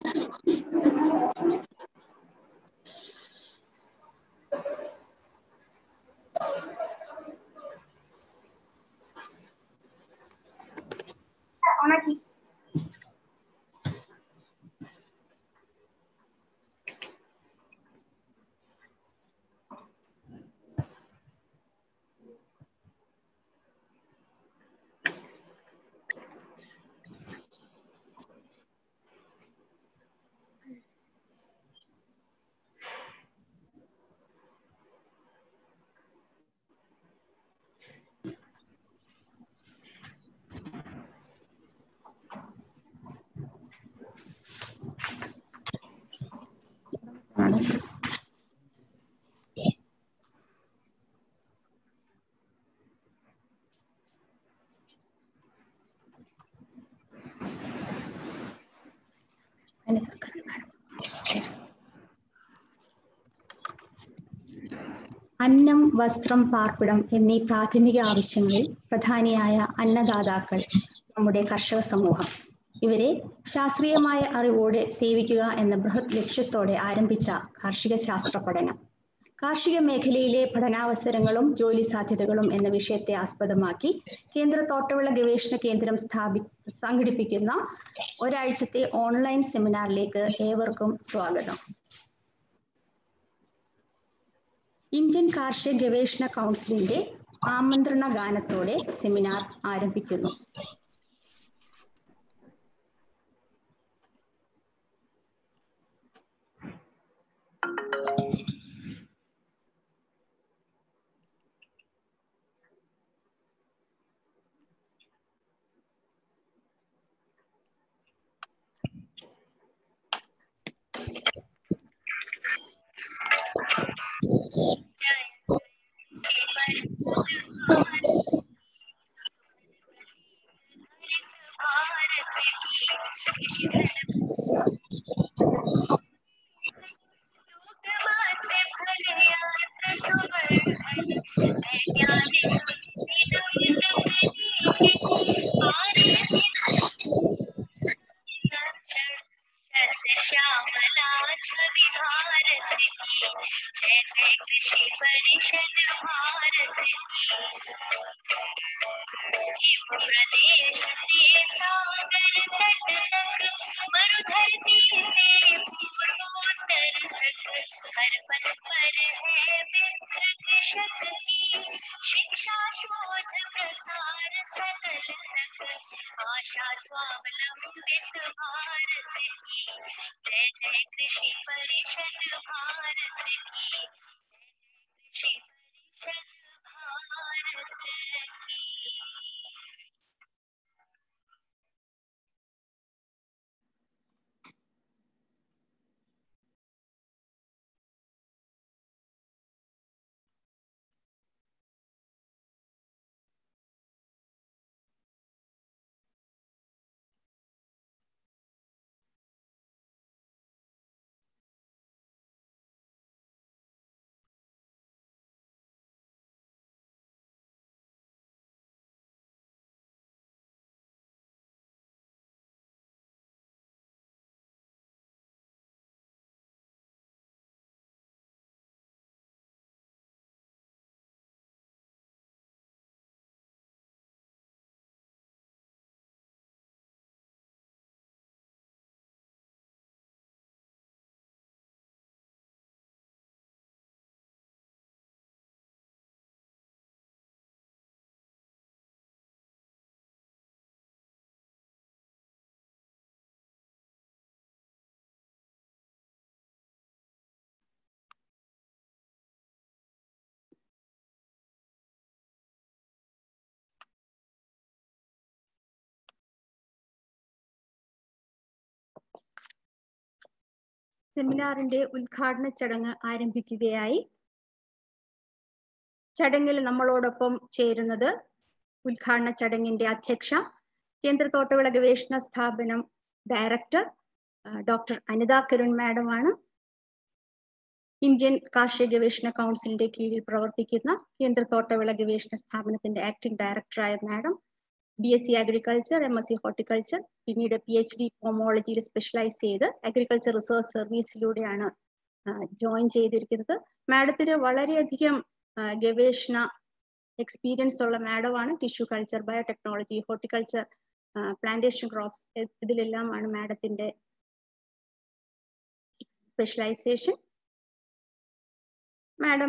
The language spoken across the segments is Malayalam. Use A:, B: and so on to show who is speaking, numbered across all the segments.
A: ഓണാക്കി അന്നം വസ്ത്രം പാർപ്പിടം എന്നീ പ്രാഥമിക ആവശ്യങ്ങളിൽ പ്രധാനിയായ അന്നദാതാക്കൾ നമ്മുടെ കർഷക സമൂഹം ഇവരെ ശാസ്ത്രീയമായ അറിവോടെ സേവിക്കുക എന്ന ബൃഹത് ലക്ഷ്യത്തോടെ ആരംഭിച്ച കാർഷിക ശാസ്ത്ര പഠനം കാർഷിക മേഖലയിലെ പഠനാവസരങ്ങളും ജോലി സാധ്യതകളും എന്ന വിഷയത്തെ ആസ്പദമാക്കി കേന്ദ്ര തോട്ടവിള ഗവേഷണ കേന്ദ്രം സ്ഥാപി സംഘടിപ്പിക്കുന്ന ഒരാഴ്ചത്തെ ഓൺലൈൻ സെമിനാറിലേക്ക് ഏവർക്കും സ്വാഗതം ഇന്ത്യൻ കാർഷിക ഗവേഷണ കൗൺസിലിന്റെ ആമന്ത്രണ ഗാനത്തോടെ സെമിനാർ ആരംഭിക്കുന്നു
B: श्यामला छवि भारत की जय जय कृषि परिषद भारत की प्रदेश से सागर तट तक मरुधरती से पूर्वोत्तर तक हर पथ पर है मित्र कृषक की शिक्षा शोध प्रसार सकल तक आशा स्वावलंबित भारत की जय जय कृषि परिषद भारत की जय जय कृषि परिषद भारत की
A: സെമിനാറിന്റെ ഉദ്ഘാടന ചടങ്ങ് ആരംഭിക്കുകയായി ചടങ്ങിൽ നമ്മളോടൊപ്പം ചേരുന്നത് ഉദ്ഘാടന ചടങ്ങിന്റെ അധ്യക്ഷ കേന്ദ്ര തോട്ടവിള ഗവേഷണ സ്ഥാപനം ഡയറക്ടർ ഡോക്ടർ അനിത കരുൺ മാഡമാണ് ഇന്ത്യൻ കാർഷിക ഗവേഷണ കൗൺസിലിന്റെ കീഴിൽ പ്രവർത്തിക്കുന്ന കേന്ദ്ര തോട്ടവിള ഗവേഷണ സ്ഥാപനത്തിന്റെ ആക്ടിംഗ് ഡയറക്ടറായ madam B S C agriculture M S C horticulture പിന്നീട് പി എച്ച് ഡി പോമോളജിയിൽ സ്പെഷ്യലൈസ് ചെയ്ത് അഗ്രികൾച്ചർ റിസർച്ച് സർവീസിലൂടെയാണ് ജോയിൻ ചെയ്തിരിക്കുന്നത് മാഡത്തിന് വളരെയധികം ഗവേഷണ എക്സ്പീരിയൻസ് ഉള്ള മാഡമാണ് tissue culture biotechnology horticulture plantation crops ഇതിലെല്ലാമാണ് മാഡത്തിന്റെ specialisation madam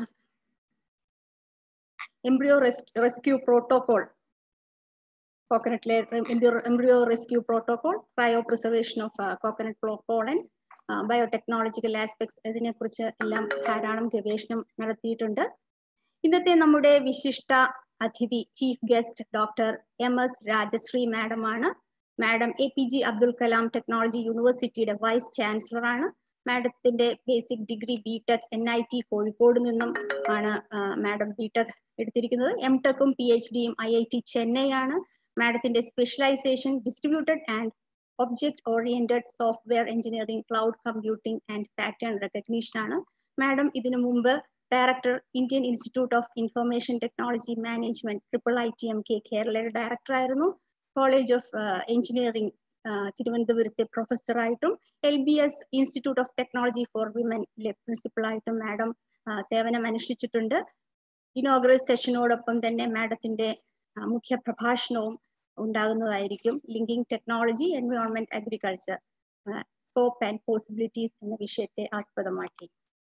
A: embryo rescue protocol കോക്കനട്ടിലെ embryo rescue protocol cryopreservation of coconut pollen biotechnological aspects ഇതിനെക്കുറിച്ച് എല്ലാം ധാരാളം ഗവേഷണം നടത്തിയിട്ടുണ്ട് ഇന്നത്തെ നമ്മുടെ വിശിഷ്ട അതിഥി chief guest doctor M S Rajashree madam ആണ് madam A P J Abdul Kalam technology യൂണിവേഴ്സിറ്റിയുടെ വൈസ് ചാൻസലർ ആണ് മാഡത്തിന്റെ basic degree B tech N I T Kozhikode നിന്നും ആണ് മാഡം ബി ടെക് എടുത്തിരിക്കുന്നത് എം ടെക്കും പി എച്ച് ഡിയും ഐ ഐ ടി ചെന്നൈ ആണ് മാഡത്തിന്റെ specialisation distributed and object oriented software engineering cloud computing and pattern recognition ആണ് മാഡം ഇതിനു മുമ്പ് director Indian institute of information technology management triple I T M K കേരളയുടെ ഡയറക്ടർ ആയിരുന്നു കോളേജ് ഓഫ് എഞ്ചിനീയറിംഗ് തിരുവനന്തപുരത്തെ പ്രൊഫസറായിട്ടും L B S institute of technology for വിമനിലെ പ്രിൻസിപ്പളായിട്ടും മാഡം സേവനം അനുഷ്ഠിച്ചിട്ടുണ്ട് ഇനോഗ്രൽ സെഷനോടൊപ്പം തന്നെ മാഡത്തിന്റെ മുഖ്യ പ്രഭാഷണവും ഉണ്ടാകുന്നതായിരിക്കും linking technology environment agriculture scope and possibilities എന്ന വിഷയത്തെ ആസ്പദമാക്കി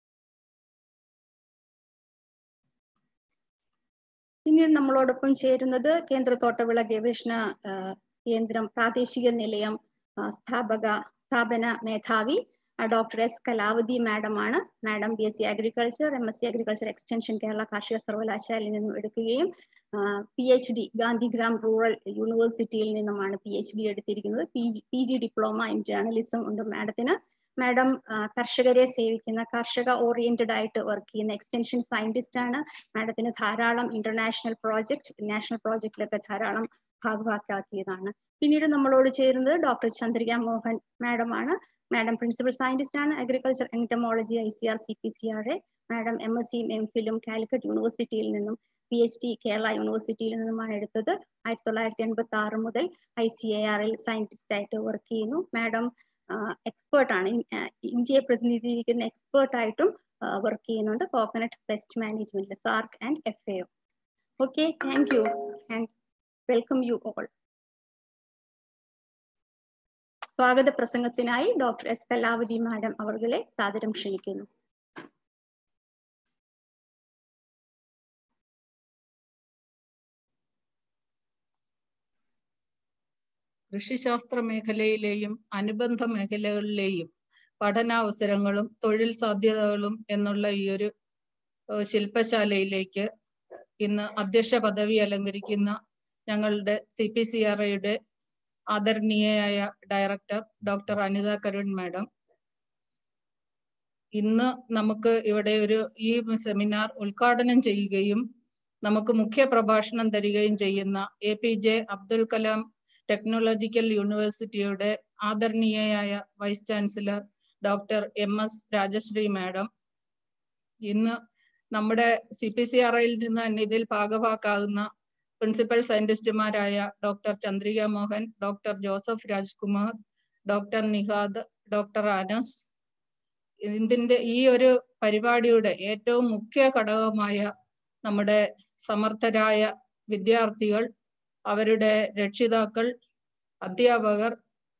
A: പിന്നീട് നമ്മളോടൊപ്പം ചേരുന്നത് കേന്ദ്ര തോട്ടവിള ഗവേഷണ കേന്ദ്രം പ്രാദേശിക നിലയം സ്ഥാപക സ്ഥാപന മേധാവി ഡോക്ടർ എസ് കലാവതി മാഡം ആണ് madam B S C agriculture M S C agriculture extension Kerala കാർഷിക സർവകലാശാലയിൽ നിന്നും എടുക്കുകയും P H D Gandhigram rural യൂണിവേഴ്സിറ്റിയിൽ നിന്നുമാണ് പി എച്ച് ഡി എടുത്തിരിക്കുന്നത് P G P G diploma in journalism ഉണ്ട് മാഡത്തിന് മാഡം കർഷകരെ സേവിക്കുന്ന കർഷക ഓറിയന്റഡ് ആയിട്ട് വർക്ക് ചെയ്യുന്ന എക്സ്റ്റൻഷൻ സയന്റിസ്റ്റ് ആണ് മാഡത്തിന് ധാരാളം ഇന്റർനാഷണൽ പ്രോജക്ട് നാഷണൽ പ്രോജക്റ്റിലൊക്കെ ധാരാളം ഭാഗവാക്കാക്കിയതാണ് പിന്നീട് നമ്മളോട് ചേരുന്നത് ഡോക്ടർ ചന്ദ്രിക മോഹൻ മാഡം ആണ് മാഡം പ്രിൻസിപ്പൽ സയന്റിസ്റ്റ് ആണ് agriculture entomology I C R C P C R A madam M S സിയും എം ഫിലും കാലിക്കറ്റ് യൂണിവേഴ്സിറ്റിയിൽ നിന്നും പി എച്ച് ഡി കേരള യൂണിവേഴ്സിറ്റിയിൽ നിന്നുമാണ് എടുത്തത് ആയിരത്തി തൊള്ളായിരത്തി എൺപത്തി ആറ് മുതൽ ഐ സി എ ആറിൽ സയന്റിസ്റ്റ് ആയിട്ട് വർക്ക് ചെയ്യുന്നു മാഡം എക്സ്പേർട്ട് ആണ് ഇന്ത്യയെ പ്രതിനിധീകരിക്കുന്ന എക്സ്പേർട്ട് ആയിട്ടും വർക്ക് ചെയ്യുന്നുണ്ട് കോക്കനട്ട് പെസ്റ്റ് മാനേജ്മെന്റിൽ SAARC and F A okay thank you and welcome you all സ്വാഗത പ്രസംഗത്തിനായി ഡോക്ടർ എസ് കലാവതി മാഡം അവർകളെ സാദരം ക്ഷണിക്കുന്നു
C: കൃഷിശാസ്ത്ര മേഖലയിലെയും അനുബന്ധ മേഖലകളിലെയും പഠനാവസരങ്ങളും തൊഴിൽ സാധ്യതകളും എന്നുള്ള ഈ ഒരു ശില്പശാലയിലേക്ക് ഇന്ന് അധ്യക്ഷ പദവി അലങ്കരിക്കുന്ന ഞങ്ങളുടെ സി പി സി ആർ ഐയുടെ ആദരണീയയായ director doctor Anitha Karun madam ഇന്ന് നമുക്ക് ഇവിടെ ഒരു ഈ സെമിനാർ ഉദ്ഘാടനം ചെയ്യുകയും നമുക്ക് മുഖ്യ പ്രഭാഷണം തരികയും ചെയ്യുന്ന A P J Abdul Kalam technological യൂണിവേഴ്സിറ്റിയുടെ ആദരണീയയായ vice chancellor doctor M S Rajashree madam ഇന്ന് നമ്മുടെ സി പി സി ആർ ഐയിൽ നിന്ന് തന്നെ ഇതിൽ ഭാഗവാക്കാകുന്ന പ്രിൻസിപ്പൽ സയന്റിസ്റ്റുമാരായ doctor Chandrika Mohan doctor Joseph Rajkumar doctor Nihad doctor Anas ഇതിന്റെ ഈ ഒരു പരിപാടിയുടെ ഏറ്റവും മുഖ്യ ഘടകമായ നമ്മുടെ സമർത്ഥരായ വിദ്യാർത്ഥികൾ അവരുടെ രക്ഷിതാക്കൾ അധ്യാപകർ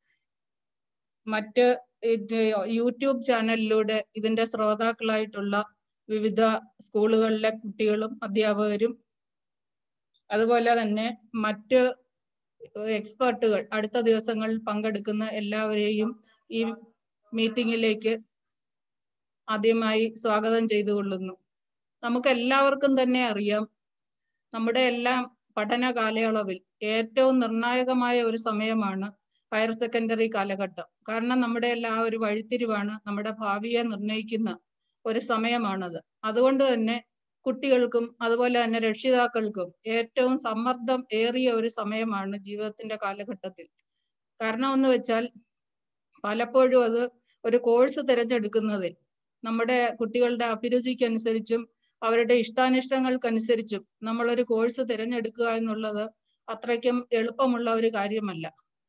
C: മറ്റ് യൂട്യൂബ് ചാനലിലൂടെ ഇതിന്റെ ശ്രോതാക്കളായിട്ടുള്ള വിവിധ സ്കൂളുകളിലെ കുട്ടികളും അധ്യാപകരും അതുപോലെ തന്നെ മറ്റ് എക്സ്പേർട്ടുകൾ അടുത്ത ദിവസങ്ങളിൽ പങ്കെടുക്കുന്ന എല്ലാവരെയും ഈ മീറ്റിംഗിലേക്ക് ആദ്യമായി സ്വാഗതം ചെയ്തുകൊള്ളുന്നു നമുക്ക് എല്ലാവർക്കും തന്നെ അറിയാം നമ്മുടെ എല്ലാം പഠന കാലയളവിൽ ഏറ്റവും നിർണായകമായ ഒരു സമയമാണ് ഹയർ സെക്കൻഡറി കാലഘട്ടം കാരണം നമ്മുടെ എല്ലാ ഒരു വഴിത്തിരിവാണ് നമ്മുടെ ഭാവിയെ നിർണ്ണയിക്കുന്ന ഒരു സമയമാണത് അതുകൊണ്ട് തന്നെ കുട്ടികൾക്കും അതുപോലെ തന്നെ രക്ഷിതാക്കൾക്കും ഏറ്റവും സമ്മർദ്ദം ഏറിയ ഒരു സമയമാണ് ജീവിതത്തിന്റെ കാലഘട്ടത്തിൽ കാരണം എന്ന് വെച്ചാൽ പലപ്പോഴും അത് ഒരു കോഴ്സ് തിരഞ്ഞെടുക്കുന്നതിൽ നമ്മുടെ കുട്ടികളുടെ അഭിരുചിക്കനുസരിച്ചും അവരുടെ ഇഷ്ടാനിഷ്ടങ്ങൾക്കനുസരിച്ചും നമ്മളൊരു കോഴ്സ് തിരഞ്ഞെടുക്കുക എന്നുള്ളത് അത്രയ്ക്കും എളുപ്പമുള്ള ഒരു കാര്യമല്ല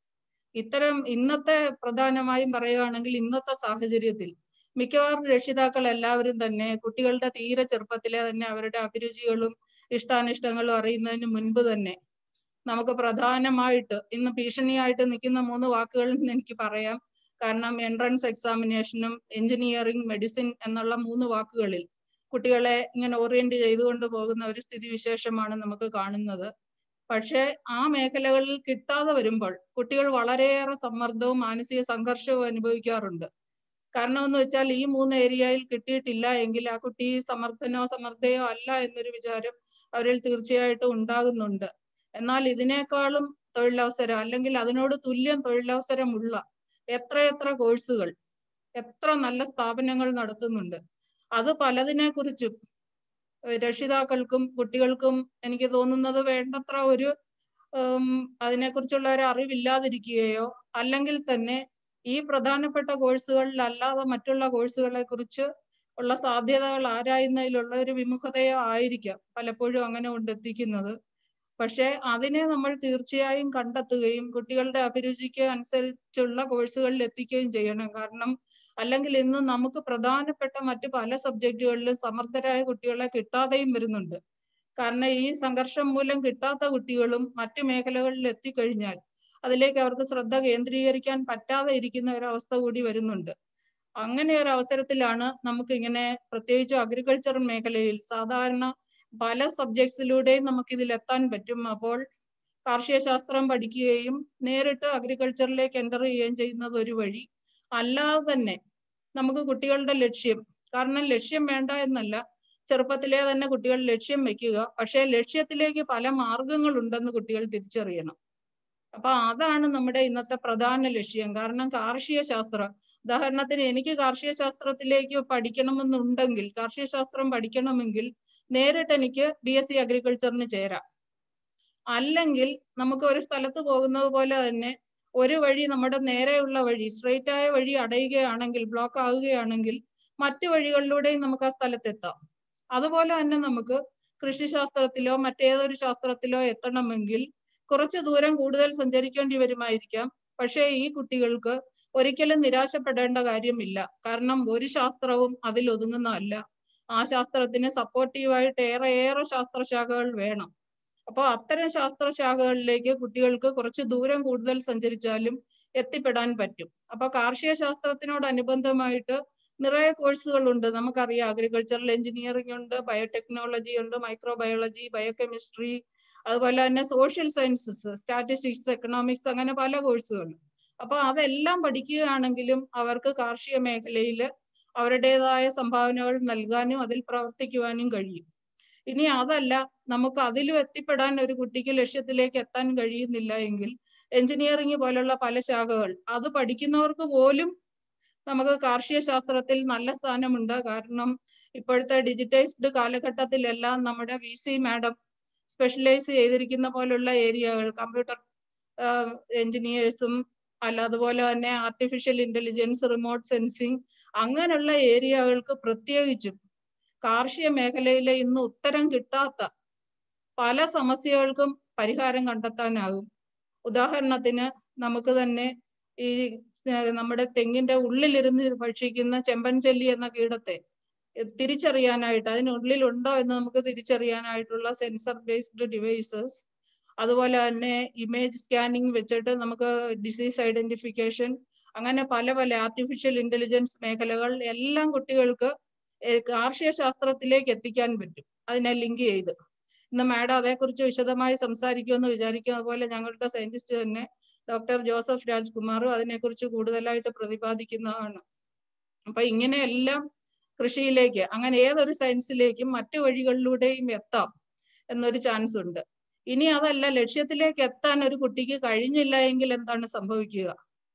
C: ഇത്തരം ഇന്നത്തെ പ്രധാനമായും പറയുകയാണെങ്കിൽ ഇന്നത്തെ സാഹചര്യത്തിൽ മിക്കവാറും രക്ഷിതാക്കൾ എല്ലാവരും തന്നെ കുട്ടികളുടെ തീരെ ചെറുപ്പത്തിലെ തന്നെ അവരുടെ അഭിരുചികളും ഇഷ്ടാനിഷ്ടങ്ങളും അറിയുന്നതിന് മുൻപ് തന്നെ നമുക്ക് പ്രധാനമായിട്ട് ഇന്ന് ഭീഷണിയായിട്ട് നിൽക്കുന്ന മൂന്ന് വാക്കുകൾ എന്ന് എനിക്ക് പറയാം കാരണം എൻട്രൻസ് എക്സാമിനേഷനും എഞ്ചിനീയറിംഗ് മെഡിസിൻ എന്നുള്ള മൂന്ന് വാക്കുകളിൽ കുട്ടികളെ ഇങ്ങനെ ഓറിയന്റ് ചെയ്തുകൊണ്ട് പോകുന്ന ഒരു സ്ഥിതിവിശേഷമാണ് നമുക്ക് കാണുന്നത് പക്ഷേ ആ മേഖലകളിൽ കിട്ടാതെ വരുമ്പോൾ കുട്ടികൾ വളരെയേറെ സമ്മർദ്ദവും മാനസിക സംഘർഷവും അനുഭവിക്കാറുണ്ട് കാരണം എന്ന് വെച്ചാൽ ഈ മൂന്ന് ഏരിയയിൽ കിട്ടിയിട്ടില്ല എങ്കിൽ ആ കുട്ടി സമർത്ഥനോ സമർത്ഥയോ അല്ല എന്നൊരു വിചാരം അവരിൽ തീർച്ചയായിട്ടും ഉണ്ടാകുന്നുണ്ട് എന്നാൽ ഇതിനേക്കാളും തൊഴിലവസരം അല്ലെങ്കിൽ അതിനോട് തുല്യം തൊഴിലവസരമുള്ള എത്രയെത്ര കോഴ്സുകൾ എത്ര നല്ല സ്ഥാപനങ്ങൾ നടത്തുന്നുണ്ട് അത് പലതിനെ കുറിച്ചും രക്ഷിതാക്കൾക്കും കുട്ടികൾക്കും എനിക്ക് തോന്നുന്നത് വേണ്ടത്ര ഒരു അതിനെക്കുറിച്ചുള്ള ഒരു അറിവില്ലാതിരിക്കുകയോ അല്ലെങ്കിൽ തന്നെ ഈ പ്രധാനപ്പെട്ട കോഴ്സുകളിൽ അല്ലാതെ മറ്റുള്ള കോഴ്സുകളെ കുറിച്ച് ഉള്ള സാധ്യതകൾ ആരായുന്നതിലുള്ള ഒരു വിമുഖതയോ ആയിരിക്കാം പലപ്പോഴും അങ്ങനെ കൊണ്ടെത്തിക്കുന്നത് പക്ഷെ അതിനെ നമ്മൾ തീർച്ചയായും കണ്ടെത്തുകയും കുട്ടികളുടെ അഭിരുചിക്ക് അനുസരിച്ചുള്ള കോഴ്സുകളിൽ എത്തിക്കുകയും ചെയ്യണം കാരണം അല്ലെങ്കിൽ ഇന്ന് നമുക്ക് പ്രധാനപ്പെട്ട മറ്റു പല സബ്ജക്റ്റുകളിലും സമർത്ഥരായ കുട്ടികളെ കിട്ടാതെയും വരുന്നുണ്ട് കാരണം ഈ സംഘർഷം മൂലം കിട്ടാത്ത കുട്ടികളും മറ്റു മേഖലകളിൽ എത്തിക്കഴിഞ്ഞാൽ അതിലേക്ക് അവർക്ക് ശ്രദ്ധ കേന്ദ്രീകരിക്കാൻ പറ്റാതെ ഇരിക്കുന്ന ഒരവസ്ഥ കൂടി വരുന്നുണ്ട് അങ്ങനെ ഒരു അവസരത്തിലാണ് നമുക്ക് ഇങ്ങനെ പ്രത്യേകിച്ച് അഗ്രികൾച്ചർ മേഖലയിൽ സാധാരണ പല സബ്ജക്ട്സിലൂടെയും നമുക്ക് ഇതിൽ എത്താൻ പറ്റും അപ്പോൾ കാർഷിക ശാസ്ത്രം പഠിക്കുകയും നേരിട്ട് അഗ്രികൾച്ചറിലേക്ക് എൻ്റർ ചെയ്യുകയും ചെയ്യുന്നത് ഒരു വഴി അല്ലാതെ തന്നെ നമുക്ക് കുട്ടികളുടെ ലക്ഷ്യം കാരണം ലക്ഷ്യം വേണ്ട എന്നല്ല ചെറുപ്പത്തിലേ തന്നെ കുട്ടികൾ ലക്ഷ്യം വെക്കുക പക്ഷേ ലക്ഷ്യത്തിലേക്ക് പല മാർഗങ്ങളുണ്ടെന്ന് കുട്ടികൾ തിരിച്ചറിയണം അപ്പൊ അതാണ് നമ്മുടെ ഇന്നത്തെ പ്രധാന ലക്ഷ്യം കാരണം കാർഷിക ശാസ്ത്രം ഉദാഹരണത്തിന് എനിക്ക് കാർഷിക ശാസ്ത്രത്തിലേക്ക് പഠിക്കണമെന്നുണ്ടെങ്കിൽ കാർഷിക ശാസ്ത്രം പഠിക്കണമെങ്കിൽ നേരിട്ട് എനിക്ക് ബി എസ് സി അഗ്രികൾച്ചറിന് ചേരാം അല്ലെങ്കിൽ നമുക്ക് ഒരു സ്ഥലത്ത് പോകുന്നത് പോലെ തന്നെ ഒരു വഴി നമ്മുടെ നേരെയുള്ള വഴി സ്ട്രെയിറ്റ് ആയ വഴി അടയുകയാണെങ്കിൽ ബ്ലോക്ക് ആവുകയാണെങ്കിൽ മറ്റു വഴികളിലൂടെയും നമുക്ക് ആ സ്ഥലത്തെത്താം അതുപോലെ തന്നെ നമുക്ക് കൃഷിശാസ്ത്രത്തിലോ മറ്റേതൊരു ശാസ്ത്രത്തിലോ എത്തണമെങ്കിൽ കുറച്ചു ദൂരം കൂടുതൽ സഞ്ചരിക്കേണ്ടി വരുമായിരിക്കാം പക്ഷേ ഈ കുട്ടികൾക്ക് ഒരിക്കലും നിരാശപ്പെടേണ്ട കാര്യമില്ല കാരണം ഒരു ശാസ്ത്രവും അതിൽ ഒതുങ്ങുന്നതല്ല ആ ശാസ്ത്രത്തിന് സപ്പോർട്ടീവായിട്ട് ഏറെ ഏറെ ശാസ്ത്രശാഖകൾ വേണം അപ്പോൾ അത്തരം ശാസ്ത്രശാഖകളിലേക്ക് കുട്ടികൾക്ക് കുറച്ച് ദൂരം കൂടുതൽ സഞ്ചരിച്ചാലും എത്തിപ്പെടാൻ പറ്റും അപ്പൊ കാർഷിക ശാസ്ത്രത്തിനോടനുബന്ധമായിട്ട് നിറയെ കോഴ്സുകൾ ഉണ്ട് നമുക്കറിയാം അഗ്രികൾച്ചറൽ എഞ്ചിനീയറിംഗ് ഉണ്ട് ബയോടെക്നോളജി ഉണ്ട് മൈക്രോബയോളജി ബയോകെമിസ്ട്രി അതുപോലെ തന്നെ സോഷ്യൽ സയൻസസ് സ്റ്റാറ്റിസ്റ്റിക്സ് എക്കണോമിക്സ് അങ്ങനെ പല കോഴ്സുകൾ അപ്പൊ അതെല്ലാം പഠിക്കുകയാണെങ്കിലും അവർക്ക് കാർഷിക മേഖലയിൽ അവരുടേതായ സംഭാവനകൾ നൽകാനും അതിൽ പ്രവർത്തിക്കുവാനും കഴിയും ഇനി അതല്ല നമുക്ക് അതിലും എത്തിപ്പെടാൻ ഒരു കുട്ടിക്ക് ലക്ഷ്യത്തിലേക്ക് എത്താൻ കഴിയുന്നില്ല എങ്കിൽ എഞ്ചിനീയറിംഗ് പോലുള്ള പല ശാഖകൾ അത് പഠിക്കുന്നവർക്ക് പോലും നമുക്ക് കാർഷിക ശാസ്ത്രത്തിൽ നല്ല സ്ഥാനമുണ്ട് കാരണം ഇപ്പോഴത്തെ ഡിജിറ്റൈസ്ഡ് കാലഘട്ടത്തിലെല്ലാം നമ്മുടെ വി സി മാഡം സ്പെഷ്യലൈസ് ചെയ്തിരിക്കുന്ന പോലുള്ള ഏരിയകൾ കമ്പ്യൂട്ടർ എഞ്ചിനീയേഴ്സും അല്ല അതുപോലെ തന്നെ ആർട്ടിഫിഷ്യൽ ഇന്റലിജൻസ് റിമോട്ട് സെൻസിങ് അങ്ങനെയുള്ള ഏരിയകൾക്ക് പ്രത്യേകിച്ചും കാർഷിക മേഖലയിലെ ഇന്ന് ഉത്തരം കിട്ടാത്ത പല സമസ്യകൾക്കും പരിഹാരം കണ്ടെത്താനാകും ഉദാഹരണത്തിന് നമുക്ക് തന്നെ ഈ നമ്മുടെ തെങ്ങിന്റെ ഉള്ളിലിരുന്ന് ഭക്ഷിക്കുന്ന ചെമ്പൻ ചെല്ലി എന്ന കീടത്തെ തിരിച്ചറിയാനായിട്ട് അതിനുള്ളിൽ ഉണ്ടോ എന്ന് നമുക്ക് തിരിച്ചറിയാനായിട്ടുള്ള സെൻസർ ബേസ്ഡ് ഡിവൈസസ് അതുപോലെ തന്നെ ഇമേജ് സ്കാനിങ് വെച്ചിട്ട് നമുക്ക് ഡിസീസ് ഐഡന്റിഫിക്കേഷൻ അങ്ങനെ പല പല ആർട്ടിഫിഷ്യൽ ഇന്റലിജൻസ് മേഖലകൾ എല്ലാം കുട്ടികൾക്ക് കാർഷിക ശാസ്ത്രത്തിലേക്ക് എത്തിക്കാൻ പറ്റും അതിനെ ലിങ്ക് ചെയ്ത് ഇന്ന് മാഡം അതേക്കുറിച്ച് വിശദമായി സംസാരിക്കുമെന്ന് വിചാരിക്കും അതുപോലെ ഞങ്ങളുടെ സയന്റിസ്റ്റ് തന്നെ ഡോക്ടർ ജോസഫ് രാജ്കുമാറും അതിനെക്കുറിച്ച് കൂടുതലായിട്ട് പ്രതിപാദിക്കുന്നതാണ് അപ്പൊ ഇങ്ങനെയെല്ലാം കൃഷിയിലേക്ക് അങ്ങനെ ഏതൊരു സയൻസിലേക്കും മറ്റു വഴികളിലൂടെയും എത്താം എന്നൊരു ചാൻസ് ഉണ്ട് ഇനി അതല്ല ലക്ഷ്യത്തിലേക്ക് എത്താൻ ഒരു കുട്ടിക്ക് കഴിഞ്ഞില്ല എങ്കിൽ എന്താണ് സംഭവിക്കുക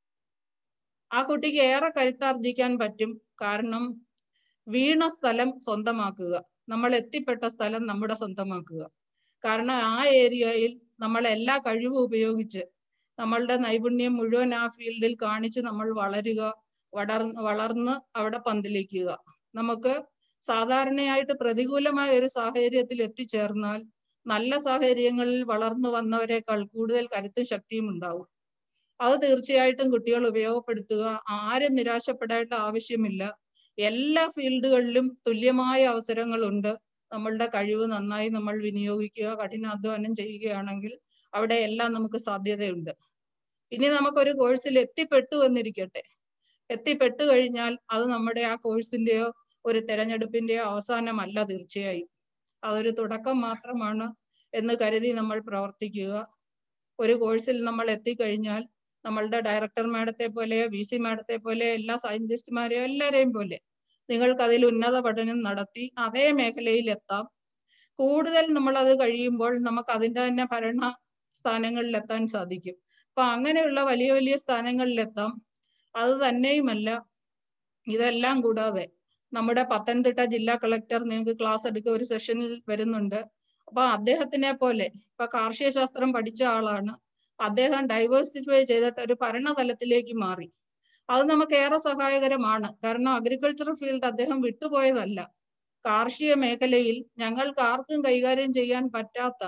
C: ആ കുട്ടിക്ക് ഏറെ കരുത്താർജിക്കാൻ പറ്റും കാരണം വീണ സ്ഥലം സ്വന്തമാക്കുക നമ്മൾ എത്തിപ്പെട്ട സ്ഥലം നമ്മുടെ സ്വന്തമാക്കുക കാരണം ആ ഏരിയയിൽ നമ്മൾ എല്ലാ കഴിവും ഉപയോഗിച്ച് നമ്മളുടെ നൈപുണ്യം മുഴുവൻ ആ ഫീൽഡിൽ കാണിച്ച് നമ്മൾ വളരുക വളർ വളർന്ന് അവിടെ പന്തലിക്കുക നമുക്ക് സാധാരണയായിട്ട് പ്രതികൂലമായ ഒരു സാഹചര്യത്തിൽ എത്തിച്ചേർന്നാൽ നല്ല സാഹചര്യങ്ങളിൽ വളർന്നു വന്നവരെക്കാൾ കൂടുതൽ കരുത്തും ശക്തിയും ഉണ്ടാവും അത് തീർച്ചയായിട്ടും കുട്ടികൾ ഉപയോഗപ്പെടുത്തുക ആരും നിരാശപ്പെടേണ്ട ആവശ്യമില്ല എല്ലാ ഫീൽഡുകളിലും തുല്യമായ അവസരങ്ങളുണ്ട് നമ്മളുടെ കഴിവ് നന്നായി നമ്മൾ വിനിയോഗിക്കുക കഠിനാധ്വാനം ചെയ്യുകയാണെങ്കിൽ അവിടെ എല്ലാം നമുക്ക് സാധ്യതയുണ്ട് ഇനി നമുക്കൊരു കോഴ്സിൽ എത്തിപ്പെട്ടു എന്നിരിക്കട്ടെ എത്തിപ്പെട്ടു കഴിഞ്ഞാൽ അത് നമ്മുടെ ആ കോഴ്സിന്റെയോ ഒരു തെരഞ്ഞെടുപ്പിന്റെയോ അവസാനമല്ല തീർച്ചയായും അതൊരു തുടക്കം മാത്രമാണ് എന്ന് കരുതി നമ്മൾ പ്രവർത്തിക്കുക ഒരു കോഴ്സിൽ നമ്മൾ എത്തിക്കഴിഞ്ഞാൽ നമ്മളുടെ ഡയറക്ടർ മാഡത്തെ പോലെ വി സി മാഡത്തെ പോലെ എല്ലാ സയന്റിസ്റ്റുമാരെയും എല്ലാവരെയും പോലെ നിങ്ങൾക്ക് അതിൽ ഉന്നത പഠനം നടത്തി അതേ മേഖലയിൽ എത്താം കൂടുതൽ നമ്മൾ അത് കഴിയുമ്പോൾ നമുക്ക് അതിന്റെ തന്നെ ഭരണ സ്ഥാനങ്ങളിൽ എത്താൻ സാധിക്കും അപ്പൊ അങ്ങനെയുള്ള വലിയ വലിയ സ്ഥാനങ്ങളിൽ എത്താം അത് തന്നെയുമല്ല ഇതെല്ലാം കൂടാതെ നമ്മുടെ പത്തനംതിട്ട ജില്ലാ കളക്ടർ നിങ്ങൾക്ക് ക്ലാസ് എടുക്കുക ഒരു സെഷനിൽ വരുന്നുണ്ട് അപ്പൊ അദ്ദേഹത്തിനെ പോലെ ഇപ്പൊ കാർഷിക ശാസ്ത്രം പഠിച്ച ആളാണ് അദ്ദേഹം ഡൈവേഴ്സിഫൈ ചെയ്തിട്ട് ഒരു ഭരണതലത്തിലേക്ക് മാറി അത് നമുക്ക് ഏറെ സഹായകരമാണ് കാരണം അഗ്രികൾച്ചർ ഫീൽഡ് അദ്ദേഹം വിട്ടുപോയതല്ല കാർഷിക മേഖലയിൽ ഞങ്ങൾക്ക് ആർക്കും കൈകാര്യം ചെയ്യാൻ പറ്റാത്ത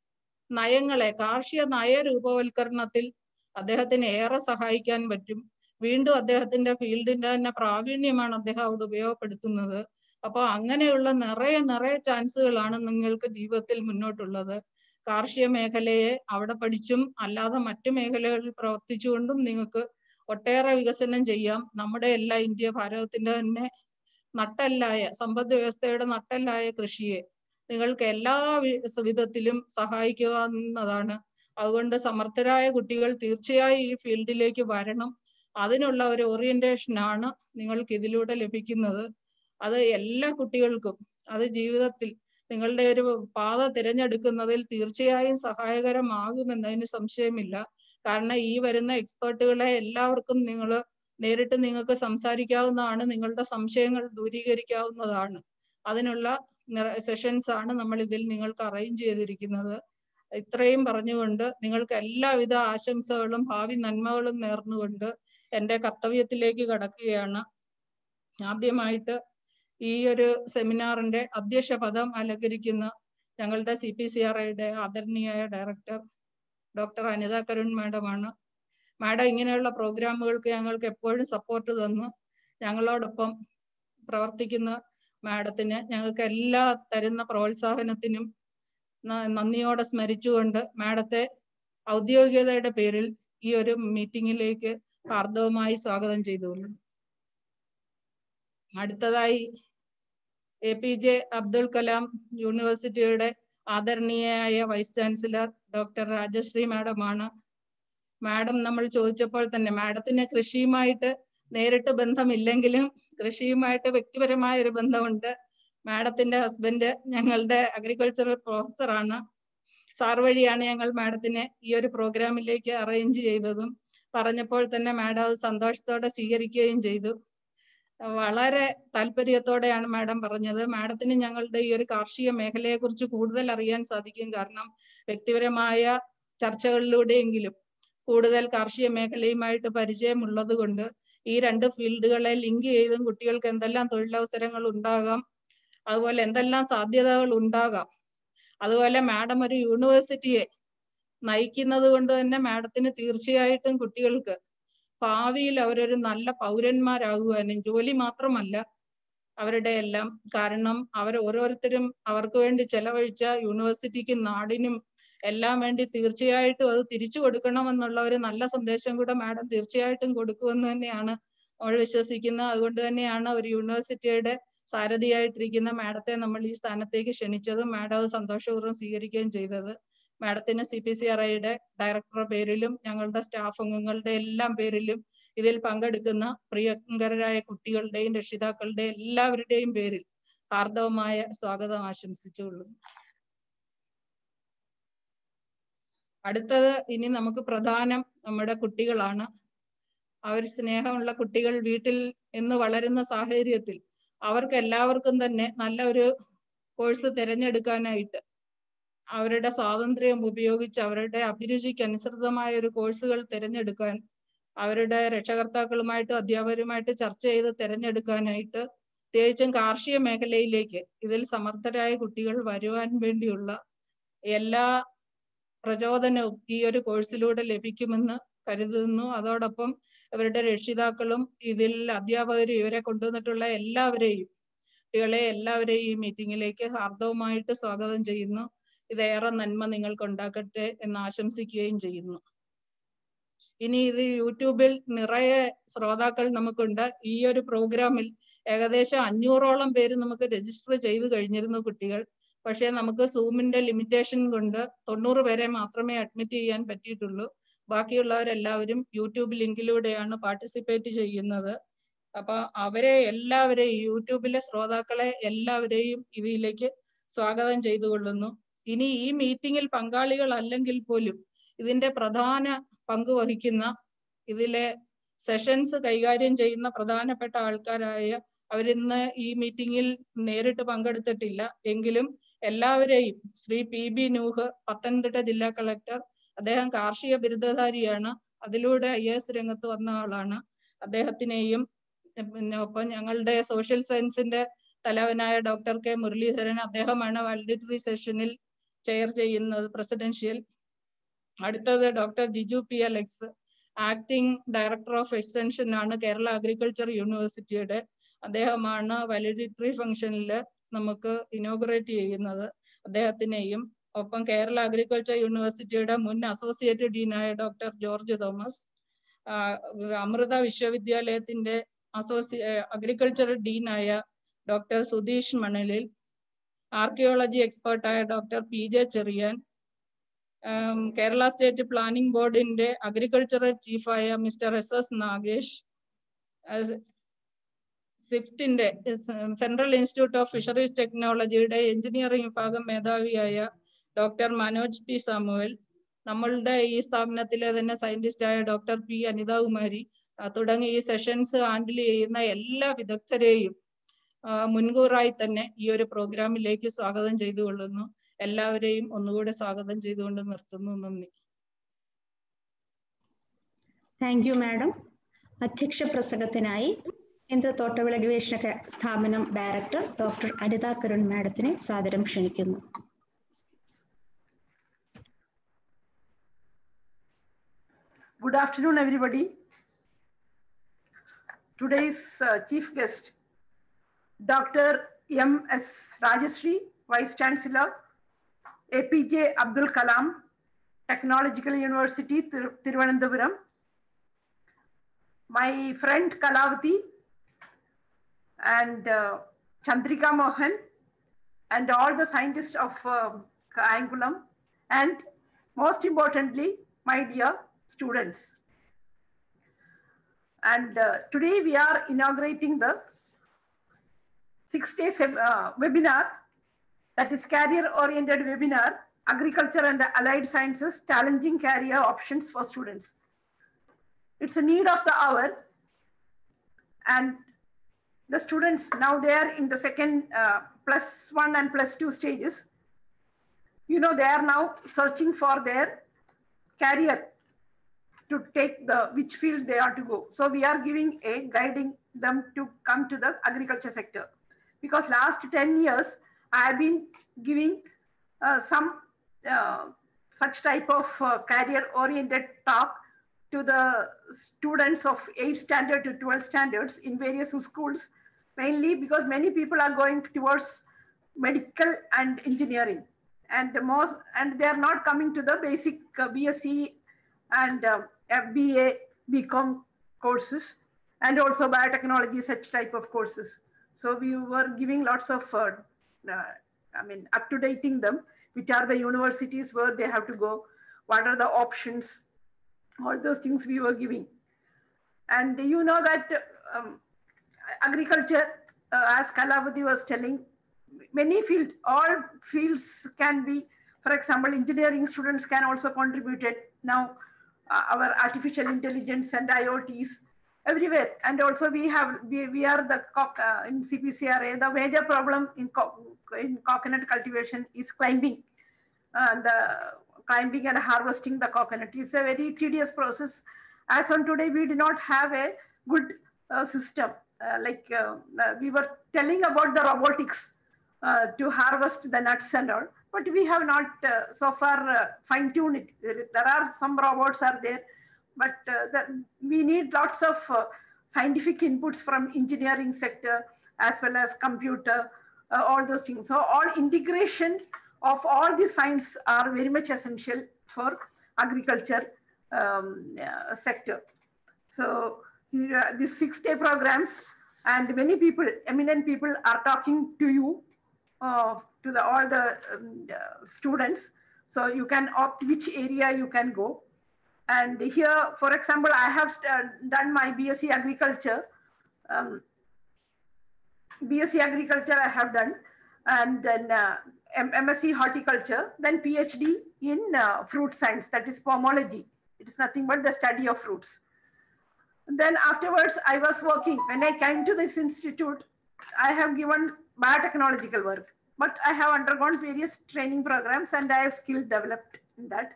C: നയങ്ങളെ കാർഷിക നയ രൂപവൽക്കരണത്തിൽ അദ്ദേഹത്തിന് ഏറെ സഹായിക്കാൻ പറ്റും വീണ്ടും അദ്ദേഹത്തിന്റെ ഫീൽഡിന്റെ തന്നെ പ്രാവീണ്യമാണ് അദ്ദേഹം അവിടെ ഉപയോഗപ്പെടുത്തുന്നത് അപ്പൊ അങ്ങനെയുള്ള നിറയെ നിറയെ ചാൻസുകളാണ് നിങ്ങൾക്ക് ജീവിതത്തിൽ മുന്നോട്ടുള്ളത് കാർഷിക മേഖലയെ അവിടെ പഠിച്ചും അല്ലാതെ മറ്റു മേഖലകളിൽ പ്രവർത്തിച്ചുകൊണ്ടും നിങ്ങൾക്ക് ഒട്ടേറെ വികസനം ചെയ്യാം നമ്മുടെ എല്ലാ ഇന്ത്യ ഭാരതത്തിന്റെ തന്നെ നട്ടല്ലായ സമ്പദ് വ്യവസ്ഥയുടെ നട്ടല്ലായ കൃഷിയെ നിങ്ങൾക്ക് എല്ലാ വി- വിധത്തിലും സഹായിക്കാവുന്നതാണ് അതുകൊണ്ട് സമർത്ഥരായ കുട്ടികൾ തീർച്ചയായും ഈ ഫീൽഡിലേക്ക് വരണം അതിനുള്ള ഒരു ഓറിയന്റേഷൻ ആണ് നിങ്ങൾക്ക് ഇതിലൂടെ ലഭിക്കുന്നത് അത് എല്ലാ കുട്ടികൾക്കും അത് ജീവിതത്തിൽ നിങ്ങളുടെ ഒരു പാത തിരഞ്ഞെടുക്കുന്നതിൽ തീർച്ചയായും സഹായകരമാകുമെന്നതിന് സംശയമില്ല കാരണം ഈ വരുന്ന എക്സ്പേർട്ടുകളെ എല്ലാവർക്കും നിങ്ങൾ നേരിട്ട് നിങ്ങൾക്ക് സംസാരിക്കാവുന്നതാണ് നിങ്ങളുടെ സംശയങ്ങൾ ദൂരീകരിക്കാവുന്നതാണ് അതിനുള്ള സെഷൻസ് ആണ് നമ്മൾ ഇതിൽ നിങ്ങൾക്ക് അറേഞ്ച് ചെയ്തിരിക്കുന്നത് ഇത്രയും പറഞ്ഞുകൊണ്ട് നിങ്ങൾക്ക് എല്ലാവിധ ആശംസകളും ഭാവി നന്മകളും നേർന്നുകൊണ്ട് എൻ്റെ കർത്തവ്യത്തിലേക്ക് കടക്കുകയാണ് ആദ്യമായിട്ട് ഈ ഒരു സെമിനാറിന്റെ അധ്യക്ഷ പദം അലങ്കരിക്കുന്ന ഞങ്ങളുടെ സി പി സി ആർ ഐയുടെ ആദരണീയായ ഡയറക്ടർ ഡോക്ടർ അനിത കരുൺ മാഡമാണ് മാഡം ഇങ്ങനെയുള്ള പ്രോഗ്രാമുകൾക്ക് ഞങ്ങൾക്ക് എപ്പോഴും സപ്പോർട്ട് തന്നു ഞങ്ങളോടൊപ്പം പ്രവർത്തിക്കുന്ന മാഡത്തിന് ഞങ്ങൾക്ക് എല്ലാ തരുന്ന പ്രോത്സാഹനത്തിനും ന- നന്ദിയോടെ സ്മരിച്ചുകൊണ്ട് മാഡത്തെ ഔദ്യോഗികതയുടെ പേരിൽ ഈ ഒരു മീറ്റിംഗിലേക്ക് ഹാർദവമായി സ്വാഗതം ചെയ്തുകൊള്ളുന്നു അടുത്തതായി A P J Abdul Kalam യൂണിവേഴ്സിറ്റിയുടെ ആദരണീയയായ വൈസ് ചാൻസലർ ഡോക്ടർ രാജശ്രീ മാഡമാണ് മാഡം നമ്മൾ ചോദിച്ചപ്പോൾ തന്നെ മാഡത്തിന് കൃഷിയുമായിട്ട് നേരിട്ട് ബന്ധമില്ലെങ്കിലും കൃഷിയുമായിട്ട് വ്യക്തിപരമായ ഒരു ബന്ധമുണ്ട് മാഡത്തിന്റെ ഹസ്ബൻഡ് ഞങ്ങളുടെ അഗ്രികൾച്ചറൽ പ്രൊഫസറാണ് സാർ വഴിയാണ് ഞങ്ങൾ മാഡത്തിനെ ഈ ഒരു പ്രോഗ്രാമിലേക്ക് അറേഞ്ച് ചെയ്തതും പറഞ്ഞപ്പോൾ തന്നെ മാഡം അത് സന്തോഷത്തോടെ സ്വീകരിക്കുകയും ചെയ്തു വളരെ താല്പര്യത്തോടെയാണ് മാഡം പറഞ്ഞത് മാഡത്തിന് ഞങ്ങളുടെ ഈ ഒരു കാർഷിക മേഖലയെ കുറിച്ച് കൂടുതൽ അറിയാൻ സാധിക്കും കാരണം വ്യക്തിപരമായ ചർച്ചകളിലൂടെയെങ്കിലും കൂടുതൽ കാർഷിക മേഖലയുമായിട്ട് പരിചയമുള്ളത് കൊണ്ട് ഈ രണ്ട് ഫീൽഡുകളെ ലിങ്ക് ചെയ്തും കുട്ടികൾക്ക് എന്തെല്ലാം തൊഴിലവസരങ്ങൾ ഉണ്ടാകാം അതുപോലെ എന്തെല്ലാം സാധ്യതകൾ ഉണ്ടാകാം അതുപോലെ മാഡം ഒരു യൂണിവേഴ്സിറ്റിയെ നയിക്കുന്നത് കൊണ്ട് തന്നെ മാഡത്തിന് തീർച്ചയായിട്ടും കുട്ടികൾക്ക് ഭാവിയിൽ അവരൊരു നല്ല പൗരന്മാരാകുവാനും ജോലി മാത്രമല്ല അവരുടെ എല്ലാം കാരണം അവർ ഓരോരുത്തരും അവർക്ക് വേണ്ടി ചെലവഴിച്ച യൂണിവേഴ്സിറ്റിക്കും നാടിനും എല്ലാം വേണ്ടി തീർച്ചയായിട്ടും അത് തിരിച്ചു കൊടുക്കണമെന്നുള്ള ഒരു നല്ല സന്ദേശം കൂടെ മാഡം തീർച്ചയായിട്ടും കൊടുക്കുമെന്ന് തന്നെയാണ് നമ്മൾ വിശ്വസിക്കുന്നത് അതുകൊണ്ട് തന്നെയാണ് ഒരു യൂണിവേഴ്സിറ്റിയുടെ സാരഥിയായിട്ടിരിക്കുന്ന മാഡത്തെ നമ്മൾ ഈ സ്ഥാനത്തേക്ക് ക്ഷണിച്ചതും മാഡം അത് സന്തോഷപൂർവ്വം സ്വീകരിക്കുകയും ചെയ്തത് മാഡത്തിന് സി പി സി ആർ ഐയുടെ ഡയറക്ടറുടെ പേരിലും ഞങ്ങളുടെ സ്റ്റാഫ് അംഗങ്ങളുടെ എല്ലാം പേരിലും ഇതിൽ പങ്കെടുക്കുന്ന പ്രിയങ്കരായ കുട്ടികളുടെയും രക്ഷിതാക്കളുടെയും എല്ലാവരുടെയും പേരിൽ ഹാർദവമായ സ്വാഗതം ആശംസിച്ചുകൊള്ളുന്നു അടുത്തത് ഇനി നമുക്ക് പ്രധാനം നമ്മുടെ കുട്ടികളാണ് അവർ സ്നേഹമുള്ള കുട്ടികൾ വീട്ടിൽ എന്ന് വളരുന്ന സാഹചര്യത്തിൽ അവർക്ക് എല്ലാവർക്കും തന്നെ നല്ല ഒരു കോഴ്സ് തിരഞ്ഞെടുക്കാനായിട്ട് അവരുടെ സ്വാതന്ത്ര്യം ഉപയോഗിച്ച് അവരുടെ അഭിരുചിക്ക് അനുസൃതമായ ഒരു കോഴ്സുകൾ തിരഞ്ഞെടുക്കാൻ അവരുടെ രക്ഷകർത്താക്കളുമായിട്ട് അധ്യാപകരുമായിട്ട് ചർച്ച ചെയ്ത് തിരഞ്ഞെടുക്കാനായിട്ട് പ്രത്യേകിച്ചും കാർഷിക മേഖലയിലേക്ക് ഇതിൽ സമർത്ഥരായ കുട്ടികൾ വരുവാൻ വേണ്ടിയുള്ള എല്ലാ പ്രചോദനവും ഈ ഒരു കോഴ്സിലൂടെ ലഭിക്കുമെന്ന് കരുതുന്നു അതോടൊപ്പം ഇവരുടെ രക്ഷിതാക്കളും ഇതിൽ അധ്യാപകരും ഇവരെ കൊണ്ടുവന്നിട്ടുള്ള എല്ലാവരെയും കുട്ടികളെ എല്ലാവരെയും ഈ മീറ്റിംഗിലേക്ക് ഹാർദവമായിട്ട് സ്വാഗതം ചെയ്യുന്നു ഇതേറെ നന്മ നിങ്ങൾക്ക് ഉണ്ടാക്കട്ടെ എന്ന് ആശംസിക്കുകയും ചെയ്യുന്നു ഇനി ഇത് യൂട്യൂബിൽ നിറയെ ശ്രോതാക്കൾ നമുക്കുണ്ട് ഈ ഒരു പ്രോഗ്രാമിൽ ഏകദേശം അഞ്ഞൂറോളം പേര് നമുക്ക് രജിസ്റ്റർ ചെയ്തു കഴിഞ്ഞിരുന്നു കുട്ടികൾ പക്ഷേ നമുക്ക് സൂമിന്റെ ലിമിറ്റേഷൻ കൊണ്ട് തൊണ്ണൂറ് പേരെ മാത്രമേ അഡ്മിറ്റ് ചെയ്യാൻ പറ്റിയിട്ടുള്ളൂ ബാക്കിയുള്ളവരെല്ലാവരും യൂട്യൂബ് ലിങ്കിലൂടെയാണ് പാർട്ടിസിപ്പേറ്റ് ചെയ്യുന്നത് അപ്പൊ അവരെ എല്ലാവരെയും യൂട്യൂബിലെ ശ്രോതാക്കളെ എല്ലാവരെയും ഇതിലേക്ക് സ്വാഗതം ചെയ്തുകൊള്ളുന്നു ഇനി ഈ മീറ്റിംഗിൽ പങ്കാളികൾ അല്ലെങ്കിൽ പോലും ഇതിന്റെ പ്രധാന പങ്ക് വഹിക്കുന്ന ഇതിലെ സെഷൻസ് കൈകാര്യം ചെയ്യുന്ന പ്രധാനപ്പെട്ട ആൾക്കാരായ അവരിന്ന് ഈ മീറ്റിംഗിൽ നേരിട്ട് പങ്കെടുത്തിട്ടില്ല എങ്കിലും എല്ലാവരെയും ശ്രീ പി ബി നൂഹ് പത്തനംതിട്ട ജില്ലാ കളക്ടർ അദ്ദേഹം കാർഷിക ബിരുദധാരിയാണ് അതിലൂടെ ഐ എസ് രംഗത്ത് വന്ന ആളാണ് അദ്ദേഹത്തിനെയും പിന്നെ ഒപ്പം ഞങ്ങളുടെ സോഷ്യൽ സയൻസിന്റെ തലവനായ ഡോക്ടർ കെ മുരളീധരൻ അദ്ദേഹമാണ് വാലിഡിറ്ററി സെഷനിൽ ചെയർ ചെയ്യുന്നത് പ്രസിഡൻഷ്യൽ അടുത്തത് doctor Jiju P Alex acting director of extension ആണ് കേരള അഗ്രികൾച്ചർ യൂണിവേഴ്സിറ്റിയുടെ അദ്ദേഹമാണ് വാലിഡിറ്ററി ഫംഗ്ഷനിൽ നമുക്ക് ഇനോഗ്രേറ്റ് ചെയ്യുന്നത് അദ്ദേഹത്തിനെയും ഒപ്പം കേരള അഗ്രികൾച്ചർ യൂണിവേഴ്സിറ്റിയുടെ മുൻ അസോസിയേറ്റ് ഡീനായ ഡോക്ടർ ജോർജ് തോമസ് അമൃത വിശ്വവിദ്യാലയത്തിന്റെ അസോസിയേ അഗ്രികൾച്ചർ ഡീനായ ഡോക്ടർ സുധീഷ് മണലിൽ ആർക്കിയോളജി എക്സ്പേർട്ടായ doctor P J Cherian Kerala state planning ബോർഡിന്റെ അഗ്രികൾച്ചറൽ ചീഫായ മിസ്റ്റർ എസ് എസ് നാഗേഷ് സിഫ്റ്റിന്റെ സെൻട്രൽ ഇൻസ്റ്റിറ്റ്യൂട്ട് ഓഫ് ഫിഷറീസ് ടെക്നോളജിയുടെ എഞ്ചിനീയറിംഗ് വിഭാഗം മേധാവിയായ ഡോക്ടർ മനോജ് പി സാമുവൽ നമ്മളുടെ ഈ സ്ഥാപനത്തിലെ തന്നെ സയന്റിസ്റ്റായ ഡോക്ടർ പി അനിതാകുമാരി തുടങ്ങി ഈ സെഷൻസ് ഹാൻഡിൽ ചെയ്യുന്ന എല്ലാ വിദഗ്ധരെയും മുൻകൂറായി തന്നെ ഈ ഒരു പ്രോഗ്രാമിലേക്ക് സ്വാഗതം ചെയ്തുകൊള്ളുന്നു എല്ലാവരെയും ഒന്നുകൂടെ സ്വാഗതം ചെയ്തുകൊണ്ട് നിർത്തുന്നു നന്ദി
A: താങ്ക് യു മാഡം അധ്യക്ഷ പ്രസംഗത്തിനായി കേന്ദ്ര തോട്ടവിള ഗവേഷണ സ്ഥാപനം ഡയറക്ടർ ഡോക്ടർ അനിത കരുൺ മാഡത്തിനെ സാദരം ക്ഷണിക്കുന്നു
D: Good afternoon, everybody. Today's uh, chief guest, Dr. M. S. Rajashree, Vice Chancellor, APJ Abdul Kalam, Technological University, Thir Thiruvananthapuram. My friend Kalavati and uh, Chandrika Mohan and all the scientists of uh, Kayangulam and most importantly, my dear students. And uh, today we are inaugurating the six day uh, webinar that is career oriented webinar agriculture and allied sciences challenging career options for students. It's a need of the hour and the students now they are in the second uh, plus one and plus two stages. You know, they are now searching for their career to take the which field they are to go. So we are giving a guiding them to come to the agriculture sector. Because last 10 years, I have been giving uh, some uh, such type of uh, career oriented talk to the students of 8 standard to 12 standards in various schools, mainly because many people are going towards medical and engineering and the most and they are not coming to the basic BSc and uh, FBA, BCom courses, and also biotechnology, such type of courses. So we were giving lots of, uh, uh, I mean, up to dating them, which are the universities where they have to go, what are the options, all those things we were giving. And you know that um, agriculture, as Kalavati was telling, many fields, all fields can be, for example, engineering students can also contribute it. Now, uh, our artificial intelligence and IoTs everywhere. And also we have, we, we are the, uh, in CPCRA, the major problem in, co in coconut cultivation is climbing. Uh, the climbing and harvesting the coconut is a very tedious process. As on today, we do not have a good system. like we were telling about the robotics to harvest the nuts and all. but we have not uh, so far uh, fine tuned it. There, there are some robots are there, but uh, the, we need lots of uh, scientific inputs from engineering sector as well as computer, uh, all those things. So all integration of all the science are very much essential for agriculture um, uh, sector. So uh, these six day programs and many people, eminent people are talking to you, uh, to the, all the um, uh, students. So you can opt which area you can go. And here, for example, I have st- done my BSc agriculture. Um, BSc agriculture I have done, and then uh, M- MSc horticulture, then PhD in uh, fruit science, that is pomology. It is nothing but the study of fruits. Then afterwards, I was working. When I came to this institute, I have given biotechnological work, but I have undergone various training programs and I have skill developed in that.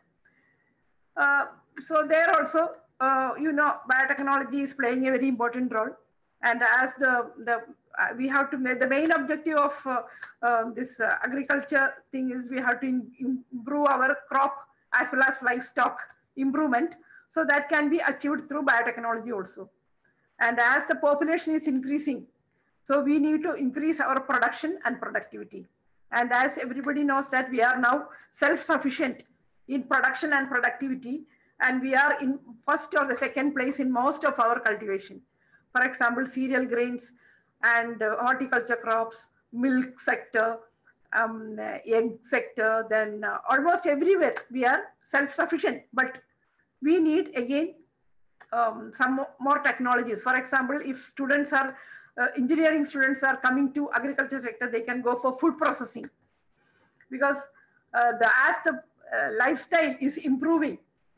D: Uh, so there also, uh, you know, biotechnology is playing a very important role. And as the, the uh, we have to make the main objective of uh, uh, this uh, agriculture thing is we have to in, improve our crop as well as livestock improvement. So that can be achieved through biotechnology also. And as the population is increasing, so we need to increase our production and productivity. And as everybody knows that we are now self-sufficient in production and productivity, and we are in first or the second place in most of our cultivation. For example, cereal grains and uh, horticulture crops, milk sector, um, uh, egg sector, then uh, almost everywhere we are self-sufficient. But we need again um, some mo- more technologies. For example, if students are uh, engineering students are coming to agriculture sector, they can go for food processing because uh, the as the uh, lifestyle is improving,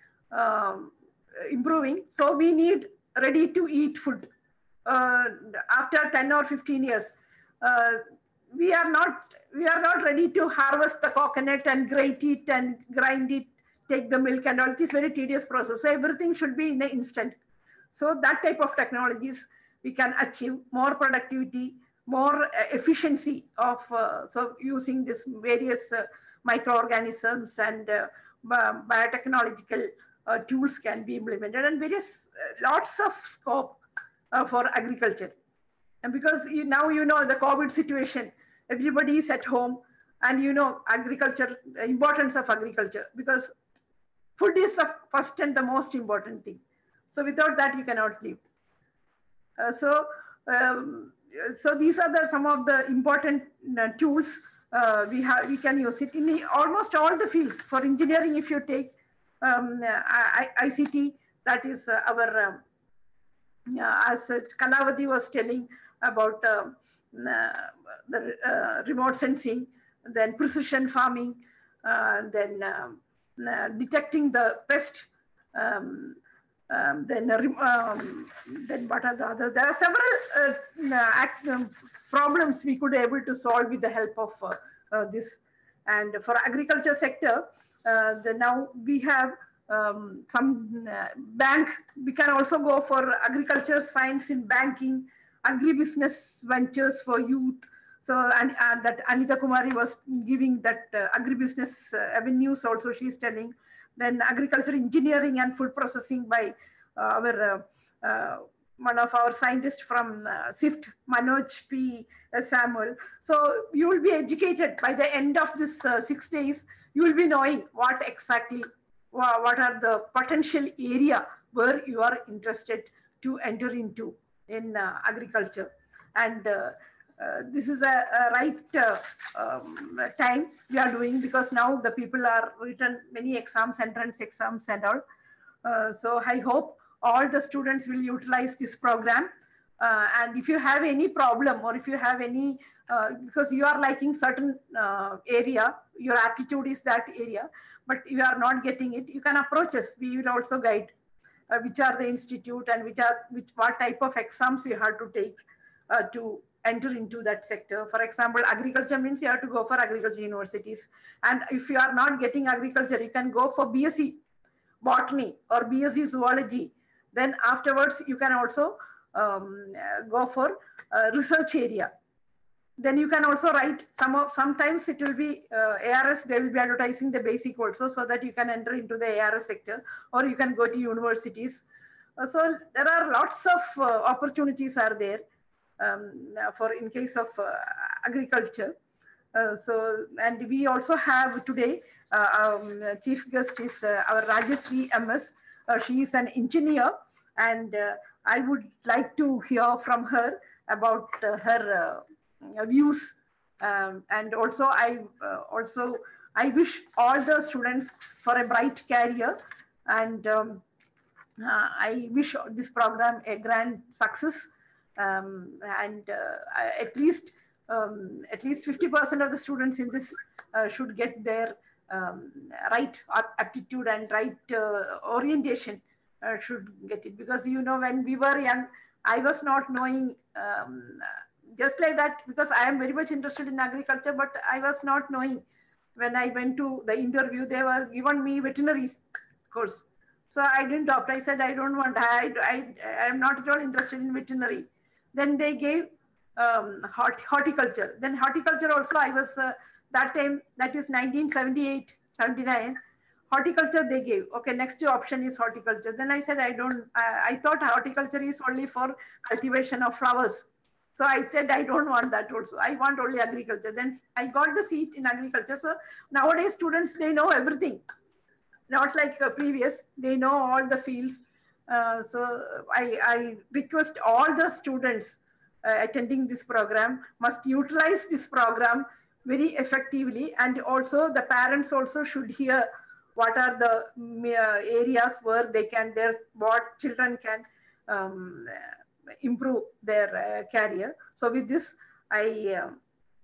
D: um, improving. So we need ready to eat food. Uh, after 10 or 15 years, uh, we are not we are not ready to harvest the coconut and grate it and grind it, take the milk and all. It is very tedious process. So everything should be in an instant. So that type of technologies we can achieve more productivity, more uh, efficiency of uh, so using this various uh, microorganisms and uh, bi- biotechnological uh, tools can be implemented and various uh, lots of scope uh, for agriculture. And because you, now you know the COVID situation, everybody is at home and you know agriculture, the importance of agriculture because food is the first and the most important thing. So without that you cannot live. Uh, so, um, so these are the, some of the important uh, tools uh, we have. We can use it in the, almost all the fields. For engineering, if you take um, I, I- ICT, that is uh, our, um, uh, as uh, Kalavati was telling about uh, uh, the uh, remote sensing, then precision farming, uh, then um, uh, detecting the pest. Um, um, then, uh, rem- um, then what are the other? There are several uh, uh, act, um, problems we could able to solve with the help of uh, uh, this. And for agriculture sector, uh, the, now we have um, some uh, bank. We can also go for agriculture science in banking, agribusiness ventures for youth. So and, and that Anita Kumari was giving that uh, agribusiness uh, avenues also she's telling. Then agriculture engineering and food processing by uh, our uh, uh, one of our scientists from uh, SIFT, Manoj P. Samuel. So you will be educated by the end of this uh, six days. You will be knowing what exactly wha- what are the potential area where you are interested to enter into in uh, agriculture and uh, uh, this is a, a right uh, um, time we are doing because now the people are written many exams entrance exams and all uh, so i hope all the students will utilize this program uh, and if you have any problem or if you have any uh, because you are liking certain uh, area your aptitude is that area but you are not getting it you can approach us we will also guide uh, which are the institute and which are which what type of exams you have to take uh, to enter into that sector for example agriculture means you have to go for agriculture universities and if you are not getting agriculture you can go for bsc botany or bsc zoology then afterwards you can also um, uh, go for uh, research area then you can also write some of sometimes it will be uh, ars they will be advertising the basic also so that you can enter into the ars sector or you can go to universities Uh, so there are lots of uh, opportunities are there um, uh, for in case of uh, agriculture Uh, so and we also have today uh, um, chief guest is uh, our Rajasri MS. Uh, she is an engineer, and uh, I would like to hear from her about uh, her uh, views. Um, and also, I uh, also I wish all the students for a bright career, and um, uh, I wish this program a grand success. Um, and uh, I- at least um, at least 50% of the students in this uh, should get their um, right ap- aptitude and right uh, orientation uh, should get it because you know when we were young i was not knowing um, just like that because i am very much interested in agriculture but i was not knowing when i went to the interview they were given me veterinary course so i didn't opt i said i don't want i i, I am not at all interested in veterinary then they gave um, hort- horticulture. Then horticulture also, I was uh, that time, that is 1978, 79. Horticulture they gave. Okay, next option is horticulture. Then I said, I don't, I, I thought horticulture is only for cultivation of flowers. So I said, I don't want that also. I want only agriculture. Then I got the seat in agriculture. So nowadays students, they know everything. Not like uh, previous, they know all the fields. Uh, so I, I request all the students uh, attending this program must utilize this program very effectively and also the parents also should hear what are the mm, uh, areas where they can their what children can um, uh, improve their uh, career so with this i um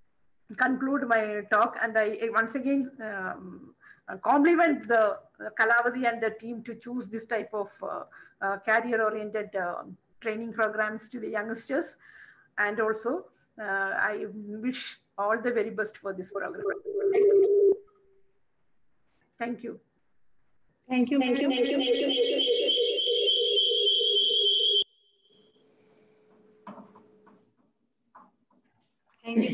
D: conclude my talk and i I once again um, uh, compliment the uh, kalavati and the team to choose this type of uh, uh, career oriented uh, training programs to the youngsters and also uh, I wish all the very best for this program. Thank you.
A: Thank you. Thank you. Thank you. Thank you.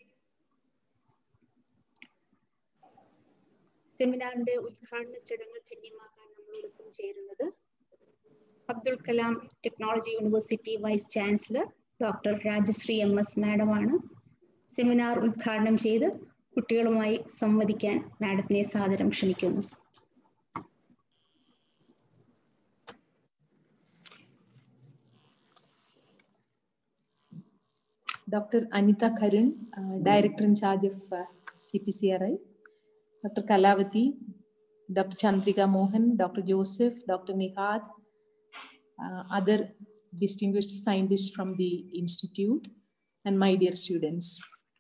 A: സെമിനാറിന്റെ ഉദ്ഘാടന ചടങ്ങ് ധന്യമാക്കാൻ നമ്മളോടൊപ്പം ചേരുന്നത് Abdul Kalam technology university vice chancellor doctor Rajashree M S മാഡമാണ് സെമിനാർ ഉദ്ഘാടനം ചെയ്ത് കുട്ടികളുമായി സംവദിക്കാൻ മാഡത്തിനെ സാദരം ക്ഷണിക്കുന്നു
E: Dr. Anita Karun, uh, Director in charge of uh, CPCRI, Dr. Kalavati, Dr. Chandrika Mohan, Dr. Joseph, Dr. Nihad, uh, other distinguished scientists from the institute, and my dear students.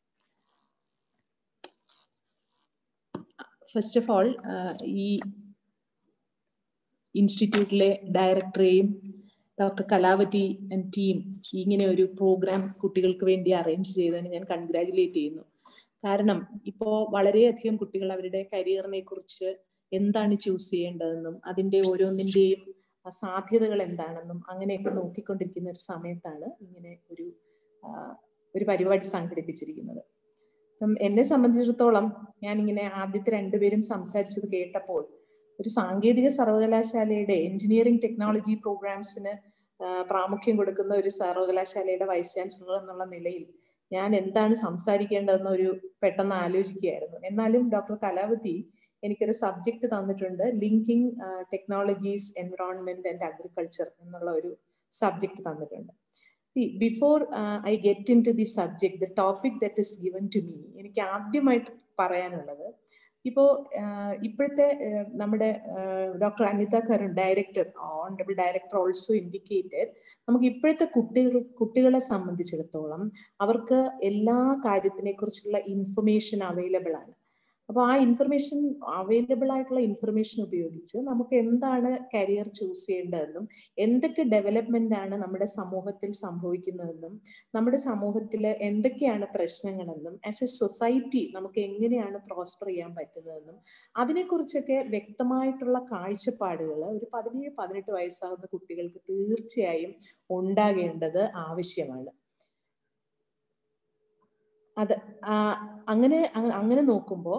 E: First of all ഈ ഇൻസ്റ്റിറ്റ്യൂട്ടിലെ ഡയറക്ടറെയും ഡോക്ടർ കലാവതി ആൻഡ് ടീം ഇങ്ങനെ ഒരു പ്രോഗ്രാം കുട്ടികൾക്ക് വേണ്ടി അറേഞ്ച് ചെയ്തതിന് ഞാൻ കൺഗ്രാജുലേറ്റ് ചെയ്യുന്നു കാരണം ഇപ്പോ വളരെയധികം കുട്ടികൾ അവരുടെ കരിയറിനെ കുറിച്ച് എന്താണ് ചൂസ് ചെയ്യേണ്ടതെന്നും അതിന്റെ ഓരോന്നിന്റെയും സാധ്യതകൾ എന്താണെന്നും അങ്ങനെയൊക്കെ നോക്കിക്കൊണ്ടിരിക്കുന്ന ഒരു സമയത്താണ് ഇങ്ങനെ ഒരു ഒരു പരിപാടി സംഘടിപ്പിച്ചിരിക്കുന്നത് അപ്പം എന്നെ സംബന്ധിച്ചിടത്തോളം ഞാൻ ഇങ്ങനെ ആദ്യത്തെ രണ്ടുപേരും സംസാരിച്ചത് കേട്ടപ്പോൾ ഒരു സാങ്കേതിക സർവകലാശാലയുടെ എഞ്ചിനീയറിംഗ് ടെക്നോളജി പ്രോഗ്രാംസിന് പ്രാമുഖ്യം കൊടുക്കുന്ന ഒരു സർവകലാശാലയുടെ വൈസ് ചാൻസലർ എന്നുള്ള നിലയിൽ ഞാൻ എന്താണ് സംസാരിക്കേണ്ടതെന്ന് ഒരു പെട്ടെന്ന് ആലോചിക്കുകയായിരുന്നു എന്നാലും ഡോക്ടർ കലാവതി എനിക്കൊരു സബ്ജക്ട് തന്നിട്ടുണ്ട് linking technologies environment and agriculture എന്നുള്ള ഒരു സബ്ജക്ട് തന്നിട്ടുണ്ട് before I get into the subject the topic that is given to me എനിക്ക് ആദ്യമായിട്ട് പറയാനുള്ളത് ഇപ്പോ ഇപ്പോഴത്തെ നമ്മുടെ doctor Anitha Karun director honourable director also indicated നമുക്ക് ഇപ്പോഴത്തെ കുട്ടികൾ കുട്ടികളെ സംബന്ധിച്ചിടത്തോളം അവർക്ക് എല്ലാ കാര്യത്തിനെ കുറിച്ചുള്ള ഇൻഫർമേഷൻ അവൈലബിൾ ആണ് അപ്പോൾ ആ ഇൻഫർമേഷൻ അവൈലബിൾ ആയിട്ടുള്ള ഇൻഫർമേഷൻ ഉപയോഗിച്ച് നമുക്ക് എന്താണ് കരിയർ ചൂസ് ചെയ്യേണ്ടതെന്നും എന്തൊക്കെ ഡെവലപ്മെന്റ് ആണ് നമ്മുടെ സമൂഹത്തിൽ സംഭവിക്കുന്നതെന്നും നമ്മുടെ സമൂഹത്തിൽ എന്തൊക്കെയാണ് പ്രശ്നങ്ങളെന്നും ആസ് എ സൊസൈറ്റി നമുക്ക് എങ്ങനെയാണ് പ്രോസ്പർ ചെയ്യാൻ പറ്റുന്നതെന്നും അതിനെക്കുറിച്ചൊക്കെ വ്യക്തമായിട്ടുള്ള കാഴ്ചപ്പാടുകൾ ഒരു പതിനേഴ് പതിനെട്ട് വയസ്സാകുന്ന കുട്ടികൾക്ക് തീർച്ചയായും ഉണ്ടാകേണ്ടത് ആവശ്യമാണ് അത് ആ, അങ്ങനെ അങ്ങ- അങ്ങനെ നോക്കുമ്പോൾ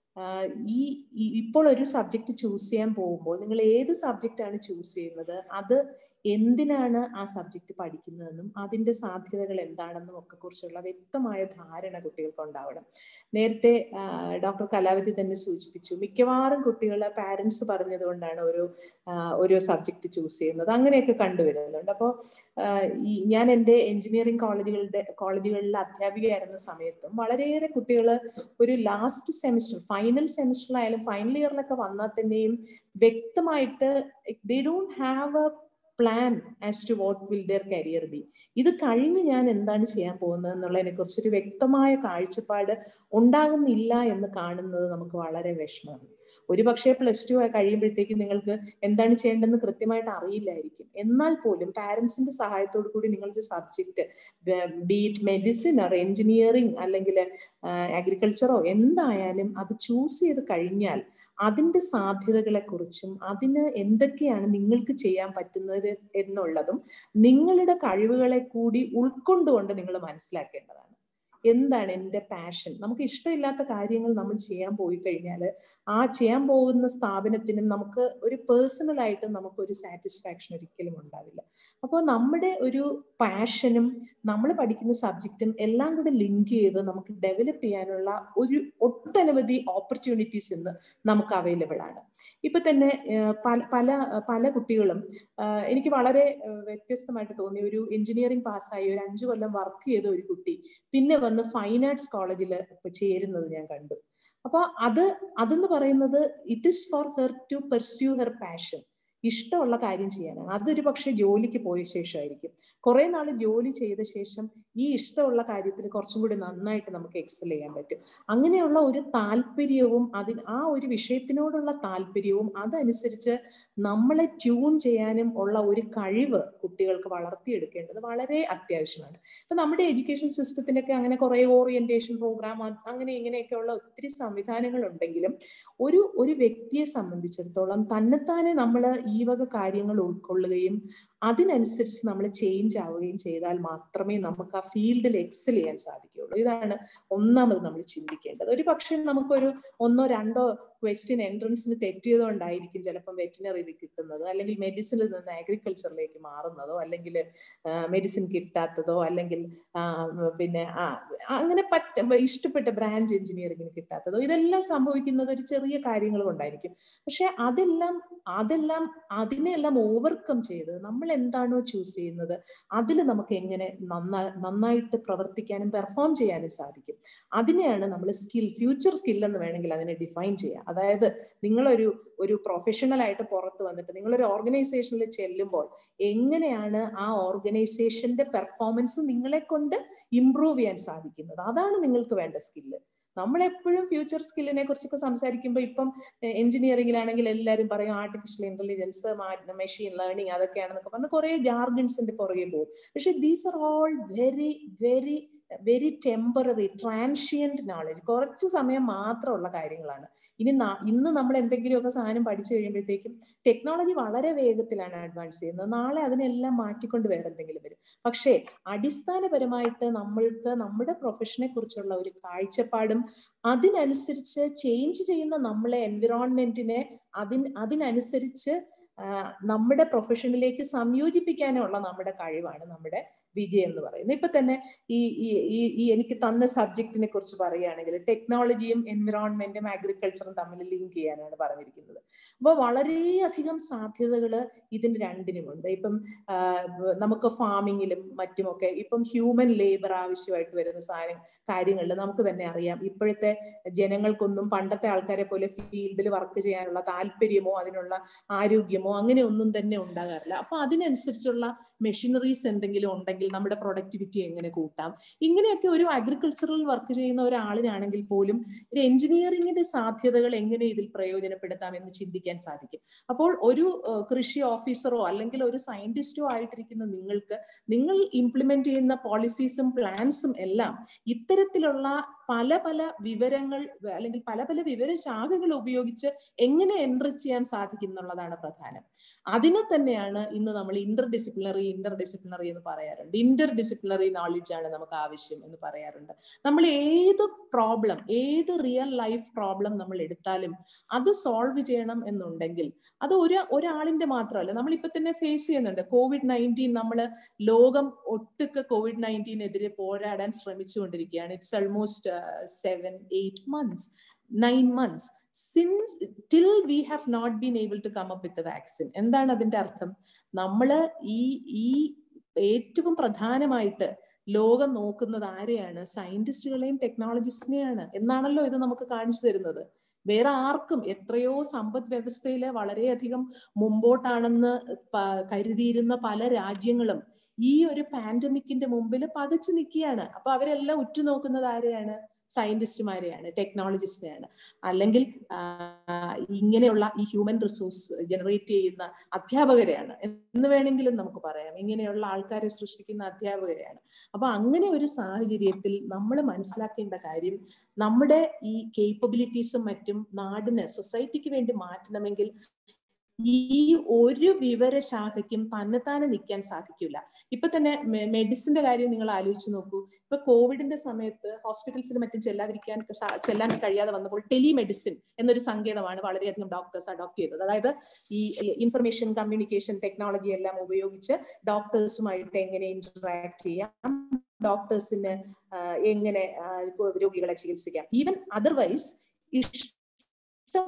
E: ഈ ഈ- ഇപ്പോൾ ഒരു സബ്ജക്ട് ചൂസ് ചെയ്യാൻ പോകുമ്പോൾ നിങ്ങൾ ഏത് സബ്ജക്റ്റ് ആണ് ചൂസ് ചെയ്യുന്നത് അത് എന്തിനാണ് ആ സബ്ജക്ട് പഠിക്കുന്നതെന്നും അതിന്റെ സാധ്യതകൾ എന്താണെന്നും ഒക്കെ കുറിച്ചുള്ള വ്യക്തമായ ധാരണ കുട്ടികൾക്ക് ഉണ്ടാവണം നേരത്തെ ഡോക്ടർ കലാവതി തന്നെ സൂചിപ്പിച്ചു മിക്കവാറും കുട്ടികളെ പാരന്റ്സ് പറഞ്ഞത് കൊണ്ടാണ് ഒരു ആ, ഒരു സബ്ജക്ട് ചൂസ് ചെയ്യുന്നത് അങ്ങനെയൊക്കെ കണ്ടുവരുന്നുണ്ട് അപ്പോൾ ഈ ഞാൻ എൻ്റെ എഞ്ചിനീയറിംഗ് കോളേജുകളുടെ കോളേജുകളിലെ അധ്യാപികയായിരുന്ന സമയത്തും വളരെയേറെ കുട്ടികൾ ഒരു ലാസ്റ്റ് സെമിസ്റ്റർ ഫൈനൽ സെമിസ്റ്ററിലായാലും ഫൈനൽ ഇയറിലൊക്കെ വന്നാൽ തന്നെയും വ്യക്തമായിട്ട് they don't have a plan as to what will their career be ഇത് കഴിഞ്ഞ് ഞാൻ എന്താണ് ചെയ്യാൻ പോകുന്നത് എന്നുള്ളതിനെ കുറിച്ചൊരു വ്യക്തമായ കാഴ്ചപ്പാട് ഉണ്ടാകുന്നില്ല എന്ന് കാണുന്നത് നമുക്ക് വളരെ വിഷമമാണ് ഒരു പക്ഷേ പ്ലസ് ടു കഴിയുമ്പോഴത്തേക്കും നിങ്ങൾക്ക് എന്താണ് ചെയ്യേണ്ടതെന്ന് കൃത്യമായിട്ട് അറിയില്ലായിരിക്കും എന്നാൽ പോലും പാരന്റ്സിന്റെ സഹായത്തോടു കൂടി നിങ്ങളൊരു subject be it medicine or engineering അല്ലെങ്കിൽ അഗ്രികൾച്ചറോ എന്തായാലും അത് ചൂസ് ചെയ്ത് കഴിഞ്ഞാൽ അതിന്റെ സാധ്യതകളെ കുറിച്ചും അതിന് എന്തൊക്കെയാണ് നിങ്ങൾക്ക് ചെയ്യാൻ പറ്റുന്നത് എന്നുള്ളതും നിങ്ങളുടെ കഴിവുകളെ കൂടി ഉൾക്കൊണ്ടുകൊണ്ട് നിങ്ങൾ മനസ്സിലാക്കേണ്ടതാണ് എന്താണ് എൻ്റെ പാഷൻ നമുക്ക് ഇഷ്ടമില്ലാത്ത കാര്യങ്ങൾ നമ്മൾ ചെയ്യാൻ പോയി കഴിഞ്ഞാൽ ആ ചെയ്യാൻ പോകുന്ന സ്ഥാപനത്തിനും നമുക്ക് ഒരു പേഴ്സണൽ ആയിട്ട് നമുക്ക് ഒരു സാറ്റിസ്ഫാക്ഷൻ ഒരിക്കലും ഉണ്ടാവില്ല അപ്പോൾ നമ്മുടെ ഒരു പാഷനും നമ്മൾ പഠിക്കുന്ന സബ്ജക്റ്റും എല്ലാം കൂടെ ലിങ്ക് ചെയ്ത് നമുക്ക് ഡെവലപ്പ് ചെയ്യാനുള്ള ഒരു ഒട്ടനവധി ഓപ്പർച്യൂണിറ്റീസ് ഇന്ന് നമുക്ക് അവൈലബിൾ ആണ് ഇപ്പൊ തന്നെ ഏഹ്, പല പല പല കുട്ടികളും ആഹ്, എനിക്ക് വളരെ ഏഹ്, വ്യത്യസ്തമായിട്ട് തോന്നി ഒരു എഞ്ചിനീയറിംഗ് പാസ്സായി ഒരു അഞ്ചു കൊല്ലം വർക്ക് ചെയ്ത ഒരു കുട്ടി പിന്നെ വന്ന് ഫൈൻ ആർട്സ് കോളേജിൽ ചേരുന്നത് ഞാൻ കണ്ടു അപ്പൊ അത് അതെന്ന് പറയുന്നത് it is for her to pursue her passion ഇഷ്ടമുള്ള കാര്യം ചെയ്യാനാണ് അതൊരു പക്ഷെ ജോലിക്ക് പോയ ശേഷമായിരിക്കും കുറെ നാൾ ജോലി ചെയ്ത ശേഷം ഈ ഇഷ്ടമുള്ള കാര്യത്തിൽ കുറച്ചും കൂടി നന്നായിട്ട് നമുക്ക് എക്സൽ ചെയ്യാൻ പറ്റും അങ്ങനെയുള്ള ഒരു താല്പര്യവും അതിന് ആ ഒരു വിഷയത്തിനോടുള്ള താല്പര്യവും അതനുസരിച്ച് നമ്മളെ ട്യൂൺ ചെയ്യാനും ഉള്ള ഒരു കഴിവ് കുട്ടികൾക്ക് വളർത്തിയെടുക്കേണ്ടത് വളരെ അത്യാവശ്യമാണ് ഇപ്പൊ നമ്മുടെ എഡ്യൂക്കേഷൻ സിസ്റ്റത്തിനൊക്കെ അങ്ങനെ കുറെ ഓറിയന്റേഷൻ പ്രോഗ്രാം അങ്ങനെ ഇങ്ങനെയൊക്കെയുള്ള ഒത്തിരി സംവിധാനങ്ങൾ ഉണ്ടെങ്കിലും ഒരു ഒരു വ്യക്തിയെ സംബന്ധിച്ചിടത്തോളം തന്നെത്താനെ നമ്മൾ ഈ വക കാര്യങ്ങൾ ഉൾക്കൊള്ളുകയും അതിനനുസരിച്ച് നമ്മൾ ചേഞ്ച് ആവുകയും ചെയ്താൽ മാത്രമേ നമുക്ക് ആ ഫീൽഡിൽ എക്സൽ ചെയ്യാൻ സാധിക്കുകയുള്ളൂ ഇതാണ് ഒന്നാമത് നമ്മൾ ചിന്തിക്കേണ്ടത് ഒരു പക്ഷേ നമുക്കൊരു ഒന്നോ രണ്ടോ ക്വസ്റ്റ്യൻ എൻട്രൻസിന് തെറ്റിയതുകൊണ്ടായിരിക്കും ചിലപ്പം വെറ്റിനറി കിട്ടുന്നത് അല്ലെങ്കിൽ മെഡിസിനിൽ നിന്ന് അഗ്രികൾച്ചറിലേക്ക് മാറുന്നതോ അല്ലെങ്കിൽ മെഡിസിൻ കിട്ടാത്തതോ അല്ലെങ്കിൽ ആ, പിന്നെ ആ, അങ്ങനെ പറ്റ ഇഷ്ടപ്പെട്ട ബ്രാഞ്ച് എഞ്ചിനീയറിംഗിന് കിട്ടാത്തതോ ഇതെല്ലാം സംഭവിക്കുന്നത് ഒരു ചെറിയ കാര്യങ്ങൾ കൊണ്ടായിരിക്കും പക്ഷെ അതെല്ലാം അതെല്ലാം അതിനെല്ലാം ഓവർകം ചെയ്ത് നമ്മൾ എന്താണോ ചൂസ് ചെയ്യുന്നത് അതിൽ നമുക്ക് എങ്ങനെ നന്നാ നന്നായിട്ട് പ്രവർത്തിക്കാനും പെർഫോം ചെയ്യാനും സാധിക്കും അതിനെയാണ് നമ്മൾ സ്കിൽ ഫ്യൂച്ചർ സ്കിൽ എന്ന് വേണമെങ്കിൽ അതിനെ ഡിഫൈൻ ചെയ്യാം അതായത് നിങ്ങളൊരു ഒരു പ്രൊഫഷണൽ ആയിട്ട് പുറത്ത് വന്നിട്ട് നിങ്ങളൊരു ഓർഗനൈസേഷനിൽ ചെല്ലുമ്പോൾ എങ്ങനെയാണ് ആ ഓർഗനൈസേഷന്റെ പെർഫോമൻസ് നിങ്ങളെ കൊണ്ട് ഇംപ്രൂവ് ചെയ്യാൻ സാധിക്കുന്നത് അതാണ് നിങ്ങൾക്ക് വേണ്ട സ്കില്ല് നമ്മൾ എപ്പോഴും ഫ്യൂച്ചർ സ്കില്ലിനെ കുറിച്ചൊക്കെ സംസാരിക്കുമ്പോൾ ഇപ്പം എഞ്ചിനീയറിംഗിലാണെങ്കിൽ എല്ലാവരും പറയും ആർട്ടിഫിഷ്യൽ ഇന്റലിജൻസ് മെഷീൻ ലേണിംഗ് അതൊക്കെയാണെന്നൊക്കെ പറഞ്ഞ് കുറെ ജാർഗൻസിന്റെ പുറകെ പോകും പക്ഷെ these are all very very very temporary transient knowledge കുറച്ച് സമയം മാത്രമുള്ള കാര്യങ്ങളാണ് ഇനി ന- ഇന്ന് നമ്മൾ എന്തെങ്കിലുമൊക്കെ സാധനം പഠിച്ചു കഴിയുമ്പോഴത്തേക്കും ടെക്നോളജി വളരെ വേഗത്തിലാണ് അഡ്വാൻസ് ചെയ്യുന്നത് നാളെ അതിനെല്ലാം മാറ്റിക്കൊണ്ട് വേറെ എന്തെങ്കിലും വരും പക്ഷേ അടിസ്ഥാനപരമായിട്ട് നമ്മൾക്ക് നമ്മുടെ പ്രൊഫഷനെ കുറിച്ചുള്ള ഒരു കാഴ്ചപ്പാടും അതിനനുസരിച്ച് ചേഞ്ച് ചെയ്യുന്ന നമ്മളെ എൻവിറോൺമെന്റിനെ അതിന് അതിനനുസരിച്ച് ആ, നമ്മുടെ പ്രൊഫഷനിലേക്ക് സംയോജിപ്പിക്കാനുള്ള നമ്മുടെ കഴിവാണ് നമ്മുടെ വിജയം എന്ന് പറയുന്നത് ഇപ്പൊ തന്നെ ഈ ഈ ഈ- ഈ എനിക്ക് തന്ന സബ്ജക്റ്റിനെ കുറിച്ച് പറയുകയാണെങ്കിൽ ടെക്നോളജിയും എൻവിറോൺമെന്റും അഗ്രികൾച്ചറും തമ്മിൽ ലിങ്ക് ചെയ്യാനാണ് പറഞ്ഞിരിക്കുന്നത് അപ്പോൾ വളരെയധികം സാധ്യതകൾ ഇതിന് രണ്ടിനുമുണ്ട് ഇപ്പം ആ, നമുക്ക് ഫാമിങ്ങിലും മറ്റുമൊക്കെ ഇപ്പം ഹ്യൂമൻ ലേബർ ആവശ്യമായിട്ട് വരുന്ന സാധനം കാര്യങ്ങളിൽ നമുക്ക് തന്നെ അറിയാം ഇപ്പോഴത്തെ ജനങ്ങൾക്കൊന്നും പണ്ടത്തെ ആൾക്കാരെ പോലെ ഫീൽഡിൽ വർക്ക് ചെയ്യാനുള്ള താല്പര്യമോ അതിനുള്ള ആരോഗ്യമോ അങ്ങനെ ഒന്നും തന്നെ ഉണ്ടാകാറില്ല അപ്പൊ അതിനനുസരിച്ചുള്ള മെഷീനറീസ് എന്തെങ്കിലും ഉണ്ടെങ്കിൽ നമ്മുടെ പ്രൊഡക്ടിവിറ്റി എങ്ങനെ കൂട്ടാം ഇങ്ങനെയൊക്കെ ഒരു അഗ്രികൾച്ചറൽ വർക്ക് ചെയ്യുന്ന ഒരാളിനാണെങ്കിൽ പോലും ഒരു എഞ്ചിനീയറിംഗിന്റെ സാധ്യതകൾ എങ്ങനെ ഇതിൽ പ്രയോജനപ്പെടുത്താം എന്ന് ചിന്തിക്കാൻ സാധിക്കും അപ്പോൾ ഒരു ഏഹ്, കൃഷി ഓഫീസറോ അല്ലെങ്കിൽ ഒരു സയന്റിസ്റ്റോ ആയിട്ടിരിക്കുന്ന നിങ്ങൾക്ക് നിങ്ങൾ ഇംപ്ലിമെന്റ് ചെയ്യുന്ന പോളിസീസും പ്ലാൻസും എല്ലാം ഇത്തരത്തിലുള്ള പല പല വിവരങ്ങൾ അല്ലെങ്കിൽ പല പല വിവരശാഖകൾ ഉപയോഗിച്ച് എങ്ങനെ എൻറിച്ച് ചെയ്യാൻ സാധിക്കും എന്നുള്ളതാണ് പ്രധാനം അതിനെ തന്നെയാണ് ഇന്ന് നമ്മൾ ഇന്റർ ഡിസിപ്ലിനറി ഇന്റർ ഡിസിപ്ലിനറി എന്ന് പറയാറുണ്ട് ഇന്റർ ഡിസിപ്ലിനറി നോളജ് ആണ് നമുക്ക് ആവശ്യം എന്ന് പറയാറുണ്ട് നമ്മൾ ഏത് പ്രോബ്ലം ഏത് റിയൽ ലൈഫ് പ്രോബ്ലം നമ്മൾ എടുത്താലും അത് സോൾവ് ചെയ്യണം എന്നുണ്ടെങ്കിൽ അത് ഒരു ഒരാളിന്റെ മാത്രമല്ല നമ്മൾ ഇപ്പൊ തന്നെ ഫേസ് ചെയ്യുന്നുണ്ട് കോവിഡ് നയൻറ്റീൻ നമ്മൾ ലോകം ഒട്ടുക്ക് കോവിഡ് നയൻറ്റീനെതിരെ പോരാടാൻ ശ്രമിച്ചുകൊണ്ടിരിക്കുകയാണ് it's almost seven eight months nine months since till we have not been able to come up with vaccine എന്താണ് അതിന്റെ അർത്ഥം നമ്മള് ഈ ഈ ഏറ്റവും പ്രധാനമായിട്ട് ലോകം നോക്കുന്നത് ആരെയാണ് സയന്റിസ്റ്റുകളെയും ടെക്നോളജിസ്റ്റിനെയാണ് എന്നാണല്ലോ ഇത് നമുക്ക് കാണിച്ചു തരുന്നത് വേറെ ആർക്കും എത്രയോ സമ്പദ് വ്യവസ്ഥയില് വളരെയധികം മുമ്പോട്ടാണെന്ന് കരുതിയിരുന്ന പല രാജ്യങ്ങളും ഈ ഒരു പാൻഡമിക്കിന്റെ മുമ്പിൽ പകച്ചു നിൽക്കുകയാണ് അപ്പൊ അവരെല്ലാം ഉറ്റുനോക്കുന്നത് ആരെയാണ് സയന്റിസ്റ്റുമാരെയാണ് ടെക്നോളജിസ്റ്റിനെയാണ് അല്ലെങ്കിൽ ഇങ്ങനെയുള്ള ഈ ഹ്യൂമൻ റിസോഴ്സ് ജനറേറ്റ് ചെയ്യുന്ന അധ്യാപകരെയാണ് എന്ന് വേണമെങ്കിലും നമുക്ക് പറയാം ഇങ്ങനെയുള്ള ആൾക്കാരെ സൃഷ്ടിക്കുന്ന അധ്യാപകരെയാണ് അപ്പൊ അങ്ങനെ ഒരു സാഹചര്യത്തിൽ നമ്മൾ മനസ്സിലാക്കേണ്ട കാര്യം നമ്മുടെ ഈ കേപ്പബിലിറ്റീസും മറ്റും നാടിന് സൊസൈറ്റിക്ക് വേണ്ടി മാറ്റണമെങ്കിൽ ഈ ഒരു വിവരശാഖയ്ക്കും തന്നെത്താനെ നിൽക്കാൻ സാധിക്കില്ല ഇപ്പൊ തന്നെ മെഡിസിന്റെ കാര്യം നിങ്ങൾ ആലോചിച്ച് നോക്കൂ ഇപ്പൊ കോവിഡിന്റെ സമയത്ത് ഹോസ്പിറ്റൽസിൽ മറ്റും ചെല്ലാതിരിക്കാൻ ചെല്ലാൻ കഴിയാതെ വന്നപ്പോൾ ടെലിമെഡിസിൻ എന്നൊരു സങ്കേതമാണ് വളരെയധികം ഡോക്ടേഴ്സ് അഡോപ്റ്റ് ചെയ്തത് അതായത് ഈ ഇൻഫർമേഷൻ കമ്മ്യൂണിക്കേഷൻ ടെക്നോളജി എല്ലാം ഉപയോഗിച്ച് ഡോക്ടേഴ്സുമായിട്ട് എങ്ങനെ ഇന്ററാക്ട് ചെയ്യാം ഡോക്ടേഴ്സിന് എങ്ങനെ രോഗികളെ ചികിത്സിക്കാം ഈവൻ അതർവൈസ് ഇഷ്ടം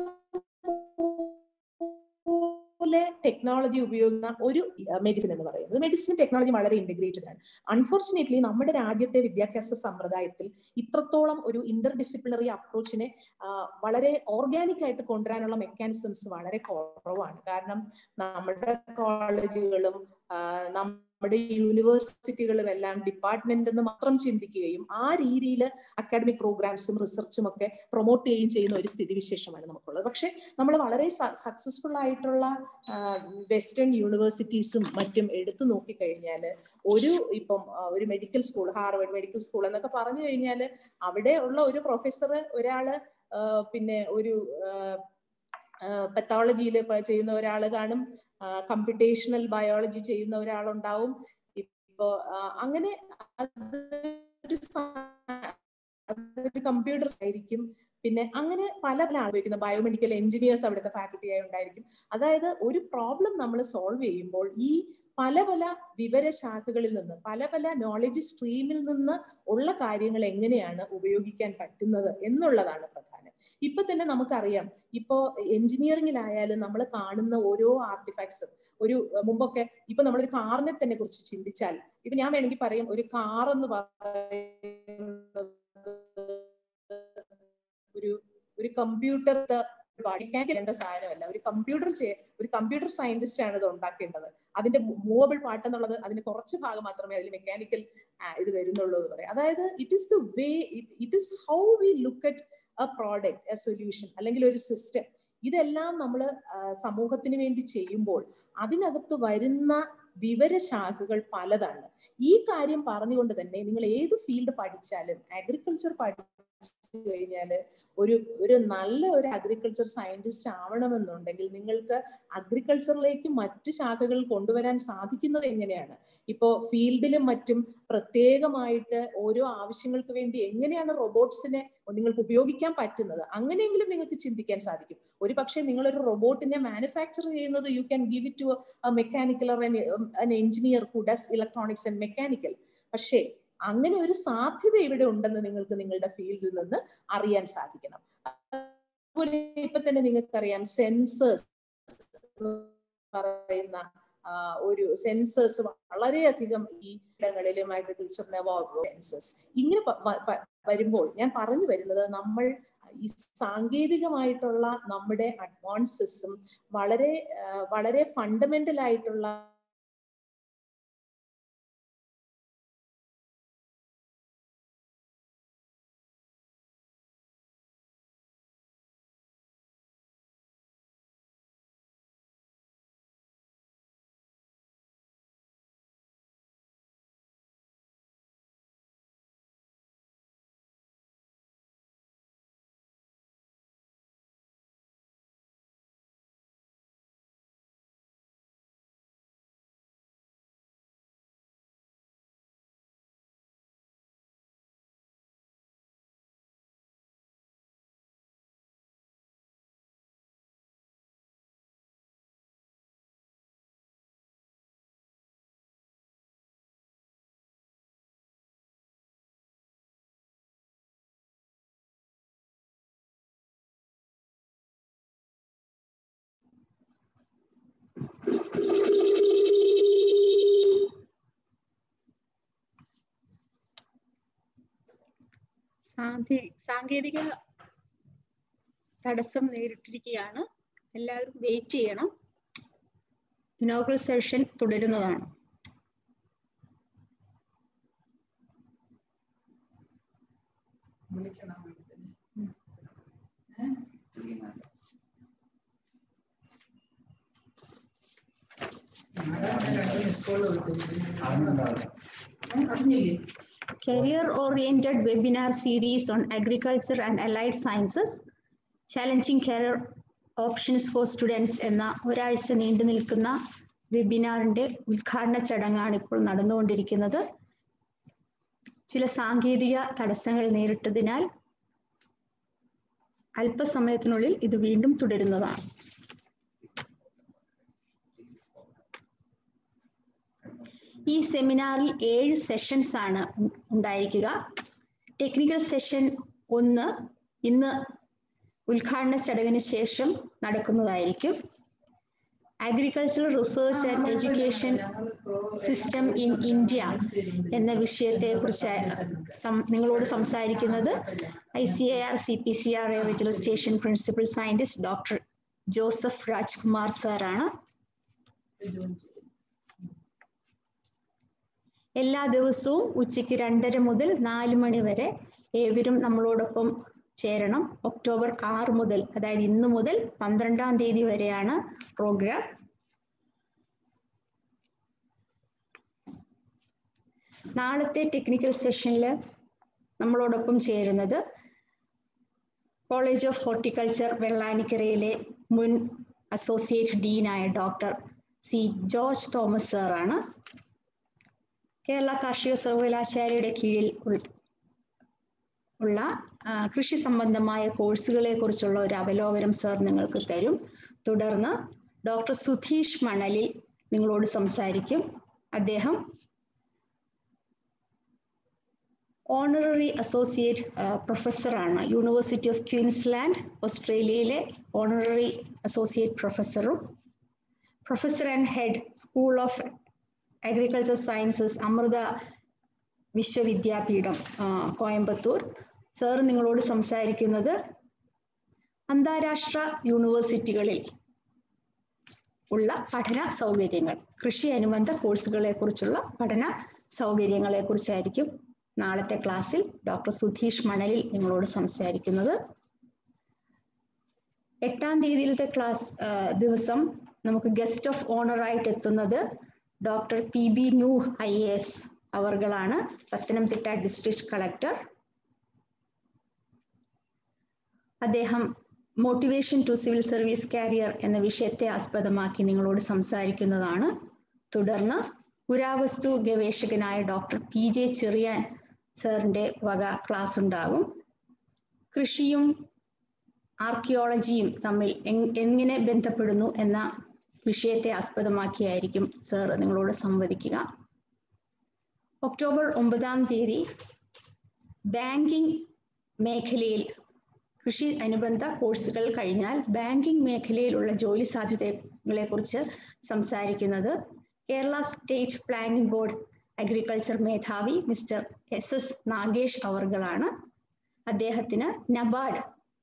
E: പോലെ ടെക്നോളജി ഉപയോഗിക്കുന്ന ഒരു മെഡിസിൻ എന്ന് പറയുന്നത് മെഡിസിൻ ടെക്നോളജി വളരെ ഇന്റഗ്രേറ്റഡ് ആണ് അൺഫോർച്ചുനേറ്റ്ലി നമ്മുടെ രാജ്യത്തെ വിദ്യാഭ്യാസ സമ്പ്രദായത്തിൽ ഇത്രത്തോളം ഒരു ഇന്റർ ഡിസിപ്ലിനറി അപ്രോച്ചിനെ വളരെ ഓർഗാനിക് ആയിട്ട് കൊണ്ടുവരാനുള്ള മെക്കാനിസംസ് വളരെ കുറവാണ് കാരണം നമ്മുടെ കോളേജുകളും നമ്മുടെ യൂണിവേഴ്സിറ്റികളും എല്ലാം ഡിപ്പാർട്ട്മെന്റ് എന്ന് മാത്രം ചിന്തിക്കുകയും ആ രീതിയിൽ അക്കാഡമിക് പ്രോഗ്രാംസും റിസർച്ചും ഒക്കെ പ്രൊമോട്ട് ചെയ്യുകയും ചെയ്യുന്ന ഒരു സ്ഥിതിവിശേഷമാണ് നമുക്കുള്ളത് പക്ഷെ നമ്മൾ വളരെ സക്സസ്ഫുൾ ആയിട്ടുള്ള വെസ്റ്റേൺ യൂണിവേഴ്സിറ്റീസും മറ്റും എടുത്തു നോക്കിക്കഴിഞ്ഞാൽ ഒരു ഇപ്പം ഒരു medical school Harvard medical school എന്നൊക്കെ പറഞ്ഞു കഴിഞ്ഞാൽ അവിടെ ഉള്ള ഒരു പ്രൊഫസർ ഒരാള് പിന്നെ ഒരു പത്തോളജിയിൽ ചെയ്യുന്ന ഒരാൾ കാണും കമ്പ്യൂട്ടേഷണൽ ബയോളജി ചെയ്യുന്ന ഒരാളുണ്ടാവും ഇപ്പോ അങ്ങനെ അതൊരു കമ്പ്യൂട്ടർ ആയിരിക്കും പിന്നെ അങ്ങനെ പല പല ആളുപയോഗിക്കുന്ന ബയോമെഡിക്കൽ എഞ്ചിനീയേഴ്സ് അവിടുത്തെ ഫാക്കൽറ്റി ആയി ഉണ്ടായിരിക്കും അതായത് ഒരു പ്രോബ്ലം നമ്മൾ സോൾവ് ചെയ്യുമ്പോൾ ഈ പല പല വിവരശാഖകളിൽ നിന്ന് പല പല നോളജ് സ്ട്രീമിൽ നിന്ന് ഉള്ള കാര്യങ്ങൾ എങ്ങനെയാണ് ഉപയോഗിക്കാൻ പറ്റുന്നത് എന്നുള്ളതാണ് പ്രധാനം ഇപ്പൊ തന്നെ നമുക്കറിയാം ഇപ്പോ എഞ്ചിനീയറിംഗിലായാലും നമ്മൾ കാണുന്ന ഓരോ ആർട്ടിഫാക്ട്സും ഒരു മുമ്പൊക്കെ ഇപ്പൊ നമ്മളൊരു കാറിനെ തന്നെ കുറിച്ച് ചിന്തിച്ചാൽ ഇപ്പൊ ഞാൻ വേണമെങ്കിൽ പറയും ഒരു കാർ എന്ന് പറയുന്നത് ഒരു ഒരു കമ്പ്യൂട്ടർ പഠിക്കാൻ ചെയ്യേണ്ട സാധനമല്ല ഒരു കമ്പ്യൂട്ടർ ഒരു കമ്പ്യൂട്ടർ സയന്റിസ്റ്റ് ആണ് ഇത് ഉണ്ടാക്കേണ്ടത് അതിന്റെ മൂവബിൾ പാർട്ട് എന്നുള്ളത് അതിന് കുറച്ച് ഭാഗം മാത്രമേ അതിൽ മെക്കാനിക്കൽ ഇത് വരുന്നുള്ളൂ എന്ന് പറയാം അതായത് it is the way it is how we look at a product a solution അല്ലെങ്കിൽ ഒരു സിസ്റ്റം ഇതെല്ലാം നമ്മൾ സമൂഹത്തിന് വേണ്ടി ചെയ്യുമ്പോൾ അതിനകത്ത് വരുന്ന വിവരശാഖകൾ പലതാണ് ഈ കാര്യം പറഞ്ഞുകൊണ്ട് തന്നെ നിങ്ങൾ ഏത് ഫീൽഡ് പഠിച്ചാലും അഗ്രികൾച്ചർ പഠിച്ചു കഴിഞ്ഞാല് ഒരു ഒരു നല്ല ഒരു അഗ്രികൾച്ചർ സയന്റിസ്റ്റ് ആവണമെന്നുണ്ടെങ്കിൽ നിങ്ങൾക്ക് അഗ്രികൾച്ചറിലേക്ക് മറ്റ് ശാഖകൾ കൊണ്ടുവരാൻ സാധിക്കുന്നത് എങ്ങനെയാണ് ഇപ്പോ ഫീൽഡിലും മറ്റും പ്രത്യേകമായിട്ട് ഓരോ ആവശ്യങ്ങൾക്ക് വേണ്ടി എങ്ങനെയാണ് റോബോട്ട്സിനെ നിങ്ങൾക്ക് ഉപയോഗിക്കാൻ പറ്റുന്നത് അങ്ങനെയെങ്കിലും നിങ്ങൾക്ക് ചിന്തിക്കാൻ സാധിക്കും ഒരു പക്ഷേ നിങ്ങളൊരു റോബോട്ടിനെ മാനുഫാക്ചർ ചെയ്യുന്നത് you can give it to mechanical or engineer who does electronics and mechanical പക്ഷേ അങ്ങനെ ഒരു സാധ്യത ഇവിടെ ഉണ്ടെന്ന് നിങ്ങൾക്ക് നിങ്ങളുടെ ഫീൽഡിൽ നിന്ന് അറിയാൻ സാധിക്കണം അതുപോലെ ഇപ്പൊ തന്നെ നിങ്ങൾക്കറിയാം സെൻസേഴ്സ് പറയുന്ന ഒരു സെൻസേഴ്സ് വളരെയധികം ഈ ഇടങ്ങളിലും അഗ്രികൾച്ചറിനെ സെൻസേഴ്സ് ഇങ്ങനെ വരുമ്പോൾ ഞാൻ പറഞ്ഞു വരുന്നത് നമ്മൾ ഈ സാങ്കേതികമായിട്ടുള്ള നമ്മുടെ അഡ്വാൻസസും വളരെ വളരെ ഫണ്ടമെന്റൽ ആയിട്ടുള്ള
A: സാങ്കേ സാങ്കേതിക തടസ്സം നേരിട്ടിരിക്കുകയാണ് എല്ലാവരും വെയിറ്റ് ചെയ്യണം ഇനോഗ്രൽ സെഷൻ തുടരുന്നതാണ്
E: വിളിക്കണം മാഡത്തിനെ. ഏ? വിളിക്കണം. മാഡം രണ്ട് മിസ് കോൾ കൊടുത്തു ഏ, പറഞ്ഞില്ലേ
A: career oriented webinar series on agriculture and allied sciences challenging career options for students എന്ന ഒരാഴ്ച നീണ്ടു നിൽക്കുന്ന വെബിനാറിന്റെ ഉദ്ഘാടന ചടങ്ങാണ് ഇപ്പോൾ നടന്നുകൊണ്ടിരിക്കുന്നത് ചില സാങ്കേതിക തടസ്സങ്ങൾ നേരിട്ടതിനാൽ അല്പസമയത്തിനുള്ളിൽ ഇത് വീണ്ടും തുടരുന്നതാണ് ഈ സെമിനാറിൽ ഏഴ് സെഷൻസ് ആണ് ഉ- ഉണ്ടായിരിക്കുക ടെക്നിക്കൽ സെഷൻ ഒന്ന് ഇന്ന് ഉദ്ഘാടന ചടങ്ങിന് ശേഷം നടക്കുന്നതായിരിക്കും agricultural research and education system in India എന്ന വിഷയത്തെ കുറിച്ച് നിങ്ങളോട് സംസാരിക്കുന്നത് I C I R C P C R regional station principal scientist doctor Joseph Rajkumar സാറാണ് എല്ലാ ദിവസവും ഉച്ചയ്ക്ക് രണ്ടര മുതൽ നാല് മണി വരെ ഏവരും നമ്മളോടൊപ്പം ചേരണം ഒക്ടോബർ ആറ് മുതൽ അതായത് ഇന്ന് മുതൽ പന്ത്രണ്ടാം തീയതി വരെയാണ് പ്രോഗ്രാം നാളത്തെ ടെക്നിക്കൽ സെഷനിൽ നമ്മളോടൊപ്പം ചേരുന്നത് കോളേജ് ഓഫ് ഹോർട്ടിക്കൾച്ചർ വെള്ളാനിക്കരയിലെ മുൻ അസോസിയേറ്റ് ഡീനായ ഡോക്ടർ സി ജോർജ് തോമസ് സാറാണ് കേരള കാർഷിക സർവകലാശാലയുടെ കീഴിൽ ഉൾ- ഉള്ള ആ, കൃഷി സംബന്ധമായ കോഴ്സുകളെ കുറിച്ചുള്ള ഒരു അവലോകനം സാർ നിങ്ങൾക്ക് തരും തുടർന്ന് ഡോക്ടർ സുധീഷ് മണലിൽ നിങ്ങളോട് സംസാരിക്കും അദ്ദേഹം ഓണററി അസോസിയേറ്റ് പ്രൊഫസറാണ് യൂണിവേഴ്സിറ്റി ഓഫ് ക്വീൻസ്ലാൻഡ് ഓസ്ട്രേലിയയിലെ ഓണററി അസോസിയേറ്റ് പ്രൊഫസറും professor and head school of agriculture sciences Amrita Vishwavidyapeetham ആ, കോയമ്പത്തൂർ സാർ നിങ്ങളോട് സംസാരിക്കുന്നത് അന്താരാഷ്ട്ര യൂണിവേഴ്സിറ്റികളിൽ ഉള്ള പഠന സൗകര്യങ്ങൾ കൃഷി അനുബന്ധ കോഴ്സുകളെ കുറിച്ചുള്ള പഠന സൗകര്യങ്ങളെ കുറിച്ചായിരിക്കും നാളത്തെ ക്ലാസ്സിൽ ഡോക്ടർ സുധീഷ് മണലിൽ നിങ്ങളോട് സംസാരിക്കുന്നത് എട്ടാം തീയതിയിലത്തെ ക്ലാസ് ആ, ദിവസം നമുക്ക് ഗസ്റ്റ് ഓഫ് ഓണർ ആയിട്ട് എത്തുന്നത് doctor P B Nooh I S അവർകളാണ് പത്തനംതിട്ട ഡിസ്ട്രിക്ട് കളക്ടർ അദ്ദേഹം motivation to civil service career എന്ന വിഷയത്തെ ആസ്പദമാക്കി നിങ്ങളോട് സംസാരിക്കുന്നതാണ് തുടർന്ന് പുരാവസ്തു ഗവേഷകനായ ഡോക്ടർ പി ജെ ചെറിയാൻ സാറിന്റെ വക ക്ലാസ് ഉണ്ടാകും കൃഷിയും ആർക്കിയോളജിയും തമ്മിൽ എങ്- എങ്ങനെ ബന്ധപ്പെടുന്നു എന്ന വിഷയത്തെ ആസ്പദമാക്കിയായിരിക്കും സാർ നിങ്ങളോട് സംവദിക്കുക ഒക്ടോബർ ഒമ്പതാം തീയതി ബാങ്കിംഗ് മേഖലയിൽ കൃഷി അനുബന്ധ കോഴ്സുകൾ കഴിഞ്ഞാൽ ബാങ്കിംഗ് മേഖലയിലുള്ള ജോലി സാധ്യതകളെ കുറിച്ച് സംസാരിക്കുന്നത് Kerala state planning board agriculture മേധാവി മിസ്റ്റർ എസ് എസ് നാഗേഷ് അവർകളാണ് അദ്ദേഹത്തിന് നബാർഡ്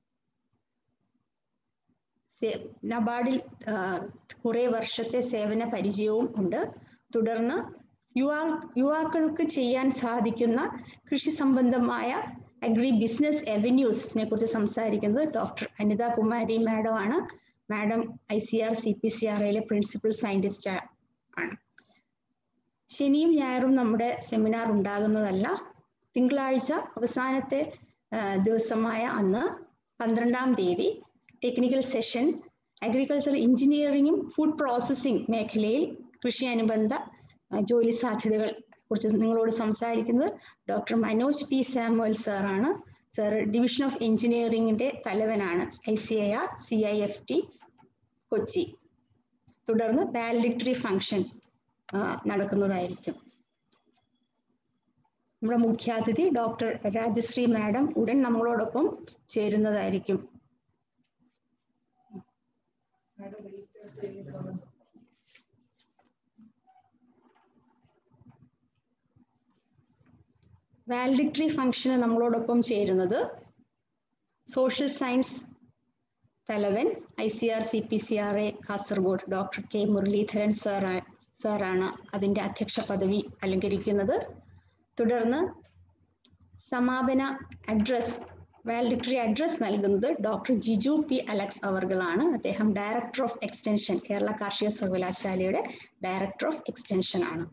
A: സേ- നബാർഡിൽ ആ, കുറെ വർഷത്തെ സേവന പരിചയവും ഉണ്ട് തുടർന്ന് യുവാ യുവാക്കൾക്ക് ചെയ്യാൻ സാധിക്കുന്ന കൃഷി സംബന്ധമായ അഗ്രി ബിസിനസ് അവന്യൂസിനെ കുറിച്ച് സംസാരിക്കുന്നത് ഡോക്ടർ അനിത കുമാരി മാഡം ആണ് madam I C R C P C R ഐയിലെ പ്രിൻസിപ്പൽ സയന്റിസ്റ്റ് ആണ് ശനിയും ഞായറും നമ്മുടെ സെമിനാർ ഉണ്ടാകുന്നതല്ല തിങ്കളാഴ്ച അവസാനത്തെ ആ, ദിവസമായ അന്ന് പന്ത്രണ്ടാം തീയതി ടെക്നിക്കൽ സെഷൻ അഗ്രികൾച്ചർ എഞ്ചിനീയറിംഗും ഫുഡ് പ്രോസസ്സിംഗ് മേഖലയിൽ കൃഷി അനുബന്ധ ആ, ജോലി സാധ്യതകൾ കുറിച്ച് നിങ്ങളോട് സംസാരിക്കുന്നത് ഡോക്ടർ മനോജ് പി സാമുവൽ സാറാണ് സാർ ഡിവിഷൻ ഓഫ് എഞ്ചിനീയറിംഗിന്റെ തലവനാണ് I C I R C I F T Kochi തുടർന്ന് വാലിഡിക്ടറി ഫംഗ്ഷൻ നടക്കുന്നതായിരിക്കും നമ്മുടെ മുഖ്യാതിഥി ഡോക്ടർ രാജശ്രീ മാഡം ഉടൻ നമ്മളോടൊപ്പം ചേരുന്നതായിരിക്കും
E: മാഡം റീസ്റ്റാർട്ട് ചെയ്തിട്ടുണ്ടോ
A: വാലിഡിക്ടറി ഫംഗ്ഷന് നമ്മളോടൊപ്പം ചേരുന്നത് സോഷ്യൽ സയൻസ് തലവൻ I C R C P C R A Kasaragod doctor K Muraleedharan സാറാ സാറാണ് അതിൻ്റെ അധ്യക്ഷ പദവി അലങ്കരിക്കുന്നത് തുടർന്ന് സമാപന അഡ്രസ് വാലിഡിക്ടറി അഡ്രസ് നൽകുന്നത് ഡോക്ടർ ജിജു പി അലക്സ് അവർകളാണ് അദ്ദേഹം ഡയറക്ടർ ഓഫ് എക്സ്റ്റൻഷൻ കേരള കാർഷിക സർവകലാശാലയുടെ ഡയറക്ടർ ഓഫ് എക്സ്റ്റൻഷൻ ആണ്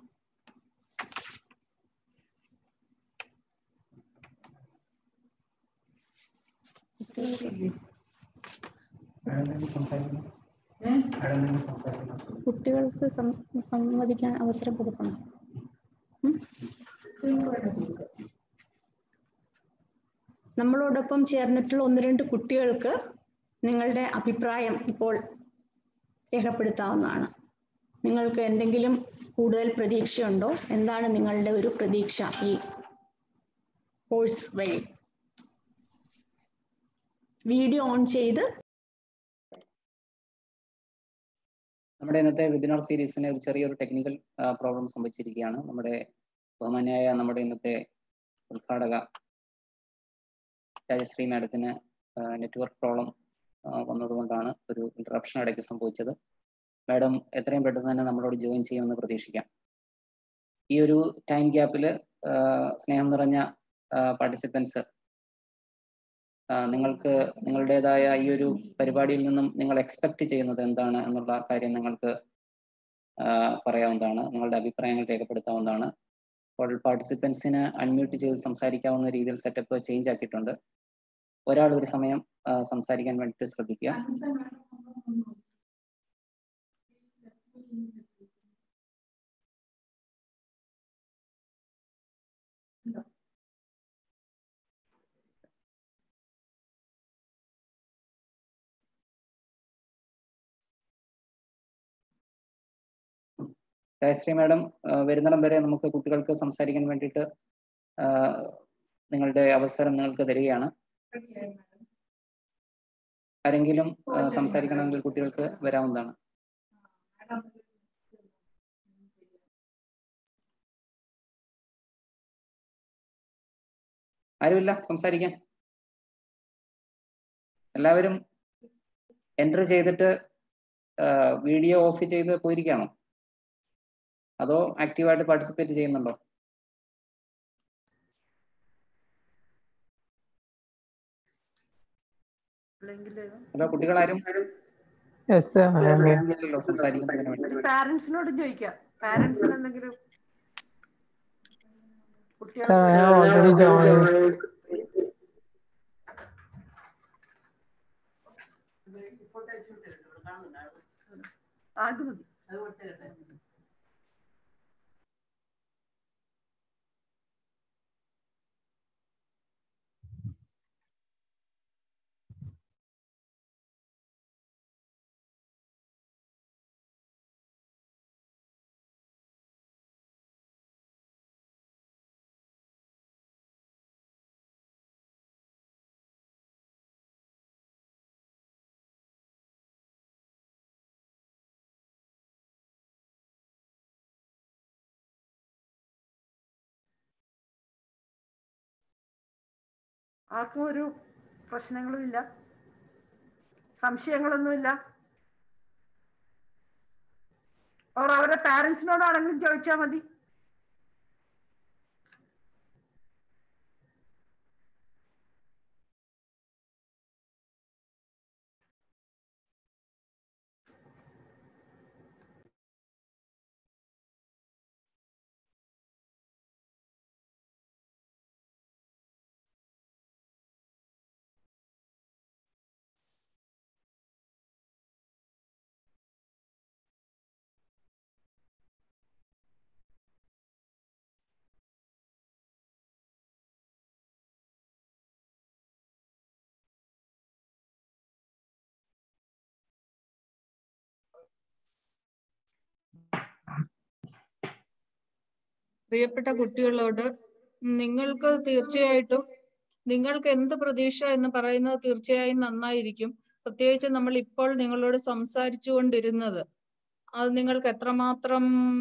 A: കുട്ടികൾക്ക് സം- സംവദിക്കാൻ അവസരം കൊടുക്കണം ഉം? നമ്മളോടൊപ്പം ചേർന്നിട്ടുള്ള ഒന്ന് രണ്ട് കുട്ടികൾക്ക് നിങ്ങളുടെ അഭിപ്രായം ഇപ്പോൾ രേഖപ്പെടുത്താവുന്നതാണ് നിങ്ങൾക്ക് എന്തെങ്കിലും കൂടുതൽ പ്രതീക്ഷയുണ്ടോ എന്താണ് നിങ്ങളുടെ ഒരു പ്രതീക്ഷ ഈ കോഴ്സ് വഴി വീഡിയോ ഓൺ ചെയ്ത്
F: നമ്മുടെ ഇന്നത്തെ വെബിനാർ സീരീസിന് ഒരു ചെറിയൊരു ടെക്നിക്കൽ പ്രോബ്ലം സംഭവിച്ചിരിക്കുകയാണ് നമ്മുടെ ബഹുമാന്യായ നമ്മുടെ ഇന്നത്തെ ഉദ്ഘാടക രാജശ്രീ മാഡത്തിന് നെറ്റ്വർക്ക് പ്രോബ്ലം വന്നതുകൊണ്ടാണ് ഒരു ഇന്ററപ്ഷൻ ഇടയ്ക്ക് സംഭവിച്ചത് മാഡം എത്രയും പെട്ടെന്ന് തന്നെ നമ്മളോട് ജോയിൻ ചെയ്യുമെന്ന് പ്രതീക്ഷിക്കാം ഈ ഒരു ടൈം ഗ്യാപ്പിൽ സ്നേഹം നിറഞ്ഞ പാർട്ടിസിപ്പൻസ് നിങ്ങൾക്ക് നിങ്ങളുടേതായ ഈ ഒരു പരിപാടിയിൽ നിന്നും നിങ്ങൾ എക്സ്പെക്ട് ചെയ്യുന്നത് എന്താണ് എന്നുള്ള കാര്യം നിങ്ങൾക്ക് ആ, പറയാവുന്നതാണ് നിങ്ങളുടെ അഭിപ്രായങ്ങൾ രേഖപ്പെടുത്താവുന്നതാണ് അപ്പോൾ പാർട്ടിസിപ്പൻസിന് അൺമ്യൂട്ട് ചെയ്ത് സംസാരിക്കാവുന്ന രീതിയിൽ സെറ്റപ്പ് ചേഞ്ച് ആക്കിയിട്ടുണ്ട് ഒരാൾ ഒരു സമയം ആ, സംസാരിക്കാൻ വേണ്ടിയിട്ട് ശ്രദ്ധിക്കുക രാജശ്രീ മാഡം വരുന്നിടം വരെ നമുക്ക് കുട്ടികൾക്ക് സംസാരിക്കാൻ വേണ്ടിയിട്ട് ആ, നിങ്ങളുടെ അവസരം നിങ്ങൾക്ക് തരികയാണ് ആരെങ്കിലും ആ, സംസാരിക്കണമെങ്കിൽ കുട്ടികൾക്ക് വരാവുന്നതാണ് ആരുമില്ല സംസാരിക്കാൻ എല്ലാവരും എൻ്റർ ചെയ്തിട്ട് വീഡിയോ ഓഫ് ചെയ്ത് പോയിരിക്കുകയാണോ അതോ ആക്റ്റീവായിട്ട് പാർട്ടിസിപ്പേറ്റ് ചെയ്യുന്നുണ്ടോ ഹലോ കുട്ടികളാരും
G: yes sir I am here
F: ഇല്ലല്ലോ സംസാരിക്കുന്നതിന് വേണ്ടി
D: പാരന്റ്സിനോടും ചോദിക്കാം പാരന്റ്സിന് എന്തെങ്കിലും
G: sir I have already join
D: ആ, അത് മതി ആർക്കും ഒരു പ്രശ്നങ്ങളുമില്ല സംശയങ്ങളൊന്നുമില്ല ഓർ അവരുടെ പാരന്റ്സിനോടാണെങ്കിലും ചോദിച്ചാൽ മതി
C: പ്രിയപ്പെട്ട കുട്ടികളോട് നിങ്ങൾക്ക് തീർച്ചയായിട്ടും നിങ്ങൾക്ക് എന്ത് പ്രതീക്ഷ എന്ന് പറയുന്നത് തീർച്ചയായും നന്നായിരിക്കും പ്രത്യേകിച്ച് നമ്മൾ ഇപ്പോൾ നിങ്ങളോട് സംസാരിച്ചു കൊണ്ടിരുന്നത് അത് നിങ്ങൾക്ക് എത്രമാത്രം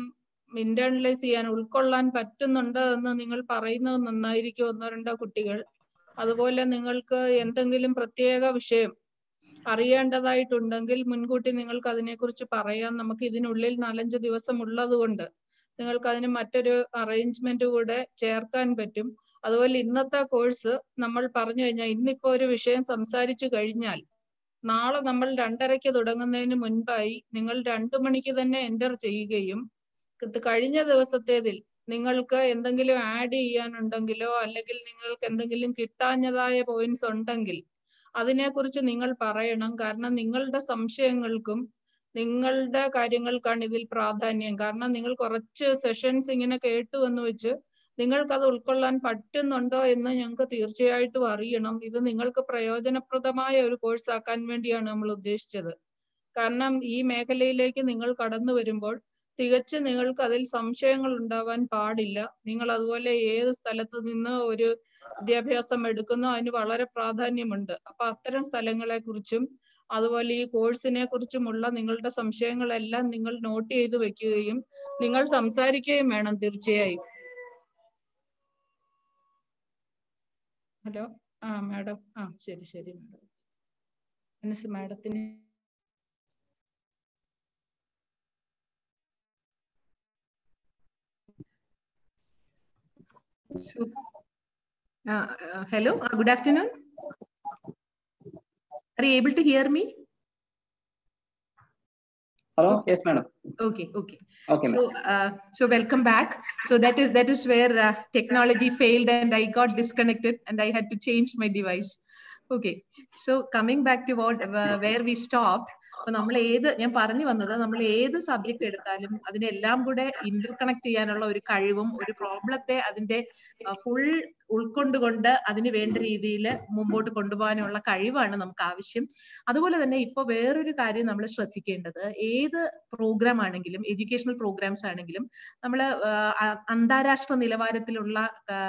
C: ഇന്റേണലൈസ് ചെയ്യാൻ ഉൾക്കൊള്ളാൻ പറ്റുന്നുണ്ട് എന്ന് നിങ്ങൾ പറയുന്നത് നന്നായിരിക്കും ഒന്നോ രണ്ടോ കുട്ടികൾ അതുപോലെ നിങ്ങൾക്ക് എന്തെങ്കിലും പ്രത്യേക വിഷയം അറിയേണ്ടതായിട്ടുണ്ടെങ്കിൽ മുൻകൂട്ടി നിങ്ങൾക്ക് അതിനെക്കുറിച്ച് പറയാം നമുക്ക് ഇതിനുള്ളിൽ നാലഞ്ച് ദിവസം ഉള്ളത് കൊണ്ട് നിങ്ങൾക്ക് അതിന് മറ്റൊരു അറേഞ്ച്മെന്റ് കൂടെ ചേർക്കാൻ പറ്റും അതുപോലെ ഇന്നത്തെ കോഴ്സ് നമ്മൾ പറഞ്ഞു കഴിഞ്ഞാൽ ഇന്നിപ്പോ ഒരു വിഷയം സംസാരിച്ചു കഴിഞ്ഞാൽ നാളെ നമ്മൾ രണ്ടരയ്ക്ക് തുടങ്ങുന്നതിന് മുൻപായി നിങ്ങൾ രണ്ടു മണിക്ക് തന്നെ എൻ്റർ ചെയ്യുകയും ഇത് കഴിഞ്ഞ ദിവസത്തേതിൽ നിങ്ങൾക്ക് എന്തെങ്കിലും ആഡ് ചെയ്യാനുണ്ടെങ്കിലോ അല്ലെങ്കിൽ നിങ്ങൾക്ക് എന്തെങ്കിലും കിട്ടാഞ്ഞതായ പോയിന്റ്സ് ഉണ്ടെങ്കിൽ അതിനെക്കുറിച്ച് നിങ്ങൾ പറയണം കാരണം നിങ്ങളുടെ സംശയങ്ങൾക്കും നിങ്ങളുടെ കാര്യങ്ങൾക്കാണ് ഇതിൽ പ്രാധാന്യം കാരണം നിങ്ങൾ കുറച്ച് സെഷൻസ് ഇങ്ങനെ കേട്ടു എന്ന് വെച്ച് നിങ്ങൾക്ക് അത് ഉൾക്കൊള്ളാൻ പറ്റുന്നുണ്ടോ എന്ന് ഞങ്ങൾക്ക് തീർച്ചയായിട്ടും അറിയണം ഇത് നിങ്ങൾക്ക് പ്രയോജനപ്രദമായ ഒരു കോഴ്സ് ആക്കാൻ വേണ്ടിയാണ് നമ്മൾ ഉദ്ദേശിച്ചത് കാരണം ഈ മേഖലയിലേക്ക് നിങ്ങൾ കടന്നു വരുമ്പോൾ തികച്ച് നിങ്ങൾക്ക് അതിൽ സംശയങ്ങൾ ഉണ്ടാവാൻ പാടില്ല നിങ്ങൾ അതുപോലെ ഏത് സ്ഥലത്ത് നിന്ന് ഒരു വിദ്യാഭ്യാസം എടുക്കുന്നോ അതിന് വളരെ പ്രാധാന്യമുണ്ട് അപ്പൊ അത്തരം സ്ഥലങ്ങളെ കുറിച്ചും അതുപോലെ ഈ കോഴ്സിനെ കുറിച്ചുമുള്ള നിങ്ങളുടെ സംശയങ്ങളെല്ലാം നിങ്ങൾ നോട്ട് ചെയ്ത് വെക്കുകയും നിങ്ങൾ സംസാരിക്കുകയും വേണം തീർച്ചയായും ഹലോ ആ മാഡം ആ ശരി ശരി മാഡം മനസ്സ് മാഡത്തിന്
H: So, uh, uh, hello, uh, good afternoon. Are you able to hear me?
F: Hello, yes, madam.
H: Okay, okay.
F: Okay,
H: So, uh, so welcome back. So that is that is where uh, technology failed and I got disconnected and I had to change my device. Okay. So coming back to what uh, where we stopped. അപ്പൊ നമ്മൾ ഏത് ഞാൻ പറഞ്ഞു വന്നത് നമ്മൾ ഏത് സബ്ജക്ട് എടുത്താലും അതിനെല്ലാം കൂടെ ഇന്റർ കണക്ട് ചെയ്യാനുള്ള ഒരു കഴിവും ഒരു പ്രോബ്ലത്തെ അതിന്റെ ഫുൾ ഉൾക്കൊണ്ടുകൊണ്ട് അതിന് വേണ്ട രീതിയിൽ മുമ്പോട്ട് കൊണ്ടുപോകാനുള്ള കഴിവാണ് നമുക്ക് ആവശ്യം അതുപോലെ തന്നെ ഇപ്പൊ വേറൊരു കാര്യം നമ്മൾ ശ്രദ്ധിക്കേണ്ടത് ഏത് പ്രോഗ്രാം ആണെങ്കിലും എഡ്യൂക്കേഷണൽ പ്രോഗ്രാംസ് ആണെങ്കിലും നമ്മൾ അന്താരാഷ്ട്ര നിലവാരത്തിലുള്ള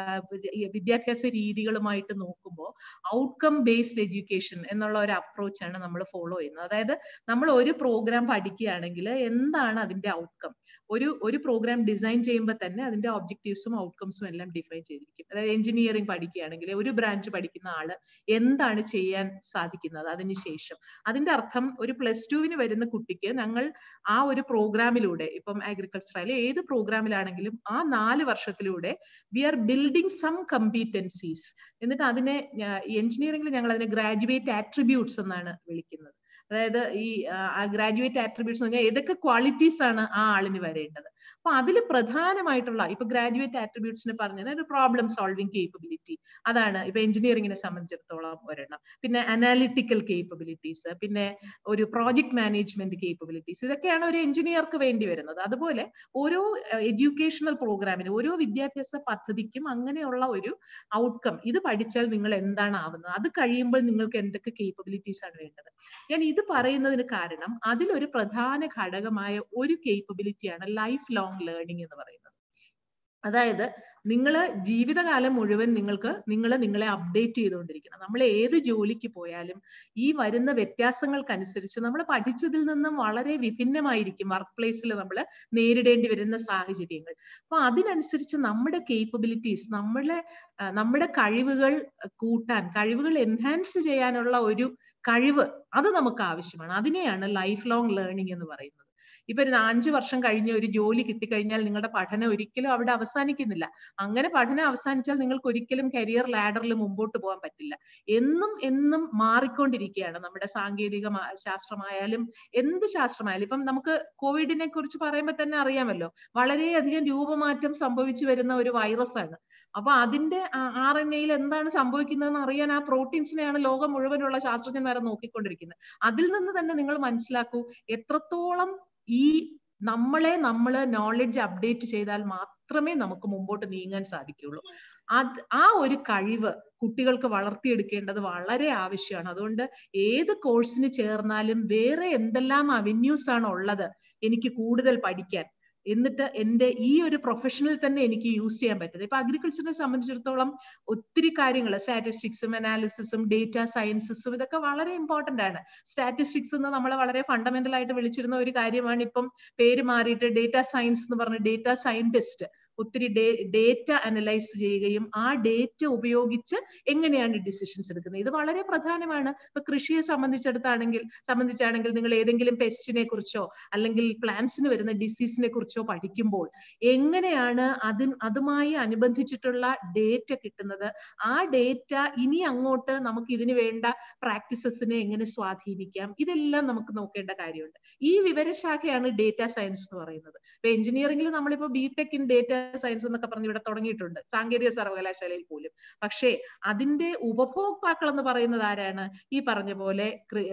H: വിദ്യാഭ്യാസ രീതികളുമായിട്ട് നോക്കുമ്പോൾ ഔട്ട്കം ബേസ്ഡ് എഡ്യൂക്കേഷൻ എന്നുള്ള ഒരു അപ്രോച്ചാണ് നമ്മൾ ഫോളോ ചെയ്യുന്നത് അതായത് നമ്മൾ ഒരു പ്രോഗ്രാം പഠിക്കുകയാണെങ്കിൽ എന്താണ് അതിന്റെ ഔട്ട്കം ഒരു ഒരു പ്രോഗ്രാം ഡിസൈൻ ചെയ്യുമ്പോൾ തന്നെ അതിന്റെ ഒബ്ജക്റ്റീവ്സും ഔട്ട്കംസും എല്ലാം ഡിഫൈൻ ചെയ്തിരിക്കും അതായത് എഞ്ചിനീയറിംഗ് പഠിക്കുകയാണെങ്കിൽ ഒരു ബ്രാഞ്ച് പഠിക്കുന്ന ആള് എന്താണ് ചെയ്യാൻ സാധിക്കുന്നത് അതിനുശേഷം അതിന്റെ അർത്ഥം ഒരു പ്ലസ് ടുവിന് വരുന്ന കുട്ടിക്ക് ഞങ്ങൾ ആ ഒരു പ്രോഗ്രാമിലൂടെ ഇപ്പം അഗ്രികൾച്ചർ ആയാലും ഏത് പ്രോഗ്രാമിലാണെങ്കിലും ആ നാല് വർഷത്തിലൂടെ we are building some competencies എന്നിട്ട് അതിനെ എഞ്ചിനീയറിംഗിൽ ഞങ്ങൾ അതിനെ ഗ്രാജുവേറ്റ് ആട്രിബ്യൂട്ട്സ് എന്നാണ് വിളിക്കുന്നത് അതായത് ഈ ഗ്രാജുവേറ്റ് ആട്രിബ്യൂട്ട്സ് എന്ന് പറഞ്ഞാൽ ഏതൊക്കെ ക്വാളിറ്റീസ് ആണ് ആ ആളിന് വരേണ്ടത് അപ്പൊ അതിൽ പ്രധാനമായിട്ടുള്ള ഇപ്പൊ ഗ്രാജുവേറ്റ് ആട്രിബ്യൂട്ട്സിന് പറഞ്ഞത് ഒരു പ്രോബ്ലം സോൾവിംഗ് കേപ്പബിലിറ്റി അതാണ് ഇപ്പൊ എഞ്ചിനീയറിംഗിനെ സംബന്ധിച്ചിടത്തോളം ഒരെണ്ണം പിന്നെ അനാലിറ്റിക്കൽ കേപ്പബിലിറ്റീസ് പിന്നെ ഒരു പ്രോജക്ട് മാനേജ്മെന്റ് കേപ്പബിലിറ്റീസ് ഇതൊക്കെയാണ് ഒരു എഞ്ചിനീയർക്ക് വേണ്ടി വരുന്നത് അതുപോലെ ഓരോ എഡ്യൂക്കേഷണൽ പ്രോഗ്രാമിനും ഓരോ വിദ്യാഭ്യാസ പദ്ധതിക്കും അങ്ങനെയുള്ള ഒരു ഔട്ട്കം ഇത് പഠിച്ചാൽ നിങ്ങൾ എന്താണ് ആവുന്നത് അത് കഴിയുമ്പോൾ നിങ്ങൾക്ക് എന്തൊക്കെ കേപ്പബിലിറ്റീസ് ആണ് വേണ്ടത് ഞാൻ ഇത് പറയുന്നതിന് കാരണം അതിലൊരു പ്രധാന ഘടകമായ ഒരു കേപ്പബിലിറ്റിയാണ് ലൈഫ് ലോങ് ലേണിംഗ് എന്ന് പറയുന്നത് അതായത് നിങ്ങൾ ജീവിതകാലം മുഴുവൻ നിങ്ങൾക്ക് നിങ്ങൾ നിങ്ങളെ അപ്ഡേറ്റ് ചെയ്തുകൊണ്ടിരിക്കണം നമ്മൾ ഏത് ജോലിക്ക് പോയാലും ഈ വരുന്ന വ്യത്യാസങ്ങൾക്കനുസരിച്ച് നമ്മൾ പഠിച്ചതിൽ നിന്നും വളരെ വിഭിന്നമായിരിക്കും വർക്ക് പ്ലേസിൽ നമ്മൾ നേരിടേണ്ടി വരുന്ന സാഹചര്യങ്ങൾ അപ്പൊ അതിനനുസരിച്ച് നമ്മുടെ കേപ്പബിലിറ്റീസ് നമ്മളെ നമ്മുടെ കഴിവുകൾ കൂട്ടാൻ കഴിവുകൾ എൻഹാൻസ് ചെയ്യാനുള്ള ഒരു കഴിവ് അത് നമുക്ക് ആവശ്യമാണ് അതിനെയാണ് ലൈഫ് ലോങ് ലേണിംഗ് എന്ന് പറയുന്നത് ഇപ്പൊ ഒരു അഞ്ചു വർഷം കഴിഞ്ഞ് ഒരു ജോലി കിട്ടിക്കഴിഞ്ഞാൽ നിങ്ങളുടെ പഠനം ഒരിക്കലും അവിടെ അവസാനിക്കുന്നില്ല അങ്ങനെ പഠനം അവസാനിച്ചാൽ നിങ്ങൾക്ക് ഒരിക്കലും കരിയർ ലാഡറിൽ മുമ്പോട്ട് പോകാൻ പറ്റില്ല എന്നും എന്നും മാറിക്കൊണ്ടിരിക്കുകയാണ് നമ്മുടെ സാങ്കേതിക ശാസ്ത്രമായാലും എന്ത് ശാസ്ത്രമായാലും ഇപ്പം നമുക്ക് കോവിഡിനെ കുറിച്ച് പറയുമ്പോൾ തന്നെ അറിയാമല്ലോ വളരെയധികം രൂപമാറ്റം സംഭവിച്ചു വരുന്ന ഒരു വൈറസ് ആണ് അപ്പൊ അതിന്റെ ആർ എൻ എയിൽ എന്താണ് സംഭവിക്കുന്നതെന്ന് അറിയാൻ ആ പ്രോട്ടീൻസിനെയാണ് ലോകം മുഴുവനുള്ള ശാസ്ത്രജ്ഞന്മാരെ നോക്കിക്കൊണ്ടിരിക്കുന്നത് അതിൽ നിന്ന് തന്നെ നിങ്ങൾ മനസ്സിലാക്കൂ എത്രത്തോളം ഈ നമ്മളെ നമ്മൾ നോളജ് അപ്ഡേറ്റ് ചെയ്താൽ മാത്രമേ നമുക്ക് മുമ്പോട്ട് നീങ്ങാൻ സാധിക്കുള്ളൂ അത് ആ ഒരു കഴിവ് കുട്ടികൾക്ക് വളർത്തിയെടുക്കേണ്ടത് വളരെ ആവശ്യമാണ് അതുകൊണ്ട് ഏത് കോഴ്സിന് ചേർന്നാലും വേറെ എന്തെല്ലാം അവന്യൂസ് ആണ് ഉള്ളത് എനിക്ക് കൂടുതൽ പഠിക്കാൻ എന്നിട്ട് എൻ്റെ ഈ ഒരു പ്രൊഫഷനിൽ തന്നെ എനിക്ക് യൂസ് ചെയ്യാൻ പറ്റുന്നത് ഇപ്പൊ അഗ്രികൾച്ചറിനെ സംബന്ധിച്ചിടത്തോളം ഒത്തിരി കാര്യങ്ങൾ സ്റ്റാറ്റിസ്റ്റിക്സും അനാലിസിസും ഡേറ്റ സയൻസസും ഇതൊക്കെ വളരെ ഇമ്പോർട്ടന്റ് ആണ് സ്റ്റാറ്റിസ്റ്റിക്സ് എന്ന് നമ്മൾ വളരെ ഫണ്ടമെന്റൽ ആയിട്ട് വിളിച്ചിരുന്ന ഒരു കാര്യമാണ് ഇപ്പം പേര് മാറിയിട്ട് ഡേറ്റ സയൻസ് എന്ന് പറഞ്ഞ ഡേറ്റ സയന്റിസ്റ്റ് ഒത്തിരി ഡേറ്റ അനലൈസ് ചെയ്യുകയും ആ ഡേറ്റ ഉപയോഗിച്ച് എങ്ങനെയാണ് ഡിസിഷൻസ് എടുക്കുന്നത് ഇത് വളരെ പ്രധാനമാണ് ഇപ്പൊ കൃഷിയെ സംബന്ധിച്ചിടത്താണെങ്കിൽ സംബന്ധിച്ചാണെങ്കിൽ നിങ്ങൾ ഏതെങ്കിലും പെസ്റ്റിനെ കുറിച്ചോ അല്ലെങ്കിൽ പ്ലാന്റ്സിന് വരുന്ന ഡിസീസിനെ കുറിച്ചോ പഠിക്കുമ്പോൾ എങ്ങനെയാണ് അതിന് അതുമായി അനുബന്ധിച്ചിട്ടുള്ള ഡേറ്റ കിട്ടുന്നത് ആ ഡേറ്റ ഇനി അങ്ങോട്ട് നമുക്ക് ഇതിന് വേണ്ട പ്രാക്ടീസസിനെ എങ്ങനെ സ്വാധീനിക്കാം ഇതെല്ലാം നമുക്ക് നോക്കേണ്ട കാര്യമുണ്ട് ഈ വിവരശാഖയാണ് ഡേറ്റ സയൻസ് എന്ന് പറയുന്നത് ഇപ്പൊ എഞ്ചിനീയറിംഗിൽ നമ്മളിപ്പോ B tech in data science എന്നൊക്കെ പറഞ്ഞ് ഇവിടെ തുടങ്ങിയിട്ടുണ്ട് സാങ്കേതിക സർവകലാശാലയിൽ പോലും പക്ഷേ അതിന്റെ ഉപഭോക്താക്കൾ എന്ന് പറയുന്നത് ആരാണ് ഈ പറഞ്ഞ പോലെ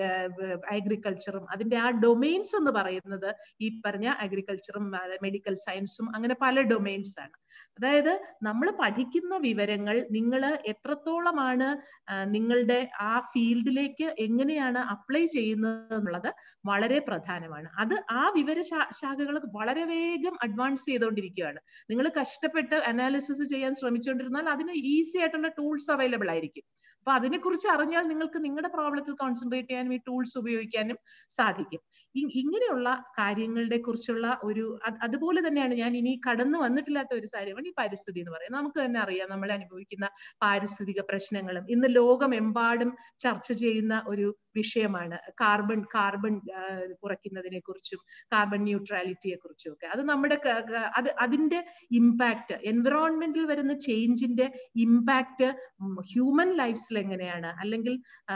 H: അഗ്രികൾച്ചറും അതിന്റെ ആ ഡൊമെയിൻസ് എന്ന് പറയുന്നത് ഈ പറഞ്ഞ അഗ്രികൾച്ചറും മെഡിക്കൽ സയൻസും അങ്ങനെ പല ഡൊമെയിൻസ് ആണ് അതായത് നമ്മൾ പഠിക്കുന്ന വിവരങ്ങൾ നിങ്ങൾ എത്രത്തോളമാണ് നിങ്ങളുടെ ആ ഫീൽഡിലേക്ക് എങ്ങനെയാണ് അപ്ലൈ ചെയ്യുന്നത് എന്നുള്ളത് വളരെ പ്രധാനമാണ് അത് ആ വിവര ശാഖകൾ വളരെ വേഗം അഡ്വാൻസ് ചെയ്തുകൊണ്ടിരിക്കുകയാണ് നിങ്ങൾ കഷ്ടപ്പെട്ട് അനാലിസിസ് ചെയ്യാൻ ശ്രമിച്ചുകൊണ്ടിരുന്നാൽ അതിന് ഈസി ആയിട്ടുള്ള ടൂൾസ് അവൈലബിൾ ആയിരിക്കും അപ്പൊ അതിനെക്കുറിച്ച് അറിഞ്ഞാൽ നിങ്ങൾക്ക് നിങ്ങളുടെ പ്രോബ്ലത്തിൽ കോൺസെൻട്രേറ്റ് ചെയ്യാനും ഈ ടൂൾസ് ഉപയോഗിക്കാനും സാധിക്കും ഇങ്ങനെയുള്ള കാര്യങ്ങളുടെ കുറിച്ചുള്ള ഒരു അതുപോലെ തന്നെയാണ് ഞാൻ ഇനി കടന്നു വന്നിട്ടില്ലാത്ത ഒരു കാര്യമാണ് ഈ പരിസ്ഥിതി എന്ന് പറയുന്നത് നമുക്ക് തന്നെ അറിയാം നമ്മൾ അനുഭവിക്കുന്ന പാരിസ്ഥിതിക പ്രശ്നങ്ങളും ഇന്ന് ലോകമെമ്പാടും ചർച്ച ചെയ്യുന്ന ഒരു വിഷയമാണ് കാർബൺ കാർബൺ കുറയ്ക്കുന്നതിനെ കുറിച്ചും കാർബൺ ന്യൂട്രാലിറ്റിയെ കുറിച്ചും ഒക്കെ അത് നമ്മുടെ അത് അതിന്റെ ഇമ്പാക്ട് എൻവിറോൺമെന്റിൽ വരുന്ന ചേഞ്ചിന്റെ ഇമ്പാക്ട് ഹ്യൂമൻ ലൈഫ്സിൽ എങ്ങനെയാണ് അല്ലെങ്കിൽ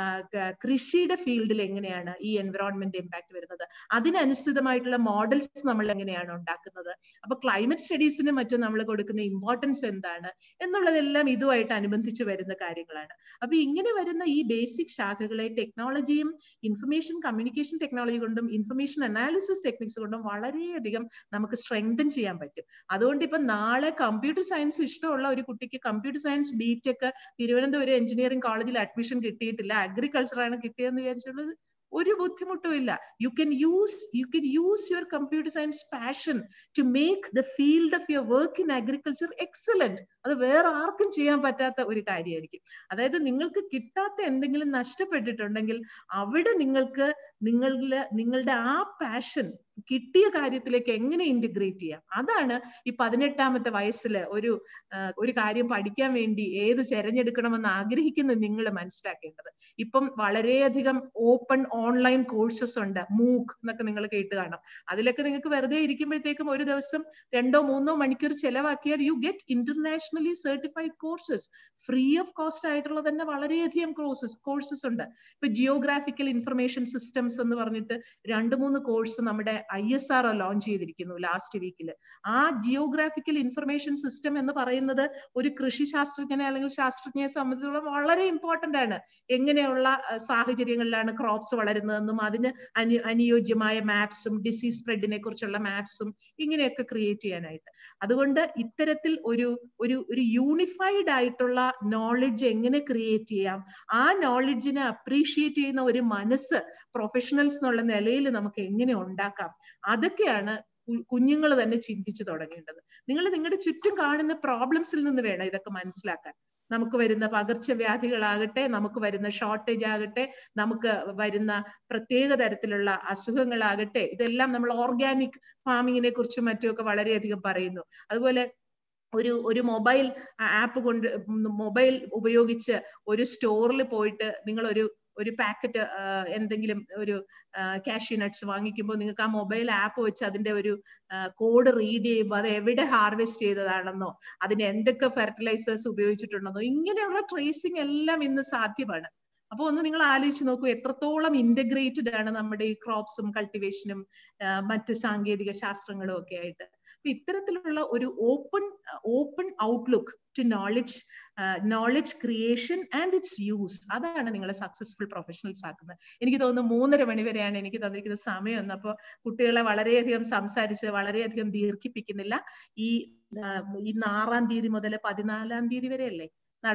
H: കൃഷിയുടെ ഫീൽഡിൽ എങ്ങനെയാണ് ഈ എൻവിറോൺമെന്റ് ഇമ്പാക്ട് വരുന്നത് അതിനനുസൃതമായിട്ടുള്ള മോഡൽസ് നമ്മൾ എങ്ങനെയാണ് ഉണ്ടാക്കുന്നത് അപ്പൊ ക്ലൈമറ്റ് സ്റ്റഡീസിനും മറ്റും നമ്മൾ കൊടുക്കുന്ന ഇമ്പോർട്ടൻസ് എന്താണ് എന്നുള്ളതെല്ലാം ഇതുമായിട്ട് അനുബന്ധിച്ച് വരുന്ന കാര്യങ്ങളാണ് അപ്പൊ ഇങ്ങനെ വരുന്ന ഈ ബേസിക് ശാഖകളെ ടെക്നോളജിയും ഇൻഫർമേഷൻ കമ്മ്യൂണിക്കേഷൻ ടെക്നോളജി കൊണ്ടും ഇൻഫർമേഷൻ അനാലിസിസ് ടെക്നിക്സ് കൊണ്ടും വളരെയധികം നമുക്ക് സ്ട്രെങ്തൻ ചെയ്യാൻ പറ്റും അതുകൊണ്ട് ഇപ്പൊ നാളെ കമ്പ്യൂട്ടർ സയൻസ് ഇഷ്ടമുള്ള ഒരു കുട്ടിക്ക് computer science B tech Thiruvananthapuram engineering കോളേജിൽ അഡ്മിഷൻ കിട്ടിയിട്ടില്ല അഗ്രികൾച്ചർ ആണ് കിട്ടിയതെന്ന് വിചാരിച്ചുള്ളത് ഒരു ബുദ്ധിമുട്ടും ഇല്ല you can use you can use your computer science passion to make the field of your work in agriculture excellent അത് വേറെ ആർക്കും ചെയ്യാൻ പറ്റാത്ത ഒരു കാര്യമായിരിക്കും അതായത് നിങ്ങൾക്ക് കിട്ടാത്ത എന്തെങ്കിലും നഷ്ടപ്പെട്ടിട്ടുണ്ടെങ്കിൽ അവിടെ നിങ്ങൾക്ക് നിങ്ങളുടെ നിങ്ങളുടെ ആ പാഷൻ കിട്ടിയ കാര്യത്തിലേക്ക് എങ്ങനെ ഇന്റഗ്രേറ്റ് ചെയ്യാം അതാണ് ഈ പതിനെട്ടാമത്തെ വയസ്സിൽ ഒരു ഒരു കാര്യം പഠിക്കാൻ വേണ്ടി ഏത് തിരഞ്ഞെടുക്കണമെന്ന് ആഗ്രഹിക്കുന്ന നിങ്ങൾ മനസ്സിലാക്കേണ്ടത് ഇപ്പം വളരെയധികം ഓപ്പൺ ഓൺലൈൻ കോഴ്സസ് ഉണ്ട് മൂക്ക് എന്നൊക്കെ നിങ്ങൾ കേട്ട് കാണാം അതിലൊക്കെ നിങ്ങൾക്ക് വെറുതെ ഇരിക്കുമ്പോഴത്തേക്കും ഒരു ദിവസം രണ്ടോ മൂന്നോ മണിക്കൂർ ചെലവാക്കിയാൽ you get internationally certified courses free of cost ആയിട്ടുള്ള തന്നെ വളരെയധികം കോഴ്സസ് കോഴ്സസ് ഉണ്ട് ഇപ്പൊ ജിയോഗ്രാഫിക്കൽ ഇൻഫർമേഷൻ സിസ്റ്റംസ് എന്ന് പറഞ്ഞിട്ട് രണ്ട് മൂന്ന് കോഴ്സ് നമ്മുടെ ഐ എസ് ആർ ലോഞ്ച് ചെയ്തിരിക്കുന്നു ലാസ്റ്റ് വീക്കിൽ ആ ജിയോഗ്രാഫിക്കൽ ഇൻഫർമേഷൻ സിസ്റ്റം എന്ന് പറയുന്നത് ഒരു കൃഷി ശാസ്ത്രജ്ഞനെ അല്ലെങ്കിൽ ശാസ്ത്രജ്ഞയെ സംബന്ധിച്ചിടത്തോളം വളരെ ഇമ്പോർട്ടന്റ് ആണ് എങ്ങനെയുള്ള സാഹചര്യങ്ങളിലാണ് ക്രോപ്സ് വളരുന്നതെന്നും അതിന് അനു അനുയോജ്യമായ മാപ്സും ഡിസീസ് സ്പ്രെഡിനെ കുറിച്ചുള്ള മാപ്സും ഇങ്ങനെയൊക്കെ ക്രിയേറ്റ് ചെയ്യാനായിട്ട് അതുകൊണ്ട് ഇത്തരത്തിൽ ഒരു ഒരു ഒരു യൂണിഫൈഡ് ആയിട്ടുള്ള നോളജ് എങ്ങനെ ക്രിയേറ്റ് ചെയ്യാം ആ നോളജിനെ അപ്രീഷിയേറ്റ് ചെയ്യുന്ന ഒരു മനസ്സ് പ്രൊഫഷണൽസ് എന്നുള്ള നിലയിൽ നമുക്ക് എങ്ങനെ ഉണ്ടാക്കാം അതൊക്കെയാണ് കുഞ്ഞുങ്ങൾ തന്നെ ചിന്തിച്ചു തുടങ്ങേണ്ടത് നിങ്ങൾ നിങ്ങളുടെ ചുറ്റും കാണുന്ന പ്രോബ്ലംസിൽ നിന്ന് വേണം ഇതൊക്കെ മനസ്സിലാക്കാൻ നമുക്ക് വരുന്ന പകർച്ചവ്യാധികളാകട്ടെ നമുക്ക് വരുന്ന ഷോർട്ടേജ് ആകട്ടെ നമുക്ക് വരുന്ന പ്രത്യേക തരത്തിലുള്ള അസുഖങ്ങളാകട്ടെ ഇതെല്ലാം നമ്മൾ ഓർഗാനിക് ഫാമിങ്ങിനെ കുറിച്ചും മറ്റുമൊക്കെ വളരെയധികം പറയുന്നു അതുപോലെ ഒരു ഒരു മൊബൈൽ ആപ്പ് കൊണ്ട് മൊബൈൽ ഉപയോഗിച്ച് ഒരു സ്റ്റോറിൽ പോയിട്ട് നിങ്ങൾ ഒരു ഒരു പാക്കറ്റ് എന്തെങ്കിലും ഒരു കാഷ്യൂ നട്ട്സ് വാങ്ങിക്കുമ്പോൾ നിങ്ങൾക്ക് ആ മൊബൈൽ ആപ്പ് വെച്ച് അതിന്റെ ഒരു കോഡ് റീഡ് ചെയ്യുമ്പോൾ അത് എവിടെ ഹാർവെസ്റ്റ് ചെയ്തതാണെന്നോ അതിന് എന്തൊക്കെ ഫെർട്ടിലൈസേഴ്സ് ഉപയോഗിച്ചിട്ടുണ്ടെന്നോ ഇങ്ങനെയുള്ള ട്രേസിംഗ് എല്ലാം ഇന്ന് സാധ്യമാണ് അപ്പൊ ഒന്ന് നിങ്ങൾ ആലോചിച്ച് നോക്കൂ എത്രത്തോളം ഇന്റഗ്രേറ്റഡ് ആണ് നമ്മുടെ ഈ ക്രോപ്സും കൾട്ടിവേഷനും മറ്റ് സാങ്കേതിക ശാസ്ത്രങ്ങളും ഒക്കെ ആയിട്ട് അപ്പൊ ഇത്തരത്തിലുള്ള ഒരു open open outlook to knowledge knowledge creation and its use അതാണ് നിങ്ങളെ സക്സസ്ഫുൾ പ്രൊഫഷണൽസ് ആക്കുന്നത് എനിക്ക് തോന്നുന്നു മൂന്നര മണി വരെയാണ് എനിക്ക് തന്നിരിക്കുന്ന സമയം എന്ന് അപ്പോൾ കുട്ടികളെ വളരെയധികം സംസാരിച്ച് വളരെയധികം ദീർഘിപ്പിക്കുന്നില്ല ഈ ഇന്ന് ആറാം തീയതി മുതൽ പതിനാലാം തീയതി വരെ അല്ലേ നട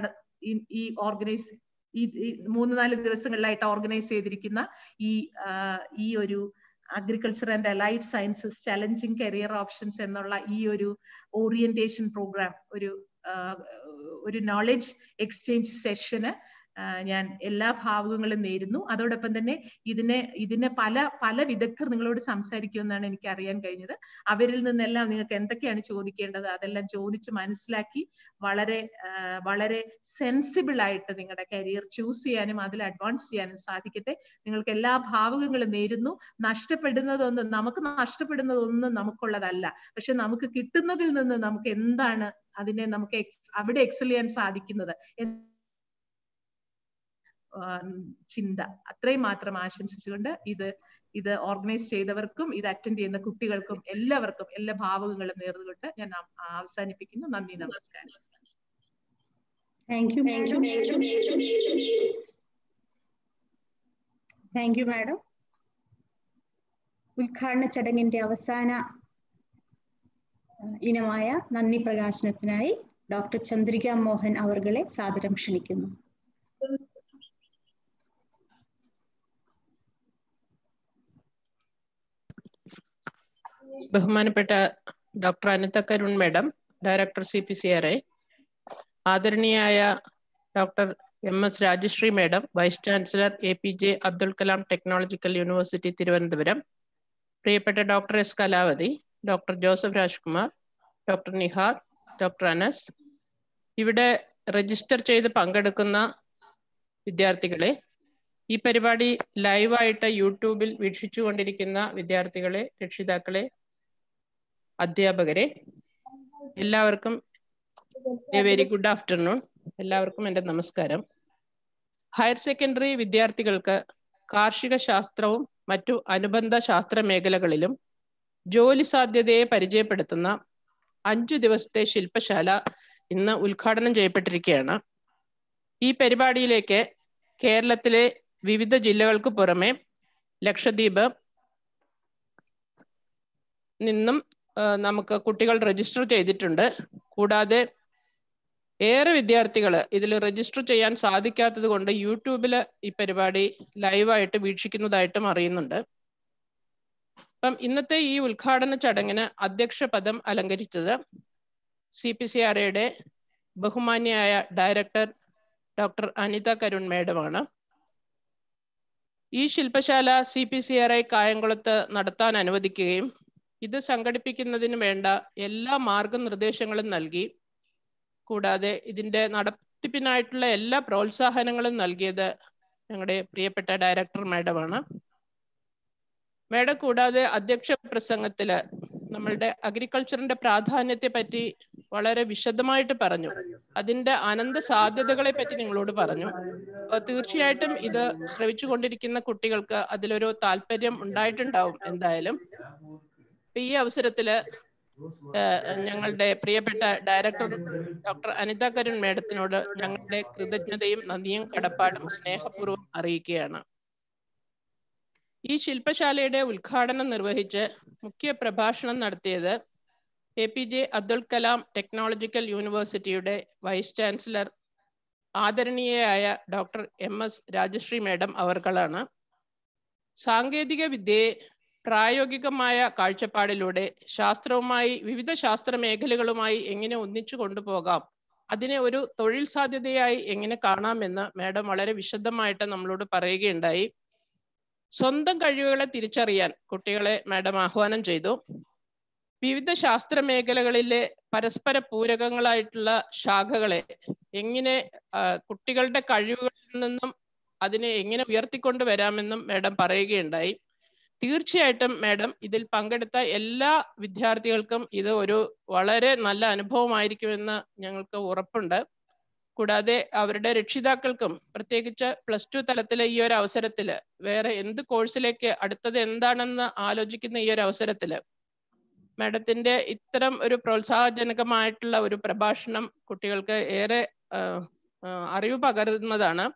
H: ഈ ഓർഗനൈസ് ഈ മൂന്ന് നാല് ദിവസങ്ങളിലായിട്ട് ഓർഗനൈസ് ചെയ്തിരിക്കുന്ന ഈ ഈ ഒരു agriculture and allied sciences challenging career options എന്നുള്ള ഈ ഒരു ഓറിയന്റേഷൻ പ്രോഗ്രാം ഒരു ഒരു നോളജ് എക്സ്ചേഞ്ച് സെഷന് ഞാൻ എല്ലാ ഭാവുകങ്ങളും നേരുന്നു അതോടൊപ്പം തന്നെ ഇതിനെ ഇതിനെ പല പല വിദഗ്ധർ നിങ്ങളോട് സംസാരിക്കുമെന്നാണ് എനിക്ക് അറിയാൻ കഴിഞ്ഞത് അവരിൽ നിന്നെല്ലാം നിങ്ങൾക്ക് എന്തൊക്കെയാണ് ചോദിക്കേണ്ടത് അതെല്ലാം ചോദിച്ച് മനസ്സിലാക്കി വളരെ വളരെ സെൻസിബിൾ ആയിട്ട് നിങ്ങളുടെ കരിയർ ചൂസ് ചെയ്യാനും അതിൽ അഡ്വാൻസ് ചെയ്യാനും സാധിക്കട്ടെ നിങ്ങൾക്ക് എല്ലാ ഭാവുകങ്ങളും നേരുന്നു നഷ്ടപ്പെടുന്നതൊന്നും നമുക്ക് നഷ്ടപ്പെടുന്നതൊന്നും നമുക്കുള്ളതല്ല പക്ഷെ നമുക്ക് കിട്ടുന്നതിൽ നിന്ന് നമുക്ക് എന്താണ് അതിനെ നമുക്ക് അവിടെ എക്സൽ ചെയ്യാൻ സാധിക്കുന്നത് ചിന്ത അത്രയും മാത്രം ആശംസിച്ചുകൊണ്ട് ഇത് ഇത് ഓർഗനൈസ് ചെയ്തവർക്കും ഇത് അറ്റൻഡ് ചെയ്യുന്ന കുട്ടികൾക്കും എല്ലാവർക്കും എല്ലാ ഭാവുകങ്ങളും നേർന്നുകൊണ്ട് ഞാൻ അവസാനിപ്പിക്കുന്നു നന്ദി നമസ്കാരം
A: thank you thank you madam ഉദ്ഘാടന ചടങ്ങിന്റെ അവസാന ഇനമായ നന്ദി പ്രകാശനത്തിനായി ഡോക്ടർ ചന്ദ്രിക മോഹൻ അവർകളെ സാദരം ക്ഷണിക്കുന്നു
I: ബഹുമാനപ്പെട്ട doctor Anitha Karun madam director C P C R I ആദരണീയായ doctor M S Rajashree madam vice chancellor A P J Abdul Kalam technological university Thiruvananthapuram പ്രിയപ്പെട്ട doctor S Kalavathi doctor Joseph Rajkumar doctor Nihar doctor Anas ഇവിടെ രജിസ്റ്റർ ചെയ്ത് പങ്കെടുക്കുന്ന വിദ്യാർത്ഥികളെ ഈ പരിപാടി ലൈവായിട്ട് യൂട്യൂബിൽ വീക്ഷിച്ചുകൊണ്ടിരിക്കുന്ന വിദ്യാർത്ഥികളെ രക്ഷിതാക്കളെ അധ്യാപകരെ എല്ലാവർക്കും എ വെരി ഗുഡ് ആഫ്റ്റർനൂൺ എല്ലാവർക്കും എൻ്റെ നമസ്കാരം ഹയർ സെക്കൻഡറി വിദ്യാർത്ഥികൾക്ക് കാർഷിക ശാസ്ത്രവും മറ്റു അനുബന്ധ ശാസ്ത്ര മേഖലകളിലും ജോലി സാധ്യതയെ പരിചയപ്പെടുത്തുന്ന അഞ്ചു ദിവസത്തെ ശില്പശാല ഇന്ന് ഉദ്ഘാടനം ചെയ്യപ്പെട്ടിരിക്കുകയാണ് ഈ പരിപാടിയിലേക്ക് കേരളത്തിലെ വിവിധ ജില്ലകൾക്ക് പുറമെ ലക്ഷദ്വീപ് നിന്നും നമുക്ക് കുട്ടികൾ രജിസ്റ്റർ ചെയ്തിട്ടുണ്ട് കൂടാതെ ഏറെ വിദ്യാർത്ഥികൾ ഇതിൽ രജിസ്റ്റർ ചെയ്യാൻ സാധിക്കാത്തത് കൊണ്ട് യൂട്യൂബിൽ ഈ പരിപാടി ലൈവായിട്ട് വീക്ഷിക്കുന്നതായിട്ടും അറിയുന്നുണ്ട് അപ്പം ഇന്നത്തെ ഈ ഉദ്ഘാടന ചടങ്ങിന് അധ്യക്ഷ പദം അലങ്കരിച്ചത് സി പി സി ആർ എയുടെ ബഹുമാന്യായ ഡയറക്ടർ ഡോക്ടർ അനിത കരുൺ മേഡമാണ് ഈ ശില്പശാല C P C R I കായംകുളത്ത് നടത്താൻ അനുവദിക്കുകയും ഇത് സംഘടിപ്പിക്കുന്നതിന് വേണ്ട എല്ലാ മാർഗനിർദ്ദേശങ്ങളും നൽകി കൂടാതെ ഇതിന്റെ നടത്തിപ്പിനായിട്ടുള്ള എല്ലാ പ്രോത്സാഹനങ്ങളും നൽകിയത് ഞങ്ങളുടെ പ്രിയപ്പെട്ട ഡയറക്ടർ മാഡമാണ് മാഡം കൂടാതെ അധ്യക്ഷ പ്രസംഗത്തില് നമ്മളുടെ അഗ്രികൾച്ചറിന്റെ പ്രാധാന്യത്തെ പറ്റി വളരെ വിശദമായിട്ട് പറഞ്ഞു അതിന്റെ അനന്ത സാധ്യതകളെ പറ്റി നിങ്ങളോട് പറഞ്ഞു തീർച്ചയായിട്ടും ഇത് ശ്രവിച്ചു കൊണ്ടിരിക്കുന്ന കുട്ടികൾക്ക് അതിലൊരു താല്പര്യം ഉണ്ടായിട്ടുണ്ടാവും എന്തായാലും ഈ അവസരത്തില് ഞങ്ങളുടെ പ്രിയപ്പെട്ട ഡയറക്ടർ ഡോക്ടർ അനിത കരുൺ മേഡത്തിനോട് ഞങ്ങളുടെ കൃതജ്ഞതയും നന്ദിയും കടപ്പാടും സ്നേഹപൂർവ്വം അറിയിക്കുകയാണ് ഈ ശില്പശാലയുടെ ഉദ്ഘാടനം നിർവഹിച്ച് മുഖ്യ പ്രഭാഷണം നടത്തിയത് A P J Abdul Kalam technological യൂണിവേഴ്സിറ്റിയുടെ വൈസ് ചാൻസലർ ആദരണീയയായ doctor M S Rajashree madam അവർകളാണ് സാങ്കേതിക വിദ്യയെ പ്രായോഗികമായ കാഴ്ചപ്പാടിലൂടെ ശാസ്ത്രവുമായി വിവിധ ശാസ്ത്ര മേഖലകളുമായി എങ്ങനെ ഒന്നിച്ചു കൊണ്ടുപോകാം അതിനെ ഒരു തൊഴിൽ സാധ്യതയായി എങ്ങനെ കാണാമെന്ന് മാഡം വളരെ വിശദമായിട്ട് നമ്മളോട് പറയുകയുണ്ടായി സ്വന്തം കഴിവുകളെ തിരിച്ചറിയാൻ കുട്ടികളെ മാഡം ആഹ്വാനം ചെയ്തു വിവിധ ശാസ്ത്ര മേഖലകളിലെ പരസ്പര പൂരകങ്ങളായിട്ടുള്ള ശാഖകളെ എങ്ങനെ കുട്ടികളുടെ കഴിവുകളിൽ നിന്നും അതിനെ എങ്ങനെ ഉയർത്തിക്കൊണ്ട് വരാമെന്നും മാഡം പറയുകയുണ്ടായി തീർച്ചയായിട്ടും മാഡം ഇതിൽ പങ്കെടുത്ത എല്ലാ വിദ്യാർത്ഥികൾക്കും ഇത് ഒരു വളരെ നല്ല അനുഭവമായിരിക്കുമെന്ന് ഞങ്ങൾക്ക് ഉറപ്പുണ്ട് കൂടാതെ അവരുടെ രക്ഷിതാക്കൾക്കും പ്രത്യേകിച്ച് പ്ലസ് ടു തലത്തിലെ ഈ ഒരു അവസരത്തിൽ വേറെ എന്ത് കോഴ്സിലേക്ക് അടുത്തത് എന്താണെന്ന് ആലോചിക്കുന്ന ഈ ഒരു അവസരത്തിൽ മാഡത്തിന്റെ ഇത്തരം ഒരു പ്രോത്സാഹജനകമായിട്ടുള്ള ഒരു പ്രഭാഷണം കുട്ടികൾക്ക് ഏറെ അറിവ് പകരുന്നതാണ്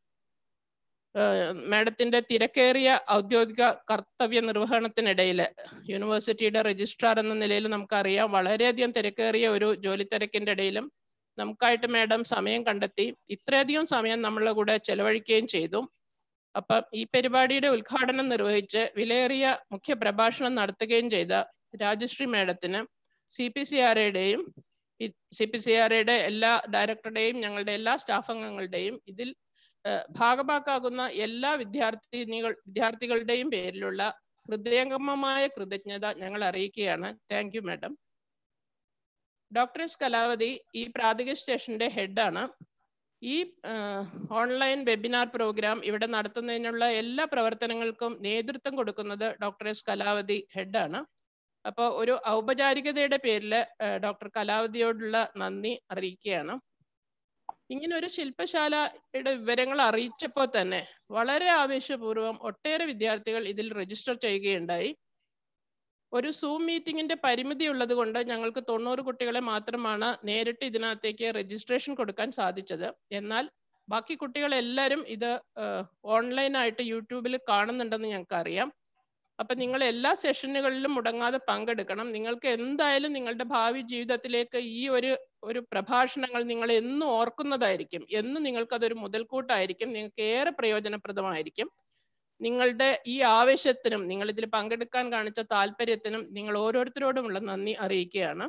I: മാഡത്തിന്റെ തിരക്കേറിയ ഔദ്യോഗിക കർത്തവ്യ നിർവഹണത്തിനിടയിൽ യൂണിവേഴ്സിറ്റിയുടെ രജിസ്ട്രാർ എന്ന നിലയിൽ നമുക്കറിയാം വളരെയധികം തിരക്കേറിയ ഒരു ജോലി തിരക്കിന്റെ ഇടയിലും നമുക്കായിട്ട് മാഡം സമയം കണ്ടെത്തി ഇത്രയധികം സമയം നമ്മളുടെ കൂടെ ചെലവഴിക്കുകയും ചെയ്തു അപ്പം ഈ പരിപാടിയുടെ ഉദ്ഘാടനം നിർവഹിച്ച് വിലയേറിയ മുഖ്യ പ്രഭാഷണം നടത്തുകയും ചെയ്ത രാജശ്രീ മേഡത്തിന് സി പി സി ആർഐയുടെയും സി പി സി ആർഐയുടെ എല്ലാ ഡയറക്ടറുടെയും ഞങ്ങളുടെ എല്ലാ സ്റ്റാഫ് അംഗങ്ങളുടെയും ഇതിൽ ഏഹ്, ഭാഗമാക്കാകുന്ന എല്ലാ വിദ്യാർത്ഥിനികൾ വിദ്യാർത്ഥികളുടെയും പേരിലുള്ള ഹൃദയംഗമമായ കൃതജ്ഞത ഞങ്ങൾ അറിയിക്കുകയാണ് thank you madam doctor S Kalavathi ഈ പ്രാഥമിക സ്റ്റേഷന്റെ ഹെഡാണ് ഈ ഓൺലൈൻ വെബിനാർ പ്രോഗ്രാം ഇവിടെ നടത്തുന്നതിനുള്ള എല്ലാ പ്രവർത്തനങ്ങൾക്കും നേതൃത്വം കൊടുക്കുന്നത് ഡോക്ടർ എസ് കലാവതി ഹെഡാണ് അപ്പോൾ ഒരു ഔപചാരികതയുടെ പേരിൽ ഡോക്ടർ കലാവതിയോടുള്ള നന്ദി അറിയിക്കുകയാണ് ഇങ്ങനെ ഒരു ശില്പശാലയുടെ വിവരങ്ങൾ അറിയിച്ചപ്പോൾ തന്നെ വളരെ ആവേശപൂർവ്വം ഒട്ടേറെ വിദ്യാർത്ഥികൾ ഇതിൽ രജിസ്റ്റർ ചെയ്യുകയുണ്ടായി ഒരു സൂം മീറ്റിംഗിന്റെ പരിമിതി ഉള്ളത് കൊണ്ട് ഞങ്ങൾക്ക് തൊണ്ണൂറ് കുട്ടികളെ മാത്രമാണ് നേരിട്ട് ഇതിനകത്തേക്ക് രജിസ്ട്രേഷൻ കൊടുക്കാൻ സാധിച്ചത് എന്നാൽ ബാക്കി കുട്ടികൾ എല്ലാവരും ഇത് ഓൺലൈനായിട്ട് യൂട്യൂബിൽ കാണുന്നുണ്ടെന്ന് ഞങ്ങൾക്ക് അറിയാം അപ്പൊ നിങ്ങൾ എല്ലാ സെഷനുകളിലും മുടങ്ങാതെ പങ്കെടുക്കണം നിങ്ങൾക്ക് എന്തായാലും നിങ്ങളുടെ ഭാവി ജീവിതത്തിലേക്ക് ഈ ഒരു ഒരു പ്രഭാഷണങ്ങൾ നിങ്ങൾ എന്നും ഓർക്കുന്നതായിരിക്കും എന്ന് നിങ്ങൾക്ക് അതൊരു മുതൽക്കൂട്ടായിരിക്കും നിങ്ങൾക്ക് ഏറെ പ്രയോജനപ്രദമായിരിക്കും നിങ്ങളുടെ ഈ ആവേശത്തിനും നിങ്ങൾ ഇതിൽ പങ്കെടുക്കാൻ കാണിച്ച താല്പര്യത്തിനും നിങ്ങൾ ഓരോരുത്തരോടുമുള്ള നന്ദി അറിയിക്കുകയാണ്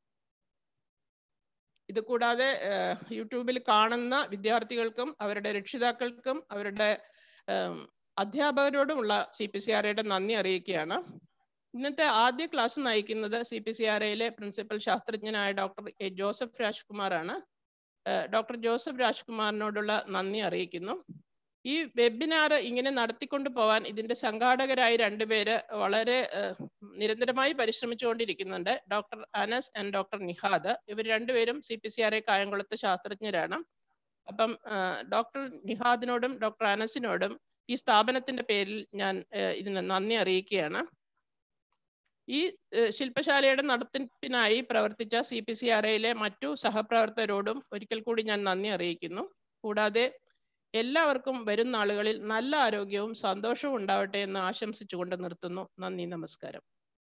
I: ഇത് കൂടാതെ യൂട്യൂബിൽ കാണുന്ന വിദ്യാർത്ഥികൾക്കും അവരുടെ രക്ഷിതാക്കൾക്കും അവരുടെ അധ്യാപകരോടുമുള്ള സി പി സി ആർ ഐയുടെ നന്ദി അറിയിക്കുകയാണ് ഇന്നത്തെ ആദ്യ ക്ലാസ് നയിക്കുന്നത് സി പി സി ആർ ഐയിലെ പ്രിൻസിപ്പൽ ശാസ്ത്രജ്ഞനായ ഡോക്ടർ എ ജോസഫ് രാജ്കുമാറാണ് ഡോക്ടർ ജോസഫ് രാജ്കുമാറിനോടുള്ള നന്ദി അറിയിക്കുന്നു ഈ വെബിനാർ ഇങ്ങനെ നടത്തിക്കൊണ്ട് പോവാൻ ഇതിന്റെ സംഘാടകരായി രണ്ടുപേര് വളരെ നിരന്തരമായി പരിശ്രമിച്ചുകൊണ്ടിരിക്കുന്നുണ്ട് doctor Anas and doctor Nihad ഇവർ രണ്ടുപേരും C P C R I കായംകുളത്ത് ശാസ്ത്രജ്ഞരാണ് അപ്പം ഡോക്ടർ നിഹാദിനോടും ഡോക്ടർ അനസിനോടും ഈ സ്ഥാപനത്തിന്റെ പേരിൽ ഞാൻ ഇതിന് നന്ദി അറിയിക്കുകയാണ് ഈ ശില്പശാലയുടെ നടത്തിപ്പിനായി പ്രവർത്തിച്ച സി പി സി ആർ ഐയിലെ മറ്റു സഹപ്രവർത്തകരോടും ഒരിക്കൽ കൂടി ഞാൻ നന്ദി അറിയിക്കുന്നു കൂടാതെ എല്ലാവർക്കും വരും നാളുകളിൽ നല്ല ആരോഗ്യവും സന്തോഷവും ഉണ്ടാവട്ടെ എന്ന് ആശംസിച്ചുകൊണ്ട് നിർത്തുന്നു നന്ദി നമസ്കാരം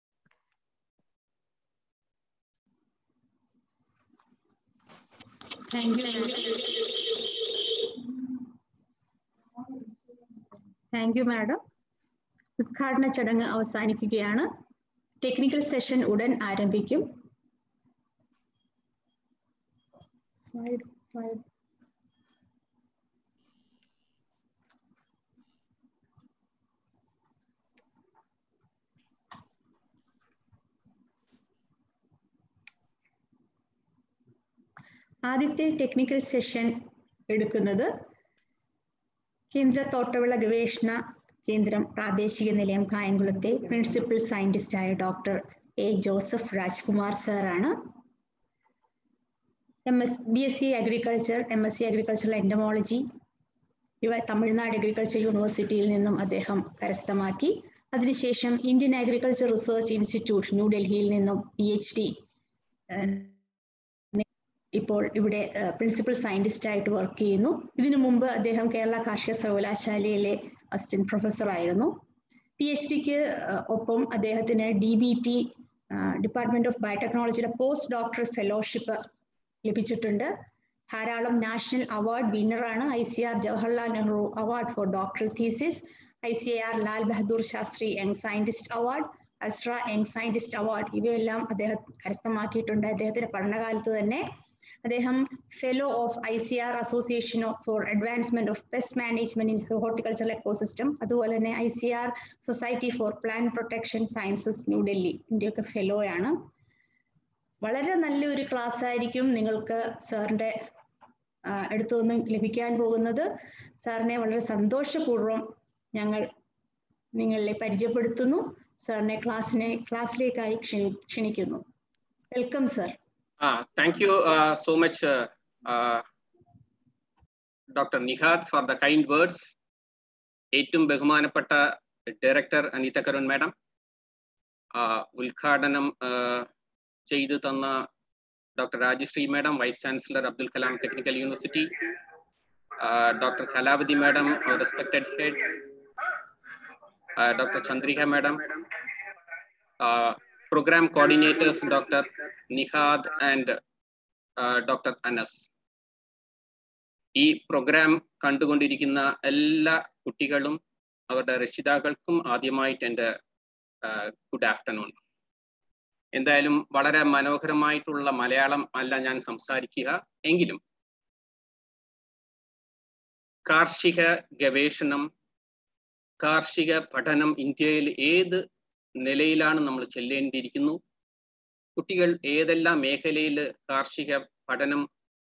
A: thank you thank you madam ഉദ്ഘാടന ചടങ്ങ് അവസാനിക്കുകയാണ് ടെക്നിക്കൽ സെഷൻ ഉടൻ ആരംഭിക്കും സ്ലൈഡ് സ്ലൈഡ് ആദ്യത്തെ ടെക്നിക്കൽ സെഷൻ എടുക്കുന്നത് കേന്ദ്ര തോട്ടവിള ഗവേഷണ കേന്ദ്രം പ്രാദേശിക നിലയം കായംകുളത്തെ പ്രിൻസിപ്പൽ സയന്റിസ്റ്റായ ഡോക്ടർ എ ജോസഫ് രാജ്കുമാർ സാറാണ് M S B S C agriculture M S C agricultural entomology ഇവ തമിഴ്നാട് അഗ്രികൾച്ചർ യൂണിവേഴ്സിറ്റിയിൽ നിന്നും അദ്ദേഹം കരസ്ഥമാക്കി അതിനുശേഷം ഇന്ത്യൻ അഗ്രികൾച്ചർ റിസർച്ച് ഇൻസ്റ്റിറ്റ്യൂട്ട് ന്യൂഡൽഹിയിൽ നിന്നും പി എച്ച് ഡി ഇപ്പോൾ ഇവിടെ പ്രിൻസിപ്പൽ സയന്റിസ്റ്റ് ആയിട്ട് വർക്ക് ചെയ്യുന്നു ഇതിനു മുമ്പ് അദ്ദേഹം കേരള കാർഷിക സർവകലാശാലയിലെ അസിസ്റ്റന്റ് പ്രൊഫസർ ആയിരുന്നു പി എച്ച് ഡിക്ക് ഒപ്പം അദ്ദേഹത്തിന് D B T department of ബയോടെക്നോളജിയുടെ പോസ്റ്റ് ഡോക്ടർ ഫെലോഷിപ്പ് ലഭിച്ചിട്ടുണ്ട് ധാരാളം നാഷണൽ അവാർഡ് വിന്നറാണ് I C R Jawaharlal Nehru award for doctoral thesis I C R Lal Bahadur Shastri young scientist award അസ്ര യങ് സയന്റിസ്റ്റ് അവാർഡ് ഇവയെല്ലാം അദ്ദേഹം കരസ്ഥമാക്കിയിട്ടുണ്ട് അദ്ദേഹത്തിന്റെ പഠനകാലത്ത് തന്നെ അദ്ദേഹം fellow of I C R association for advancement of pest management in horticultural ecosystem അതുപോലെ തന്നെ I C R society for plant protection sciences New Delhi ഇന്ത്യയൊക്കെ ഫെലോ ആണ് വളരെ നല്ലൊരു ക്ലാസ് ആയിരിക്കും നിങ്ങൾക്ക് സാറിന്റെ അടുത്തു നിന്ന് ലഭിക്കാൻ പോകുന്നത് സാറിനെ വളരെ സന്തോഷപൂർവ്വം ഞങ്ങൾ നിങ്ങളെ പരിചയപ്പെടുത്തുന്നു സാറിനെ ക്ലാസ്സിനെ ക്ലാസ്സിലേക്കായി ക്ഷണി ക്ഷണിക്കുന്നു welcome sir
J: Uh, thank you uh, so much, uh, uh, Dr. Nihad, for the kind words. ഏറ്റവും ബഹുമാനപ്പെട്ട ഡയറക്ടർ അനിത കരുൺ മാഡം ഉദ്ഘാടനം ചെയ്തു തന്ന doctor Rajashree madam vice chancellor Abdul Kalam technical university doctor Kalavathi madam respected head doctor Chandrika madam program coordinators Dr. Nihad and uh, Dr. Anas. ഈ പ്രോഗ്രാം കണ്ടുകൊണ്ടിരിക്കുന്ന എല്ലാ കുട്ടികളും അവരുടെ രക്ഷിതാക്കൾക്കും ആദ്യമായിട്ട് എൻ്റെ ഗുഡ് ആഫ്റ്റർനൂൺ എന്തായാലും വളരെ മനോഹരമായിട്ടുള്ള മലയാളം അല്ല ഞാൻ സംസാരിക്കുക എങ്കിലും കാർഷിക ഗവേഷണം കാർഷിക പഠനം ഇന്ത്യയിൽ ഏത് നിലയിലാണ് നമ്മൾ ചെല്ലേണ്ടിയിരിക്കുന്നു കുട്ടികൾ ഏതെല്ലാം മേഖലയിൽ കാർഷിക പഠനം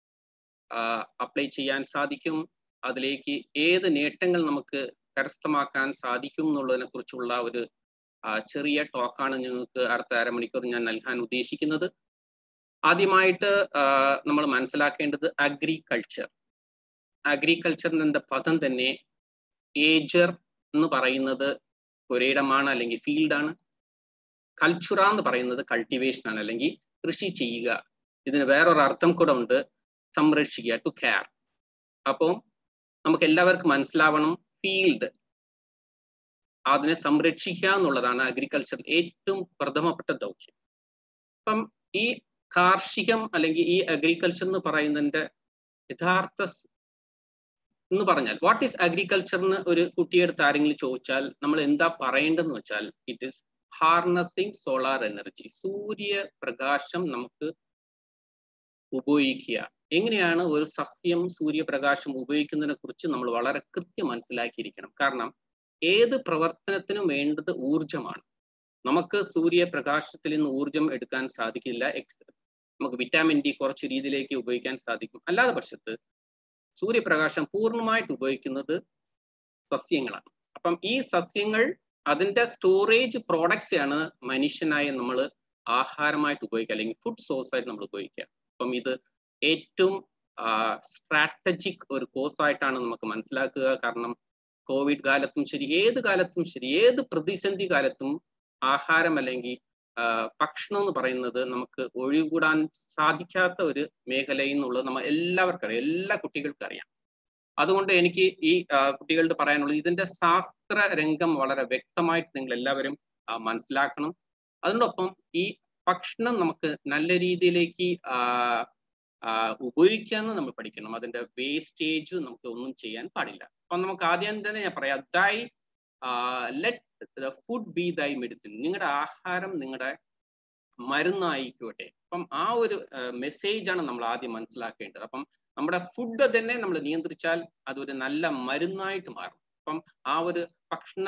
J: അപ്ലൈ ചെയ്യാൻ സാധിക്കും അതിലേക്ക് ഏത് നേട്ടങ്ങൾ നമുക്ക് കരസ്ഥമാക്കാൻ സാധിക്കും എന്നുള്ളതിനെ കുറിച്ചുള്ള ഒരു ചെറിയ ടോക്കാണ് നിങ്ങൾക്ക് അടുത്ത അരമണിക്കൂർ ഞാൻ നൽകാൻ ഉദ്ദേശിക്കുന്നത് ആദ്യമായിട്ട് നമ്മൾ മനസ്സിലാക്കേണ്ടത് അഗ്രികൾച്ചർ അഗ്രികൾച്ചറിന്റെ പദം തന്നെ ഏജർ എന്ന് പറയുന്നത് പുരയിടമാണ് അല്ലെങ്കിൽ ഫീൽഡാണ് കൾച്ചുറ എന്ന് പറയുന്നത് കൾട്ടിവേഷൻ ആണ് അല്ലെങ്കിൽ കൃഷി ചെയ്യുക ഇതിന് വേറൊരു അർത്ഥം കൂടെ ഉണ്ട് സംരക്ഷിക്കുക ടു കെയർ അപ്പോൾ നമുക്ക് എല്ലാവർക്കും മനസ്സിലാവണം ഫീൽഡ് അതിനെ സംരക്ഷിക്കുക എന്നുള്ളതാണ് അഗ്രികൾച്ചർ ഏറ്റവും പ്രഥമപ്പെട്ട ദൗത്യം അപ്പം ഈ കാർഷികം അല്ലെങ്കിൽ ഈ അഗ്രികൾച്ചർ എന്ന് പറയുന്നതിന്റെ യഥാർത്ഥ എന്ന് പറഞ്ഞാൽ വാട്ട് ഈസ് അഗ്രികൾച്ചർ എന്ന് ഒരു കുട്ടിയെടുത്ത് ആരെങ്കിലും ചോദിച്ചാൽ നമ്മൾ എന്താ പറയേണ്ടതെന്ന് വെച്ചാൽ it is harnessing solar energy സൂര്യപ്രകാശം നമുക്ക് ഉപയോഗിക്കുക എങ്ങനെയാണ് ഒരു സസ്യം സൂര്യപ്രകാശം ഉപയോഗിക്കുന്നതിനെ കുറിച്ച് നമ്മൾ വളരെ കൃത്യം മനസ്സിലാക്കിയിരിക്കണം കാരണം ഏത് പ്രവർത്തനത്തിനും വേണ്ടത് ഊർജമാണ് നമുക്ക് സൂര്യപ്രകാശത്തിൽ നിന്ന് ഊർജം എടുക്കാൻ സാധിക്കില്ല എക്സ് നമുക്ക് വിറ്റാമിൻ ഡി കുറച്ച് രീതിയിലേക്ക് ഉപയോഗിക്കാൻ സാധിക്കും അല്ലാതെ പക്ഷത്ത് സൂര്യപ്രകാശം പൂർണ്ണമായിട്ട് ഉപയോഗിക്കുന്നത് സസ്യങ്ങളാണ് അപ്പം ഈ സസ്യങ്ങൾ അതിന്റെ സ്റ്റോറേജ് പ്രോഡക്ട്സ് ആണ് മനുഷ്യനായ നമ്മൾ ആഹാരമായിട്ട് ഉപയോഗിക്കുക അല്ലെങ്കിൽ ഫുഡ് സോഴ്സ് ആയിട്ട് നമ്മൾ ഉപയോഗിക്കുക അപ്പം ഇത് ഏറ്റവും സ്ട്രാറ്റജിക് ഒരു കോഴ്സ് ആയിട്ടാണ് നമുക്ക് മനസ്സിലാക്കുക കാരണം കോവിഡ് കാലത്തും ശരി ഏത് കാലത്തും ശരി ഏത് പ്രതിസന്ധി കാലത്തും ആഹാരം അല്ലെങ്കിൽ ഭക്ഷണം എന്ന് പറയുന്നത് നമുക്ക് ഒഴികൂടാൻ സാധിക്കാത്ത ഒരു മേഖലയിൽ നിന്നുള്ളത് നമ്മൾ എല്ലാവർക്കും അറിയാം എല്ലാ കുട്ടികൾക്കും അറിയാം അതുകൊണ്ട് എനിക്ക് ഈ കുട്ടികളുടെ പറയാനുള്ളത് ഇതിന്റെ ശാസ്ത്ര രംഗം വളരെ വ്യക്തമായിട്ട് നിങ്ങൾ എല്ലാവരും മനസ്സിലാക്കണം അതിനോടൊപ്പം ഈ ഭക്ഷണം നമുക്ക് നല്ല രീതിയിലേക്ക് ഉപയോഗിക്കാന്ന് നമ്മൾ പഠിക്കണം അതിന്റെ വേസ്റ്റേജ് നമുക്ക് ഒന്നും ചെയ്യാൻ പാടില്ല അപ്പൊ നമുക്ക് ആദ്യം തന്നെ ഞാൻ പറയാം thy let food be thy medicine നിങ്ങളുടെ ആഹാരം നിങ്ങളുടെ മരുന്നായിക്കോട്ടെ അപ്പം ആ ഒരു മെസ്സേജ് ആണ് നമ്മൾ ആദ്യം മനസ്സിലാക്കേണ്ടത് അപ്പം നമ്മുടെ ഫുഡ് തന്നെ നമ്മൾ നിയന്ത്രിച്ചാൽ അതൊരു നല്ല മരുന്നായിട്ട് മാറും അപ്പം ആ ഒരു ഭക്ഷണ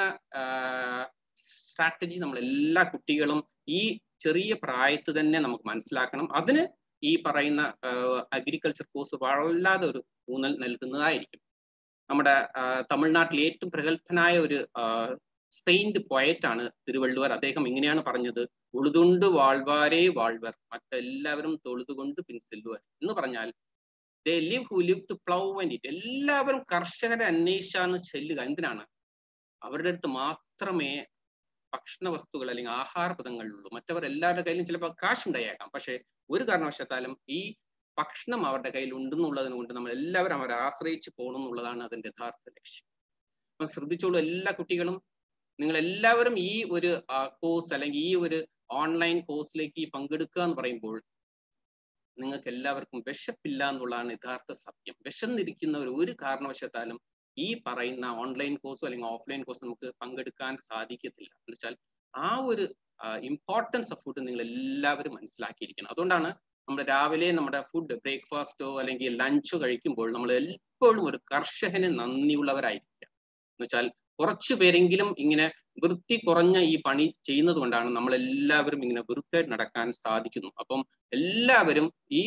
J: സ്ട്രാറ്റജി നമ്മൾ എല്ലാ കുട്ടികളും ഈ ചെറിയ പ്രായത്തിൽ തന്നെ നമുക്ക് മനസ്സിലാക്കണം അതിന് ഈ പറയുന്ന അഗ്രികൾച്ചർ കോഴ്സ് വല്ലാതെ ഒരു ഊന്നൽ നൽകുന്നതായിരിക്കും നമ്മുടെ തമിഴ്നാട്ടിലെ ഏറ്റവും പ്രഗത്ഭനായ ഒരു സെയിന്റ് പോയറ്റ് ആണ് തിരുവള്ളുവർ അദ്ദേഹം ഇങ്ങനെയാണ് പറഞ്ഞത് ഉളുതുണ്ട് വാൾവാരേ വാൾവർ മറ്റെല്ലാവരും തൊഴുതുകൊണ്ട് പിൻസെല്ലുവർ എന്ന് പറഞ്ഞാൽ they live who live to plough and it എല്ലാവരും കർഷകരെ അന്വേഷിച്ചാണ് ചെല്ലുക എന്തിനാണ് അവരുടെ അടുത്ത് മാത്രമേ ഭക്ഷണ വസ്തുക്കൾ അല്ലെങ്കിൽ ആഹാര പദങ്ങളുള്ളൂ മറ്റവർ എല്ലാവരുടെ കയ്യിലും ചിലപ്പോൾ കാശ് ഉണ്ടായേക്കാം പക്ഷെ ഒരു കാരണവശാലും ഈ ഭക്ഷണം അവരുടെ കയ്യിൽ ഉണ്ടെന്നുള്ളതിന് കൊണ്ട് നമ്മൾ എല്ലാവരും അവരെ ആശ്രയിച്ച് പോകണം എന്നുള്ളതാണ് അതിന്റെ യഥാർത്ഥ ലക്ഷ്യം അപ്പം ശ്രദ്ധിച്ചോളൂ എല്ലാ കുട്ടികളും നിങ്ങൾ എല്ലാവരും ഈ ഒരു കോഴ്സ് അല്ലെങ്കിൽ ഈ ഒരു ഓൺലൈൻ കോഴ്സിലേക്ക് പങ്കെടുക്കുക എന്ന് പറയുമ്പോൾ നിങ്ങൾക്ക് എല്ലാവർക്കും വിശപ്പില്ല എന്നുള്ളതാണ് യഥാർത്ഥ സത്യം വിശന്നിരിക്കുന്നവർ ഒരു കാരണവശത്താലും ഈ പറയുന്ന ഓൺലൈൻ കോഴ്സോ അല്ലെങ്കിൽ ഓഫ്ലൈൻ കോഴ്സോ നമുക്ക് പങ്കെടുക്കാൻ സാധിക്കത്തില്ല എന്ന് വെച്ചാൽ ആ ഒരു ഇമ്പോർട്ടൻസ് ഓഫ് ഫുഡ് നിങ്ങൾ എല്ലാവരും മനസ്സിലാക്കിയിരിക്കണം അതുകൊണ്ടാണ് നമ്മൾ രാവിലെ നമ്മുടെ ഫുഡ് ബ്രേക്ക്ഫാസ്റ്റോ അല്ലെങ്കിൽ ലഞ്ചോ കഴിക്കുമ്പോൾ നമ്മൾ എപ്പോഴും ഒരു കർഷകന് നന്ദിയുള്ളവരായിരിക്കുക എന്ന് വെച്ചാൽ കുറച്ചു പേരെങ്കിലും ഇങ്ങനെ വൃത്തി കുറഞ്ഞ ഈ പണി ചെയ്യുന്നത് കൊണ്ടാണ് നമ്മൾ എല്ലാവരും ഇങ്ങനെ വൃത്തിയായിട്ട് നടക്കാൻ സാധിക്കുന്നു അപ്പം എല്ലാവരും ഈ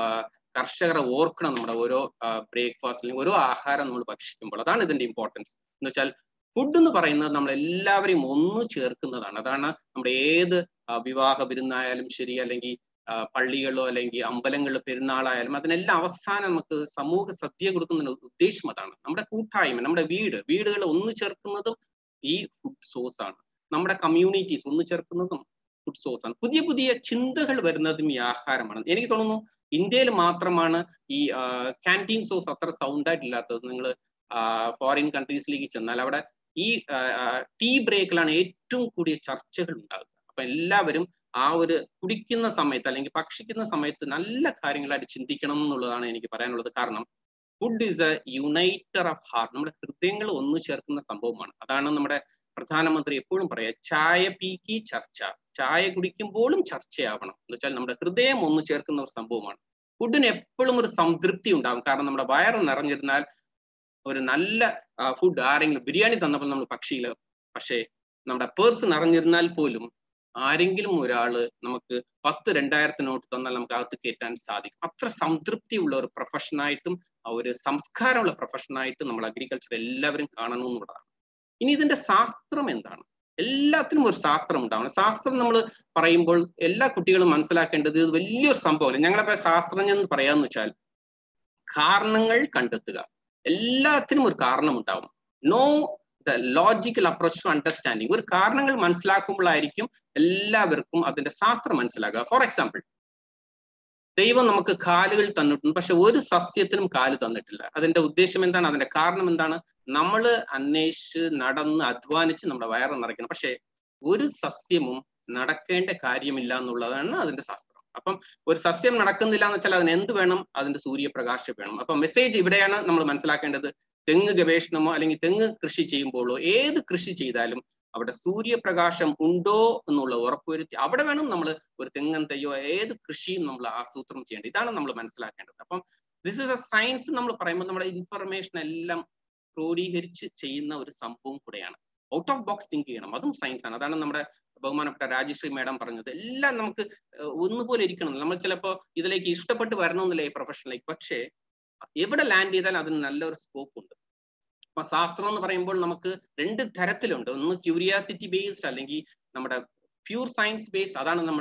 J: കർഷകരെ ഓർക്കണം നമ്മുടെ ഓരോ ബ്രേക്ക്ഫാസ്റ്റ് ഓരോ ആഹാരം നമ്മൾ ഭക്ഷിക്കുമ്പോൾ അതാണ് ഇതിന്റെ ഇമ്പോർട്ടൻസ് എന്ന് വെച്ചാൽ ഫുഡ് എന്ന് പറയുന്നത് നമ്മൾ എല്ലാവരെയും ഒന്ന് ചേർക്കുന്നതാണ് അതാണ് നമ്മുടെ ഏത് വിവാഹ വിരുന്നായാലും ശരി അല്ലെങ്കിൽ പള്ളികളോ അല്ലെങ്കിൽ അമ്പലങ്ങളിലോ പെരുന്നാളായാലും അതിനെല്ലാം അവസാനം നമുക്ക് സമൂഹ സദ്യ കൊടുക്കുന്നതിന് ഉദ്ദേശം അതാണ് നമ്മുടെ കൂട്ടായ്മ നമ്മുടെ വീട് വീടുകൾ ഒന്ന് ചേർക്കുന്നതും ഈ ഫുഡ് സോഴ്സ് ആണ് നമ്മുടെ കമ്മ്യൂണിറ്റീസ് ഒന്ന് ചേർക്കുന്നതും ഫുഡ് സോഴ്സ് ആണ് പുതിയ പുതിയ ചിന്തകൾ വരുന്നതും ഈ ആഹാരമാണ് എനിക്ക് തോന്നുന്നു ഇന്ത്യയിൽ മാത്രമാണ് ഈ ക്യാൻറ്റീൻ സോഴ്സ് അത്ര സൗണ്ട് ആയിട്ടില്ലാത്തത് നിങ്ങൾ ഫോറിൻ കൺട്രീസിലേക്ക് ചെന്നാൽ അവിടെ ഈ ടീ ബ്രേക്കിലാണ് ഏറ്റവും കൂടിയ ചർച്ചകൾ ഉണ്ടാകുക അപ്പൊ എല്ലാവരും ആ ഒരു കുടിക്കുന്ന സമയത്ത് അല്ലെങ്കിൽ ഭക്ഷിക്കുന്ന സമയത്ത് നല്ല കാര്യങ്ങളായിട്ട് ചിന്തിക്കണം എന്നുള്ളതാണ് എനിക്ക് പറയാനുള്ളത് കാരണം food is a uniter of heart നമ്മുടെ ഹൃദയങ്ങൾ ഒന്നു ചേർക്കുന്ന സംഭവമാണ് അതാണ് നമ്മുടെ പ്രധാനമന്ത്രി എപ്പോഴും പറയാ ചായ പീക്കി ചർച്ച ചായ കുടിക്കുമ്പോഴും ചർച്ചയാവണം എന്ന് വെച്ചാൽ നമ്മുടെ ഹൃദയം ഒന്ന് ചേർക്കുന്ന ഒരു സംഭവമാണ് ഫുഡിന് എപ്പോഴും ഒരു സംതൃപ്തി ഉണ്ടാകും കാരണം നമ്മുടെ വയറ് നിറഞ്ഞിരുന്നാൽ ഒരു നല്ല ഫുഡ് ആരെങ്കിലും ബിരിയാണി തന്നപ്പോൾ നമ്മൾ പക്ഷിയില് പക്ഷേ നമ്മുടെ പേഴ്സ് നിറഞ്ഞിരുന്നാൽ പോലും ആരെങ്കിലും ഒരാള് നമുക്ക് പത്ത് രണ്ടായിരത്തി നോട്ട് തന്നാൽ നമുക്ക് അകത്ത് കയറ്റാൻ സാധിക്കും അത്ര സംതൃപ്തിയുള്ള ഒരു പ്രൊഫഷനായിട്ടും ഒരു സംസ്കാരമുള്ള പ്രൊഫഷനായിട്ടും നമ്മൾ അഗ്രികൾച്ചർ എല്ലാവരും കാണണം എന്നുള്ളതാണ് ഇനി ഇതിന്റെ ശാസ്ത്രം എന്താണ് എല്ലാത്തിനും ഒരു ശാസ്ത്രം ഉണ്ടാവണം ശാസ്ത്രം നമ്മൾ പറയുമ്പോൾ എല്ലാ കുട്ടികളും മനസ്സിലാക്കേണ്ടത് ഇത് വലിയൊരു സംഭവമല്ല ഞങ്ങളിപ്പോ ശാസ്ത്രജ്ഞൻ എന്ന് പറയാന്ന് വെച്ചാൽ കാരണങ്ങൾ കണ്ടെത്തുക എല്ലാത്തിനും ഒരു കാരണം ഉണ്ടാവും no the logical approach to understanding ഒരു കാരണങ്ങൾ മനസ്സിലാക്കുമ്പോഴായിരിക്കും എല്ലാവർക്കും അതിന്റെ ശാസ്ത്രം മനസ്സിലാക്കുക ഫോർ എക്സാമ്പിൾ ദൈവം നമുക്ക് കാലുകൾ തന്നിട്ടുണ്ട് പക്ഷെ ഒരു സസ്യത്തിനും കാല് തന്നിട്ടില്ല അതിന്റെ ഉദ്ദേശം എന്താണ് അതിന്റെ കാരണം എന്താണ് നമ്മൾ അന്വേഷിച്ച് നടന്ന് അധ്വാനിച്ച് നമ്മുടെ വയറ് നിറയ്ക്കണം പക്ഷെ ഒരു സസ്യവും നടക്കേണ്ട കാര്യമില്ല എന്നുള്ളതാണ് അതിന്റെ ശാസ്ത്രം അപ്പം ഒരു സസ്യം നടക്കുന്നില്ല എന്ന് വെച്ചാൽ അതിന് എന്ത് വേണം അതിന്റെ സൂര്യപ്രകാശം വേണം അപ്പൊ മെസ്സേജ് ഇവിടെയാണ് നമ്മൾ മനസ്സിലാക്കേണ്ടത് തെങ്ങ് ഗവേഷണമോ അല്ലെങ്കിൽ തെങ്ങ് കൃഷി ചെയ്യുമ്പോഴോ ഏത് കൃഷി ചെയ്താലും അവിടെ സൂര്യപ്രകാശം ഉണ്ടോ എന്നുള്ള ഉറപ്പുവരുത്തി അവിടെ വേണം നമ്മൾ ഒരു തെങ്ങൻ തയ്യോ ഏത് കൃഷിയും നമ്മൾ ആസൂത്രണം ചെയ്യേണ്ടത് ഇതാണ് നമ്മൾ മനസ്സിലാക്കേണ്ടത് അപ്പം ദിസ് ഇസ് എ സയൻസ് നമ്മൾ പറയുമ്പോൾ നമ്മുടെ ഇൻഫർമേഷൻ എല്ലാം ക്രോഡീകരിച്ച് ചെയ്യുന്ന ഒരു സംഭവം കൂടെയാണ് ഔട്ട് ഓഫ് ബോക്സ് തിങ്ക് ചെയ്യണം അതും സയൻസ് ആണ് അതാണ് നമ്മുടെ ബഹുമാനപ്പെട്ട രാജശ്രീ മേഡം പറഞ്ഞത് എല്ലാം നമുക്ക് ഒന്നുപോലെ ഇരിക്കണം നമ്മൾ ചിലപ്പോൾ ഇതിലേക്ക് ഇഷ്ടപ്പെട്ട് വരണമെന്നില്ല ഈ പ്രൊഫഷനിലേക്ക് പക്ഷേ എവിടെ ലാൻഡ് ചെയ്താൽ അതിന് നല്ലൊരു സ്കോപ്പ് ഉണ്ട് അപ്പൊ ശാസ്ത്രം എന്ന് പറയുമ്പോൾ നമുക്ക് രണ്ട് തരത്തിലുണ്ട് ഒന്ന് ക്യൂരിയാസിറ്റി ബേസ്ഡ് അല്ലെങ്കിൽ നമ്മുടെ പ്യൂർ സയൻസ് ബേസ്ഡ് അതാണ് നമ്മൾ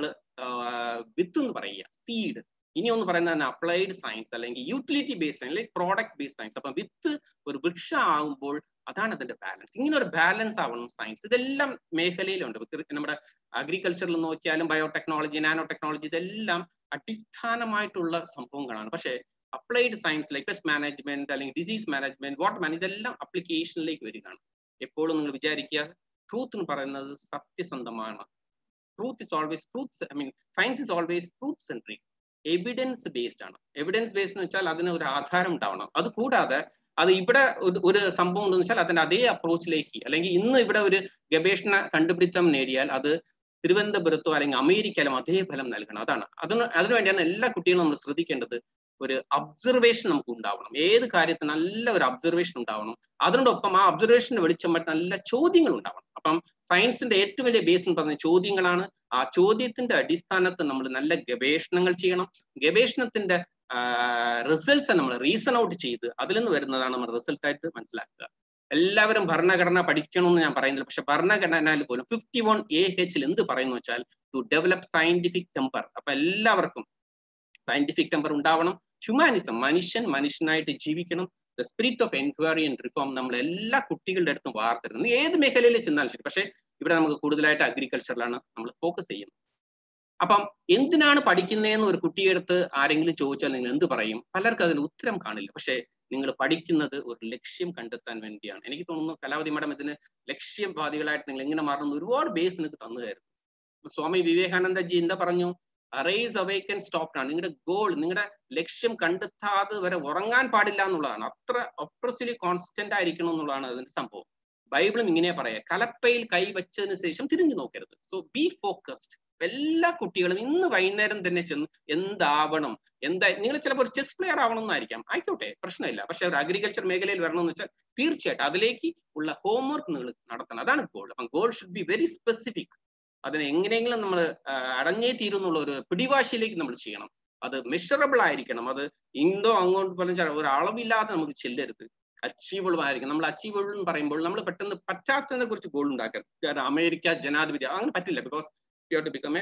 J: വിത്ത് എന്ന് പറയുക സീഡ് ഇനി ഒന്ന് പറയുന്നത് അപ്ലൈഡ് സയൻസ് അല്ലെങ്കിൽ യൂട്ടിലിറ്റി ബേസ്ഡ് അല്ലെങ്കിൽ പ്രോഡക്റ്റ് ബേസ്ഡ് സയൻസ് അപ്പൊ വിത്ത് ഒരു വൃക്ഷം ആകുമ്പോൾ അതാണ് അതിന്റെ ബാലൻസ് ഇങ്ങനെ ഒരു ബാലൻസ് ആവണം സയൻസ് ഇതെല്ലാം മേഖലയിലുണ്ട് നമ്മുടെ അഗ്രികൾച്ചറിൽ നോക്കിയാലും ബയോടെക്നോളജി നാനോ ടെക്നോളജി ഇതെല്ലാം അടിസ്ഥാനമായിട്ടുള്ള സംഭവങ്ങളാണ് പക്ഷേ applied science like pest management അല്ലെങ്കിൽ ഡിസീസ് മാനേജ്മെന്റ് വാട്ടർ മാനേജ് ഇതെല്ലാം അപ്ലിക്കേഷനിലേക്ക് വരികയാണ് എപ്പോഴും നിങ്ങൾ വിചാരിക്കുക ട്രൂത്ത് എന്ന് പറയുന്നത് സത്യസന്ധമാണ് truth is always truth I mean science is always truth centric evidence based ആണ് എവിഡൻസ് ബേസ്ഡ് എന്ന് വെച്ചാൽ അതിന് ഒരു ആധാരം ഉണ്ടാവണം അത് കൂടാതെ അത് ഇവിടെ ഒരു സംഭവം ഉണ്ടെന്ന് വെച്ചാൽ അതിന്റെ അതേ അപ്രോച്ചിലേക്ക് അല്ലെങ്കിൽ ഇന്ന് ഇവിടെ ഒരു ഗവേഷണ കണ്ടുപിടുത്തം നേടിയാൽ അത് തിരുവനന്തപുരത്തോ അല്ലെങ്കിൽ അമേരിക്കയിലും അതേ ഫലം നൽകണം അതാണ് അതിന് അതിനുവേണ്ടിയാണ് എല്ലാ കുട്ടികളും നമ്മൾ ശ്രദ്ധിക്കേണ്ടത് ഒരു അബ്സർവേഷൻ നമുക്ക് ഉണ്ടാവണം ഏത് കാര്യത്തിന് നല്ല ഒരു അബ്സർവേഷൻ ഉണ്ടാവണം അതിനോടൊപ്പം ആ അബ്സർവേഷന് വെളിച്ചം പറ്റി നല്ല ചോദ്യങ്ങൾ ഉണ്ടാവണം അപ്പം സയൻസിന്റെ ഏറ്റവും വലിയ ബേസ് എന്ന് പറഞ്ഞ ചോദ്യങ്ങളാണ് ആ ചോദ്യത്തിന്റെ അടിസ്ഥാനത്തിൽ നമ്മൾ നല്ല ഗവേഷണങ്ങൾ ചെയ്യണം ഗവേഷണത്തിന്റെ റിസൾട്ട്സ് നമ്മൾ റീസൺ ഔട്ട് ചെയ്ത് അതിൽ നിന്ന് വരുന്നതാണ് നമ്മൾ റിസൾട്ട് ആയിട്ട് മനസ്സിലാക്കുക എല്ലാവരും ഭരണഘടന പഠിക്കണമെന്ന് ഞാൻ പറയുന്നില്ല പക്ഷെ ഭരണഘടനയിൽ പോലും ഫിഫ്റ്റി വൺ എ എച്ചിൽ എന്ത് പറയുന്നു വെച്ചാൽ ടു ഡെവലപ്പ് സയന്റിഫിക് ടെമ്പർ അപ്പൊ എല്ലാവർക്കും സയന്റിഫിക് ടെമ്പർ ഉണ്ടാവണം ഹ്യൂമാനിസം മനുഷ്യൻ മനുഷ്യനായിട്ട് ജീവിക്കണം the spirit of enquiry and reform നമ്മൾ എല്ലാ കുട്ടികളുടെ അടുത്തും വാർത്തെടുക്കുന്നത് ഏത് മേഖലയിൽ ചെന്നാലും ശരി പക്ഷേ ഇവിടെ നമുക്ക് കൂടുതലായിട്ട് അഗ്രികൾച്ചറിലാണ് നമ്മൾ ഫോക്കസ് ചെയ്യുന്നത് അപ്പം എന്തിനാണ് പഠിക്കുന്നതെന്ന് ഒരു കുട്ടിയെടുത്ത് ആരെങ്കിലും ചോദിച്ചാൽ നിങ്ങൾ എന്ത് പറയും പലർക്കും അതിന് ഉത്തരം കാണില്ല പക്ഷേ നിങ്ങൾ പഠിക്കുന്നത് ഒരു ലക്ഷ്യം കണ്ടെത്താൻ വേണ്ടിയാണ് എനിക്ക് തോന്നുന്നു കലാവതി മാഡം ഇതിന് ലക്ഷ്യവാദികളായിട്ട് നിങ്ങൾ എങ്ങനെ മാറുന്ന ഒരുപാട് ബേസ് നിങ്ങൾക്ക് തന്നുകയായിരുന്നു സ്വാമി വിവേകാനന്ദജി എന്താ പറഞ്ഞു റേസ് അവേക്കൻ സ്റ്റോപ്പ് ആണ് നിങ്ങളുടെ ഗോൾ നിങ്ങളുടെ ലക്ഷ്യം കണ്ടെത്താതെ വരെ ഉറങ്ങാൻ പാടില്ല എന്നുള്ളതാണ് അത്ര ഒപ്രസ്ലി കോൺസ്റ്റന്റ് ആയിരിക്കണം എന്നുള്ളതാണ് അതിന്റെ സംഭവം ബൈബിളും ഇങ്ങനെ പറയാം കലപ്പയിൽ കൈവച്ചതിന് ശേഷം തിരിഞ്ഞു നോക്കരുത് സോ ബി ഫോക്കസ്ഡ് എല്ലാ കുട്ടികളും ഇന്ന് വൈകുന്നേരം തന്നെ ചെന്ന് എന്താവണം എന്താ നിങ്ങൾ ചിലപ്പോൾ ഒരു ചെസ് പ്ലെയർ ആവണമെന്നായിരിക്കാം ആയിക്കോട്ടെ പ്രശ്നമില്ല പക്ഷെ ഒരു അഗ്രികൾച്ചർ മേഖലയിൽ വരണമെന്ന് വെച്ചാൽ തീർച്ചയായിട്ടും അതിലേക്ക് ഉള്ള ഹോംവർക്ക് നിങ്ങൾ നടത്തണം അതാണ് ഗോൾ അപ്പം goal should be very specific അതിനെ എങ്ങനെയെങ്കിലും നമ്മൾ അടഞ്ഞേ തീരുന്നുള്ള ഒരു പിടിവാശിയിലേക്ക് നമ്മൾ ചെയ്യണം അത് മെഷറബിൾ ആയിരിക്കണം അത് ഇന്തോ അങ്ങോട്ട് പറഞ്ഞാൽ ഒരു അളവില്ലാതെ നമുക്ക് ചെല്ലരുത് അച്ചീവബിൾ ആയിരിക്കും നമ്മൾ അച്ചീവബിൾ എന്ന് പറയുമ്പോൾ നമ്മൾ പെട്ടെന്ന് പറ്റാത്തതിനെ കുറിച്ച് ഗോൾ ഉണ്ടാക്കരുത് കാരണം അമേരിക്ക ജനാധിപത്യം അങ്ങനെ പറ്റില്ല because you to become a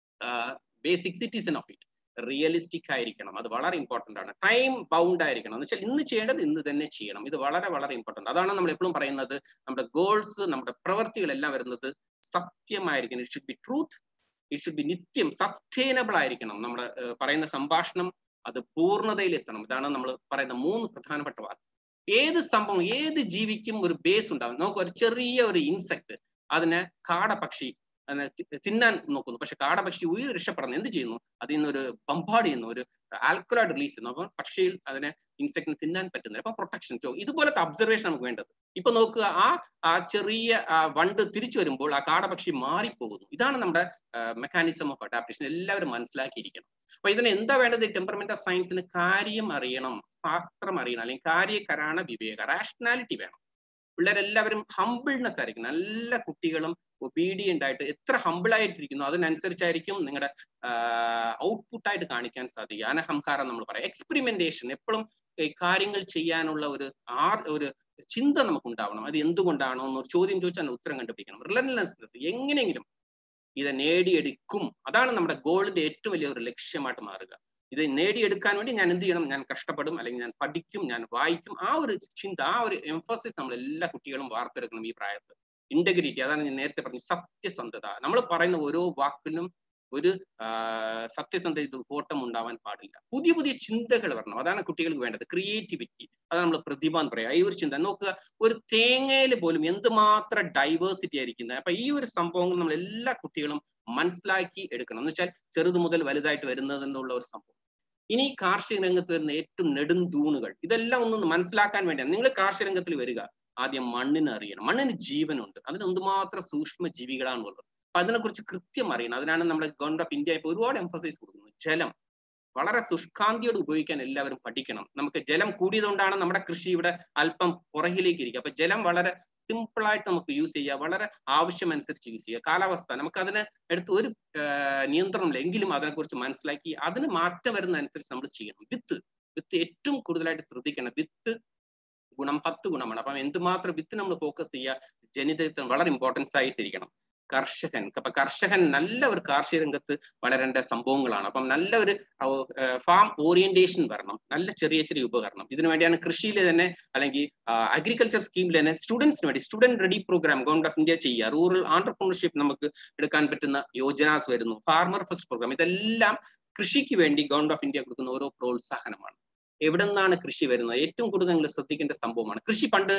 J: basic citizen of it realistic ആയിരിക്കണം അത് വളരെ ഇമ്പോർട്ടന്റ് ആണ് ടൈം ബൗണ്ട് ആയിരിക്കണം എന്ന് വെച്ചാൽ ഇന്ന് ചെയ്യേണ്ടത് ഇന്ന് തന്നെ ചെയ്യണം ഇത് വളരെ വളരെ ഇമ്പോർട്ടന്റ് അതാണ് നമ്മൾ എപ്പോഴും പറയുന്നത് നമ്മുടെ ഗോൾസ് നമ്മുടെ പ്രവൃത്തികളെല്ലാം വരുന്നത് സത്യമായിരിക്കണം it should be truth it should be നിത്യം സസ്റ്റൈനബിൾ ആയിരിക്കണം നമ്മൾ പറയുന്ന സംഭാഷണം അത് പൂർണ്ണതയിൽ എത്തണം ഇതാണ് നമ്മൾ പറയുന്ന മൂന്ന് പ്രധാനപ്പെട്ട വാക്ക് ഏത് സംഭവം ഏത് ജീവിക്കും ഒരു ബേസ് ഉണ്ടാവും നമുക്ക് ഒരു ചെറിയ ഒരു ഇൻസെക്ട് അതിന് കാടപക്ഷി അതിനെ തി- തിന്നാൻ നോക്കുന്നു പക്ഷെ കാടപക്ഷി ഉയർ രക്ഷപ്പെടുന്നു എന്ത് ചെയ്യുന്നു അതിൽ നിന്ന് ഒരു ബമ്പാട് ചെയ്യുന്നു ഒരു ആൽക്കലോയിഡ് റിലീസ് ചെയ്യുന്നു അപ്പൊ പക്ഷിയിൽ അതിനെ ഇൻസെക്ടിന് തിന്നാൻ പറ്റുന്നില്ല അപ്പൊ പ്രൊട്ടക്ഷൻ ഇതുപോലത്തെ അബ്സർവേഷൻ നമുക്ക് വേണ്ടത് ഇപ്പൊ നോക്കുക ആ ആ ചെറിയ ആ വണ്ട് തിരിച്ചു വരുമ്പോൾ ആ കാടപക്ഷി മാറിപ്പോകുന്നു ഇതാണ് നമ്മുടെ മെക്കാനിസം ഓഫ് അഡാപ്റ്റേഷൻ എല്ലാവരും മനസ്സിലാക്കിയിരിക്കണം അപ്പൊ ഇതിന് എന്താ വേണ്ടത് ടെമ്പർമെന്റ് ഓഫ് സയൻസിന് കാര്യം അറിയണം ശാസ്ത്രം അറിയണം അല്ലെങ്കിൽ കാര്യകരാണ വിവേക റാഷണാലിറ്റി വേണം പിള്ളേരെല്ലാവരും ഹംബിൾനെസ് ആയിരിക്കും നല്ല കുട്ടികളും ഒബീഡിയന്റ് ആയിട്ട് എത്ര ഹംബിൾ ആയിട്ടിരിക്കുന്നു അതിനനുസരിച്ചായിരിക്കും നിങ്ങളുടെ ഔട്ട്പുട്ട് ആയിട്ട് കാണിക്കാൻ സാധിക്കുക അനഹംകാരം നമ്മൾ പറയാം എക്സ്പെരിമെന്റേഷൻ എപ്പോഴും കാര്യങ്ങൾ ചെയ്യാനുള്ള ഒരു ആർ ഒരു ചിന്ത നമുക്ക് ഉണ്ടാവണം അത് എന്തുകൊണ്ടാണോ എന്നൊരു ചോദ്യം ചോദിച്ചാൽ അതിന് ഉത്തരം കണ്ടുപിടിക്കണം റിലൻലെസ്നെസ് എങ്ങനെയെങ്കിലും ഇത് നേടിയെടുക്കും അതാണ് നമ്മുടെ ഗോളിന്റെ ഏറ്റവും വലിയ ഒരു ലക്ഷ്യമായിട്ട് മാറുക ഇത് നേടിയെടുക്കാൻ വേണ്ടി ഞാൻ എന്ത് ചെയ്യണം ഞാൻ കഷ്ടപ്പെടും അല്ലെങ്കിൽ ഞാൻ പഠിക്കും ഞാൻ വായിക്കും ആ ഒരു ചിന്ത ആ ഒരു എംഫസിസ് നമ്മൾ എല്ലാ കുട്ടികളും വാർത്തെടുക്കണം ഈ പ്രായത്തിൽ ഇന്റഗ്രിറ്റി അതാണ് ഞാൻ നേരത്തെ പറഞ്ഞ സത്യസന്ധത നമ്മൾ പറയുന്ന ഓരോ വാക്കിനും ഒരു സത്യസന്ധത കോട്ടം ഉണ്ടാവാൻ പാടില്ല പുതിയ പുതിയ ചിന്തകൾ വരണം അതാണ് കുട്ടികൾക്ക് വേണ്ടത് ക്രിയേറ്റിവിറ്റി അതാണ് നമ്മൾ പ്രതിഭ എന്ന് പറയാം ഈ ഒരു ചിന്ത നോക്കുക ഒരു തേങ്ങയിൽ പോലും എന്തുമാത്രം ഡൈവേഴ്സിറ്റി ആയിരിക്കുന്നത് അപ്പൊ ഈ ഒരു സംഭവങ്ങൾ നമ്മൾ എല്ലാ കുട്ടികളും മനസ്സിലാക്കി എടുക്കണം എന്ന് വെച്ചാൽ ചെറുത് മുതൽ വലുതായിട്ട് വരുന്നത് എന്നുള്ള ഒരു സംഭവം ഇനി കാർഷിക രംഗത്ത് വരുന്ന ഏറ്റവും നെടുന്തൂണുകൾ ഇതെല്ലാം ഒന്ന് മനസ്സിലാക്കാൻ വേണ്ടിയാണ് നിങ്ങൾ കാർഷിക രംഗത്തിൽ വരിക ആദ്യം മണ്ണിനെ അറിയണം മണ്ണിന് ജീവനുണ്ട് അതിന് എന്തുമാത്രം സൂക്ഷ്മ ജീവികളാണുള്ളത് അപ്പൊ അതിനെക്കുറിച്ച് കൃത്യം അറിയണം അതിനാണ് നമ്മുടെ ഗവൺമെന്റ് ഓഫ് ഇന്ത്യ ഇപ്പോൾ ഒരുപാട് എംഫസൈസ് കൊടുക്കുന്നത് ജലം വളരെ ശുഷ്കാന്തിയോട് ഉപയോഗിക്കാൻ എല്ലാവരും പഠിക്കണം നമുക്ക് ജലം കൂടിയതുകൊണ്ടാണ് നമ്മുടെ കൃഷി ഇവിടെ അല്പം പുറകിലേക്ക് ഇരിക്കുക അപ്പൊ ജലം വളരെ സിമ്പിൾ ആയിട്ട് നമുക്ക് യൂസ് ചെയ്യുക വളരെ ആവശ്യമനുസരിച്ച് യൂസ് ചെയ്യുക കാലാവസ്ഥ നമുക്ക് അതിന് എടുത്ത് ഒരു നിയന്ത്രണമില്ല എങ്കിലും അതിനെക്കുറിച്ച് മനസ്സിലാക്കി അതിന് മാറ്റം വരുന്നതനുസരിച്ച് നമ്മൾ ചെയ്യണം വിത്ത് വിത്ത് ഏറ്റവും കൂടുതലായിട്ട് ശ്രദ്ധിക്കണം വിത്ത് ഗുണം പത്ത് ഗുണമാണ് അപ്പം എന്തുമാത്രം വിത്ത് നമ്മൾ ഫോക്കസ് ചെയ്യുക ജനിതത്തിന് വളരെ ഇമ്പോർട്ടൻസ് ആയിട്ടിരിക്കണം കർഷകൻ അപ്പൊ കർഷകൻ നല്ല ഒരു കാർഷിക രംഗത്ത് വളരേണ്ട സംഭവങ്ങളാണ് അപ്പം നല്ല ഒരു ഫാം ഓറിയന്റേഷൻ വരണം നല്ല ചെറിയ ചെറിയ ഉപകരണം ഇതിനു വേണ്ടിയാണ് കൃഷിയിൽ തന്നെ അല്ലെങ്കിൽ അഗ്രികൾച്ചർ സ്കീമിൽ തന്നെ സ്റ്റുഡൻസിന് വേണ്ടി student ready program government of India ചെയ്യുക റൂറൽ ആന്റർപ്രണർഷിപ്പ് നമുക്ക് എടുക്കാൻ പറ്റുന്ന യോജനാസ് വരുന്നു ഫാർമർ ഫസ്റ്റ് പ്രോഗ്രാം ഇതെല്ലാം കൃഷിക്ക് വേണ്ടി ഗവൺമെന്റ് ഓഫ് ഇന്ത്യ കൊടുക്കുന്ന ഓരോ പ്രോത്സാഹനമാണ് എവിടെ നിന്നാണ് കൃഷി വരുന്നത് ഏറ്റവും കൂടുതൽ നിങ്ങൾ ശ്രദ്ധിക്കേണ്ട സംഭവമാണ് കൃഷി പണ്ട്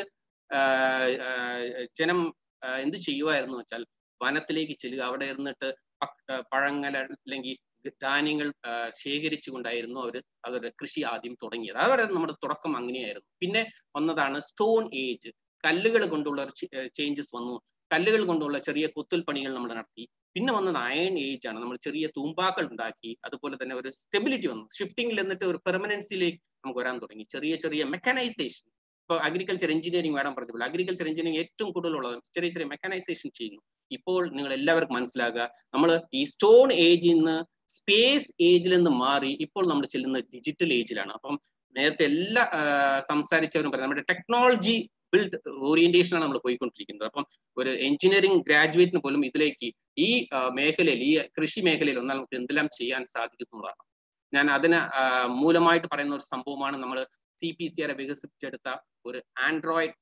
J: ജനം എന്ത് ചെയ്യുമായിരുന്നു വെച്ചാൽ വനത്തിലേക്ക് ചെല്ലുക അവിടെ ഇരുന്നിട്ട് പഴങ്ങല അല്ലെങ്കിൽ ധാന്യങ്ങൾ ശേഖരിച്ചു കൊണ്ടായിരുന്നു അവർ അവരുടെ കൃഷി ആദ്യം തുടങ്ങിയത് അവരെ നമ്മുടെ തുടക്കം അങ്ങനെയായിരുന്നു പിന്നെ വന്നതാണ് സ്റ്റോൺ ഏജ് കല്ലുകൾ കൊണ്ടുള്ള ചേഞ്ചസ് വന്നു കല്ലുകൾ കൊണ്ടുള്ള ചെറിയ കൊത്തുൽ പണികൾ നമ്മൾ നടത്തി പിന്നെ വന്നത് അയൺ ഏജ് ആണ് നമ്മൾ ചെറിയ തൂമ്പാക്കൾ ഉണ്ടാക്കി അതുപോലെ തന്നെ ഒരു സ്റ്റെബിലിറ്റി വന്നു ഷിഫ്റ്റിംഗിൽ എന്നിട്ട് ഒരു പെർമനൻസിലേക്ക് നമുക്ക് വരാൻ തുടങ്ങി ചെറിയ ചെറിയ മെക്കാനൈസേഷൻ ഇപ്പോൾ അഗ്രികൾച്ചർ എഞ്ചിനീയറിംഗ് വേണം പറഞ്ഞപ്പോൾ അഗ്രികൾച്ചർ എഞ്ചിനീയറിംഗ് ഏറ്റവും കൂടുതലുള്ളത് ചെറിയ ചെറിയ മെക്കാനൈസേഷൻ ചെയ്യുന്നു ഇപ്പോൾ നിങ്ങൾ എല്ലാവർക്കും മനസ്സിലാക്കുക നമ്മൾ ഈ സ്റ്റോൺ ഏജിൽ നിന്ന് സ്പേസ് ഏജിൽ നിന്ന് മാറി ഇപ്പോൾ നമ്മൾ ചെല്ലുന്ന ഡിജിറ്റൽ ഏജിലാണ് അപ്പം നേരത്തെ എല്ലാ സംസാരിച്ചവരും പറഞ്ഞു നമ്മുടെ ടെക്നോളജി ബിൽഡ് ഓറിയന്റേഷൻ ആണ് നമ്മൾ പോയിക്കൊണ്ടിരിക്കുന്നത് അപ്പം ഒരു എഞ്ചിനീയറിംഗ് ഗ്രാജുവേറ്റിന് പോലും ഇതിലേക്ക് ഈ മേഖലയിൽ ഈ കൃഷി മേഖലയിൽ ഒന്നാൽ നമുക്ക് എന്തെല്ലാം ചെയ്യാൻ സാധിക്കുന്നതാണ് ഞാൻ അതിന് മൂലമായിട്ട് പറയുന്ന ഒരു സംഭവമാണ് നമ്മൾ സി പി സി ആറെ വികസിപ്പിച്ചെടുത്ത ഒരു ആൻഡ്രോയിഡ്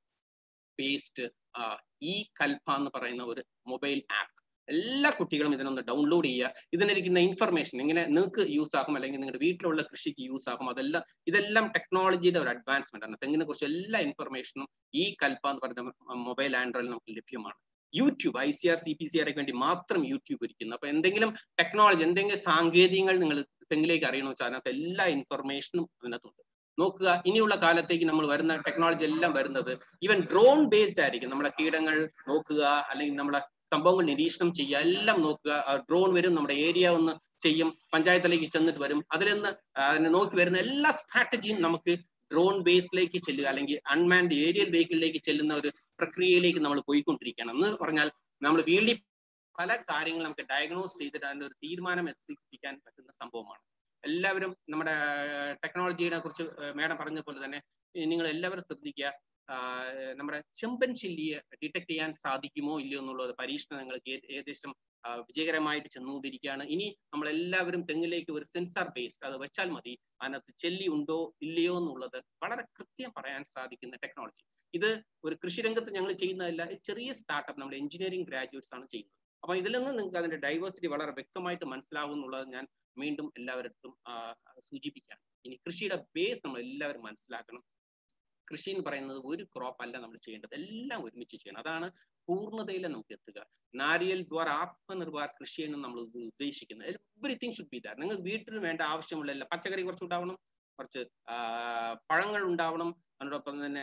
J: ബേസ്ഡ് ഈ കൽപ്പ എന്ന് പറയുന്ന ഒരു മൊബൈൽ ആപ്പ് എല്ലാ കുട്ടികളും ഇതിനൊന്ന് ഡൗൺലോഡ് ചെയ്യുക ഇതിനിരിക്കുന്ന ഇൻഫർമേഷൻ എങ്ങനെ നിങ്ങൾക്ക് യൂസ് ആകും അല്ലെങ്കിൽ നിങ്ങളുടെ വീട്ടിലുള്ള കൃഷിക്ക് യൂസ് ആകും അതെല്ലാം ഇതെല്ലാം ടെക്നോളജിയുടെ ഒരു അഡ്വാൻസ്മെന്റ് ആണ് തെങ്ങിനെ കുറിച്ച് എല്ലാ ഇൻഫർമേഷനും ഈ കൽപ്പ എന്ന് പറയുന്ന മൊബൈൽ ആൻഡ്രോയിഡിൽ നമുക്ക് ലഭ്യമാണ് YouTube I C R C P C ആർക്ക് വേണ്ടി മാത്രം യൂട്യൂബ് ഇരിക്കുന്നു അപ്പൊ എന്തെങ്കിലും ടെക്നോളജി എന്തെങ്കിലും സാങ്കേതികങ്ങൾ നിങ്ങൾ തെങ്ങിലേക്ക് അറിയണമെന്ന് വെച്ചാൽ അതിനകത്ത് എല്ലാ ഇൻഫർമേഷനും അതിനകത്തുണ്ട് നോക്കുക ഇനിയുള്ള കാലത്തേക്ക് നമ്മൾ വരുന്ന ടെക്നോളജി എല്ലാം വരുന്നത് ഈവൻ ഡ്രോൺ ബേസ്ഡ് ആയിരിക്കും നമ്മുടെ കീടങ്ങൾ നോക്കുക അല്ലെങ്കിൽ നമ്മുടെ സംഭവങ്ങൾ നിരീക്ഷണം ചെയ്യുക എല്ലാം നോക്കുക ഡ്രോൺ വരും നമ്മുടെ ഏരിയ ഒന്ന് ചെയ്യും പഞ്ചായത്തിലേക്ക് ചെന്നിട്ട് വരും അതിൽ നിന്ന് അതിനെ നോക്കി വരുന്ന എല്ലാ സ്ട്രാറ്റജിയും നമുക്ക് ഡ്രോൺ ബേസിലേക്ക് ചെല്ലുക അല്ലെങ്കിൽ അൺമാൻഡ് ഏരിയൽ വെഹിക്കിളിലേക്ക് ചെല്ലുന്ന ഒരു പ്രക്രിയയിലേക്ക് നമ്മൾ പോയിക്കൊണ്ടിരിക്കുകയാണ് എന്ന് പറഞ്ഞാൽ നമ്മൾ ഫീൽഡിൽ പല കാര്യങ്ങൾ നമുക്ക് ഡയഗ്നോസ് ചെയ്തിട്ട് അതിന്റെ ഒരു തീരുമാനം എത്തിപ്പിക്കാൻ പറ്റുന്ന സംഭവമാണ് എല്ലാവരും നമ്മുടെ ടെക്നോളജിയെ കുറിച്ച് മേഡം പറഞ്ഞ പോലെ തന്നെ നിങ്ങൾ എല്ലാവരും ശ്രദ്ധിക്കുക നമ്മുടെ ചെമ്പൻ ചില്ലിയെ ഡിറ്റക്ട് ചെയ്യാൻ സാധിക്കുമോ ഇല്ലയോ എന്നുള്ളത് പരീക്ഷണം നിങ്ങൾക്ക് ഏകദേശം വിജയകരമായിട്ട് ചെന്നുകൊണ്ടിരിക്കുകയാണ് ഇനി നമ്മൾ എല്ലാവരും തെങ്ങിലേക്ക് ഒരു സെൻസർ ബേസ്ഡ് അത് വെച്ചാൽ മതി അതിനകത്ത് ചെല്ലി ഉണ്ടോ ഇല്ലയോ എന്നുള്ളത് വളരെ കൃത്യം പറയാൻ സാധിക്കുന്ന ടെക്നോളജി ഇത് ഒരു കൃഷി രംഗത്ത് ഞങ്ങൾ ചെയ്യുന്നതല്ല ചെറിയ സ്റ്റാർട്ടപ്പ് നമ്മുടെ എഞ്ചിനീയറിംഗ് ഗ്രാജുവേറ്റ്സ് ആണ് ചെയ്യുന്നത് അപ്പൊ ഇതിൽ നിന്ന് നിങ്ങൾക്ക് അതിന്റെ ഡൈവേഴ്സിറ്റി വളരെ വ്യക്തമായിട്ട് മനസ്സിലാവും എന്നുള്ളത് ഞാൻ വീണ്ടും എല്ലാവരടുത്തും സൂചിപ്പിക്കാം ഇനി കൃഷിയുടെ ബേസ് നമ്മൾ എല്ലാവരും മനസ്സിലാക്കണം കൃഷി എന്ന് പറയുന്നത് ഒരു ക്രോപ്പ് അല്ല നമ്മൾ ചെയ്യേണ്ടത് എല്ലാം ഒരുമിച്ച് ചെയ്യണം അതാണ് പൂർണ്ണതയിൽ നമുക്ക് എത്തുക നാരിയൽ ദ്വാര ആത്മനിർഭർ കൃഷിയാണ് നമ്മൾ ഉദ്ദേശിക്കുന്നത് എവറിത്തിങ് ഷുഡ് ബി ദാർ നിങ്ങൾക്ക് വീട്ടിൽ വേണ്ട ആവശ്യമുള്ള എല്ലാ പച്ചക്കറി കുറച്ച് ഉണ്ടാവണം കുറച്ച് പഴങ്ങൾ ഉണ്ടാവണം അതിനോടൊപ്പം തന്നെ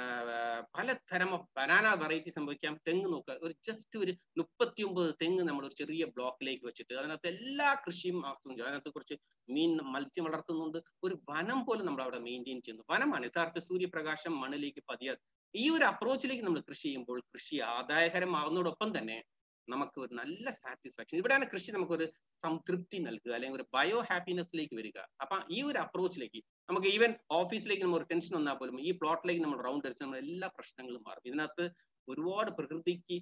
J: പലതരം ബനാന വെറൈറ്റി സംഭവിക്കാം തെങ്ങ് നോക്കുക ഒരു ജസ്റ്റ് ഒരു മുപ്പത്തി ഒമ്പത് തെങ്ങ് നമ്മൾ ഒരു ചെറിയ ബ്ലോക്കിലേക്ക് വെച്ചിട്ട് അതിനകത്ത് എല്ലാ കൃഷിയും ആസ്വദിച്ചു അതിനകത്ത് കുറച്ച് മീൻ മത്സ്യം വളർത്തുന്നുണ്ട് ഒരു വനം പോലെ നമ്മൾ അവിടെ മെയിൻറ്റെയിൻ ചെയ്യുന്നു വനമാണ് യഥാർത്ഥ സൂര്യപ്രകാശം മണ്ണിലേക്ക് പതിയ ഈ ഒരു അപ്രോച്ചിലേക്ക് നമ്മൾ കൃഷി ചെയ്യുമ്പോൾ കൃഷി ആദായകരമാകുന്നതോടൊപ്പം തന്നെ നമുക്ക് ഒരു നല്ല സാറ്റിസ്ഫാക്ഷൻ ഇവിടെയാണ് കൃഷി നമുക്കൊരു സംതൃപ്തി നൽകുക അല്ലെങ്കിൽ ഒരു ബയോ ഹാപ്പിനെസ്സിലേക്ക് വരിക അപ്പൊ ഈ ഒരു അപ്രോച്ചിലേക്ക് നമുക്ക് ഈവൻ ഓഫീസിലേക്ക് നമ്മൾ ഒരു ടെൻഷൻ വന്നാൽ പോലും ഈ പ്ലോട്ടിലേക്ക് നമ്മൾ റൗണ്ട് അടിച്ച് നമ്മൾ എല്ലാ പ്രശ്നങ്ങളും മാറും ഇതിനകത്ത് ഒരുപാട് പ്രകൃതിക്ക്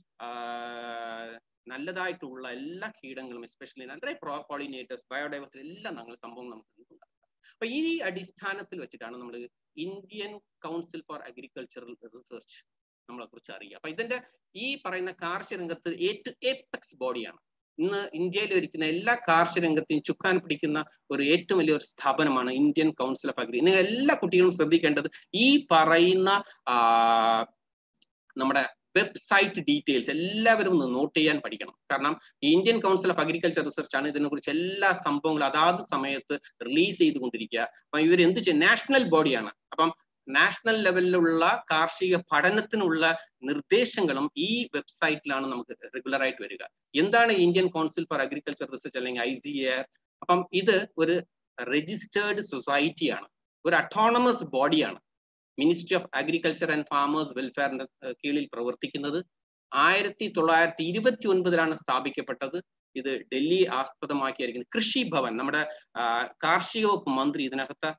J: നല്ലതായിട്ടുള്ള എല്ലാ കീടങ്ങളും എസ്പെഷ്യലി അത്രയും പോളിനേറ്റേഴ്സ് ബയോഡൈവേഴ്സിറ്റി എല്ലാം നമ്മൾ സംഭവം നമുക്ക് ഉണ്ടാക്കാം അപ്പൊ ഈ അടിസ്ഥാനത്തിൽ വെച്ചിട്ടാണ് നമ്മൾ Indian council for agricultural research നമ്മളെ കുറിച്ച് അറിയുക അപ്പൊ ഇതിന്റെ ഈ പറയുന്ന കാർഷിക രംഗത്ത് ഏറ്റവും ഏപ്പക്സ് ബോഡിയാണ് ഇന്ന് ഇന്ത്യയിൽ ഇരിക്കുന്ന എല്ലാ കാർഷിക രംഗത്തെയും ചുക്കാൻ പിടിക്കുന്ന ഒരു ഏറ്റവും വലിയ ഒരു സ്ഥാപനമാണ് ഇന്ത്യൻ കൗൺസിൽ ഓഫ് അഗ്രി നിങ്ങൾ എല്ലാ കുട്ടികളും ശ്രദ്ധിക്കേണ്ടത് ഈ പറയുന്ന നമ്മുടെ വെബ്സൈറ്റ് ഡീറ്റെയിൽസ് എല്ലാവരും ഒന്ന് നോട്ട് ചെയ്യാൻ പഠിക്കണം കാരണം Indian council of agriculture research ആണ് ഇതിനെ കുറിച്ച് എല്ലാ സംഭവങ്ങളും അതാത് സമയത്ത് റിലീസ് ചെയ്തുകൊണ്ടിരിക്കുക അപ്പൊ ഇവർ എന്ത് ചെയ്യും നാഷണൽ ബോഡിയാണ് അപ്പം നാഷണൽ ലെവലിലുള്ള കാർഷിക പഠനത്തിനുള്ള നിർദ്ദേശങ്ങളും ഈ വെബ്സൈറ്റിലാണ് നമുക്ക് റെഗുലർ ആയിട്ട് വരിക എന്താണ് Indian council for agriculture research അല്ലെങ്കിൽ ഐ സി എ അപ്പം ഇത് ഒരു രജിസ്റ്റേർഡ് സൊസൈറ്റിയാണ് ഒരു അട്ടോണമസ് ബോഡിയാണ് ministry of agriculture and farmers വെൽഫെയറിന്റെ കീഴിൽ പ്രവർത്തിക്കുന്നത് ആയിരത്തി തൊള്ളായിരത്തി ഇരുപത്തി ഒൻപതിലാണ് സ്ഥാപിക്കപ്പെട്ടത് ഇത് ഡൽഹി ആസ്പദമാക്കിയായിരിക്കുന്നത് കൃഷി ഭവൻ നമ്മുടെ കാർഷിക വകുപ്പ് മന്ത്രി ഇതിനകത്ത്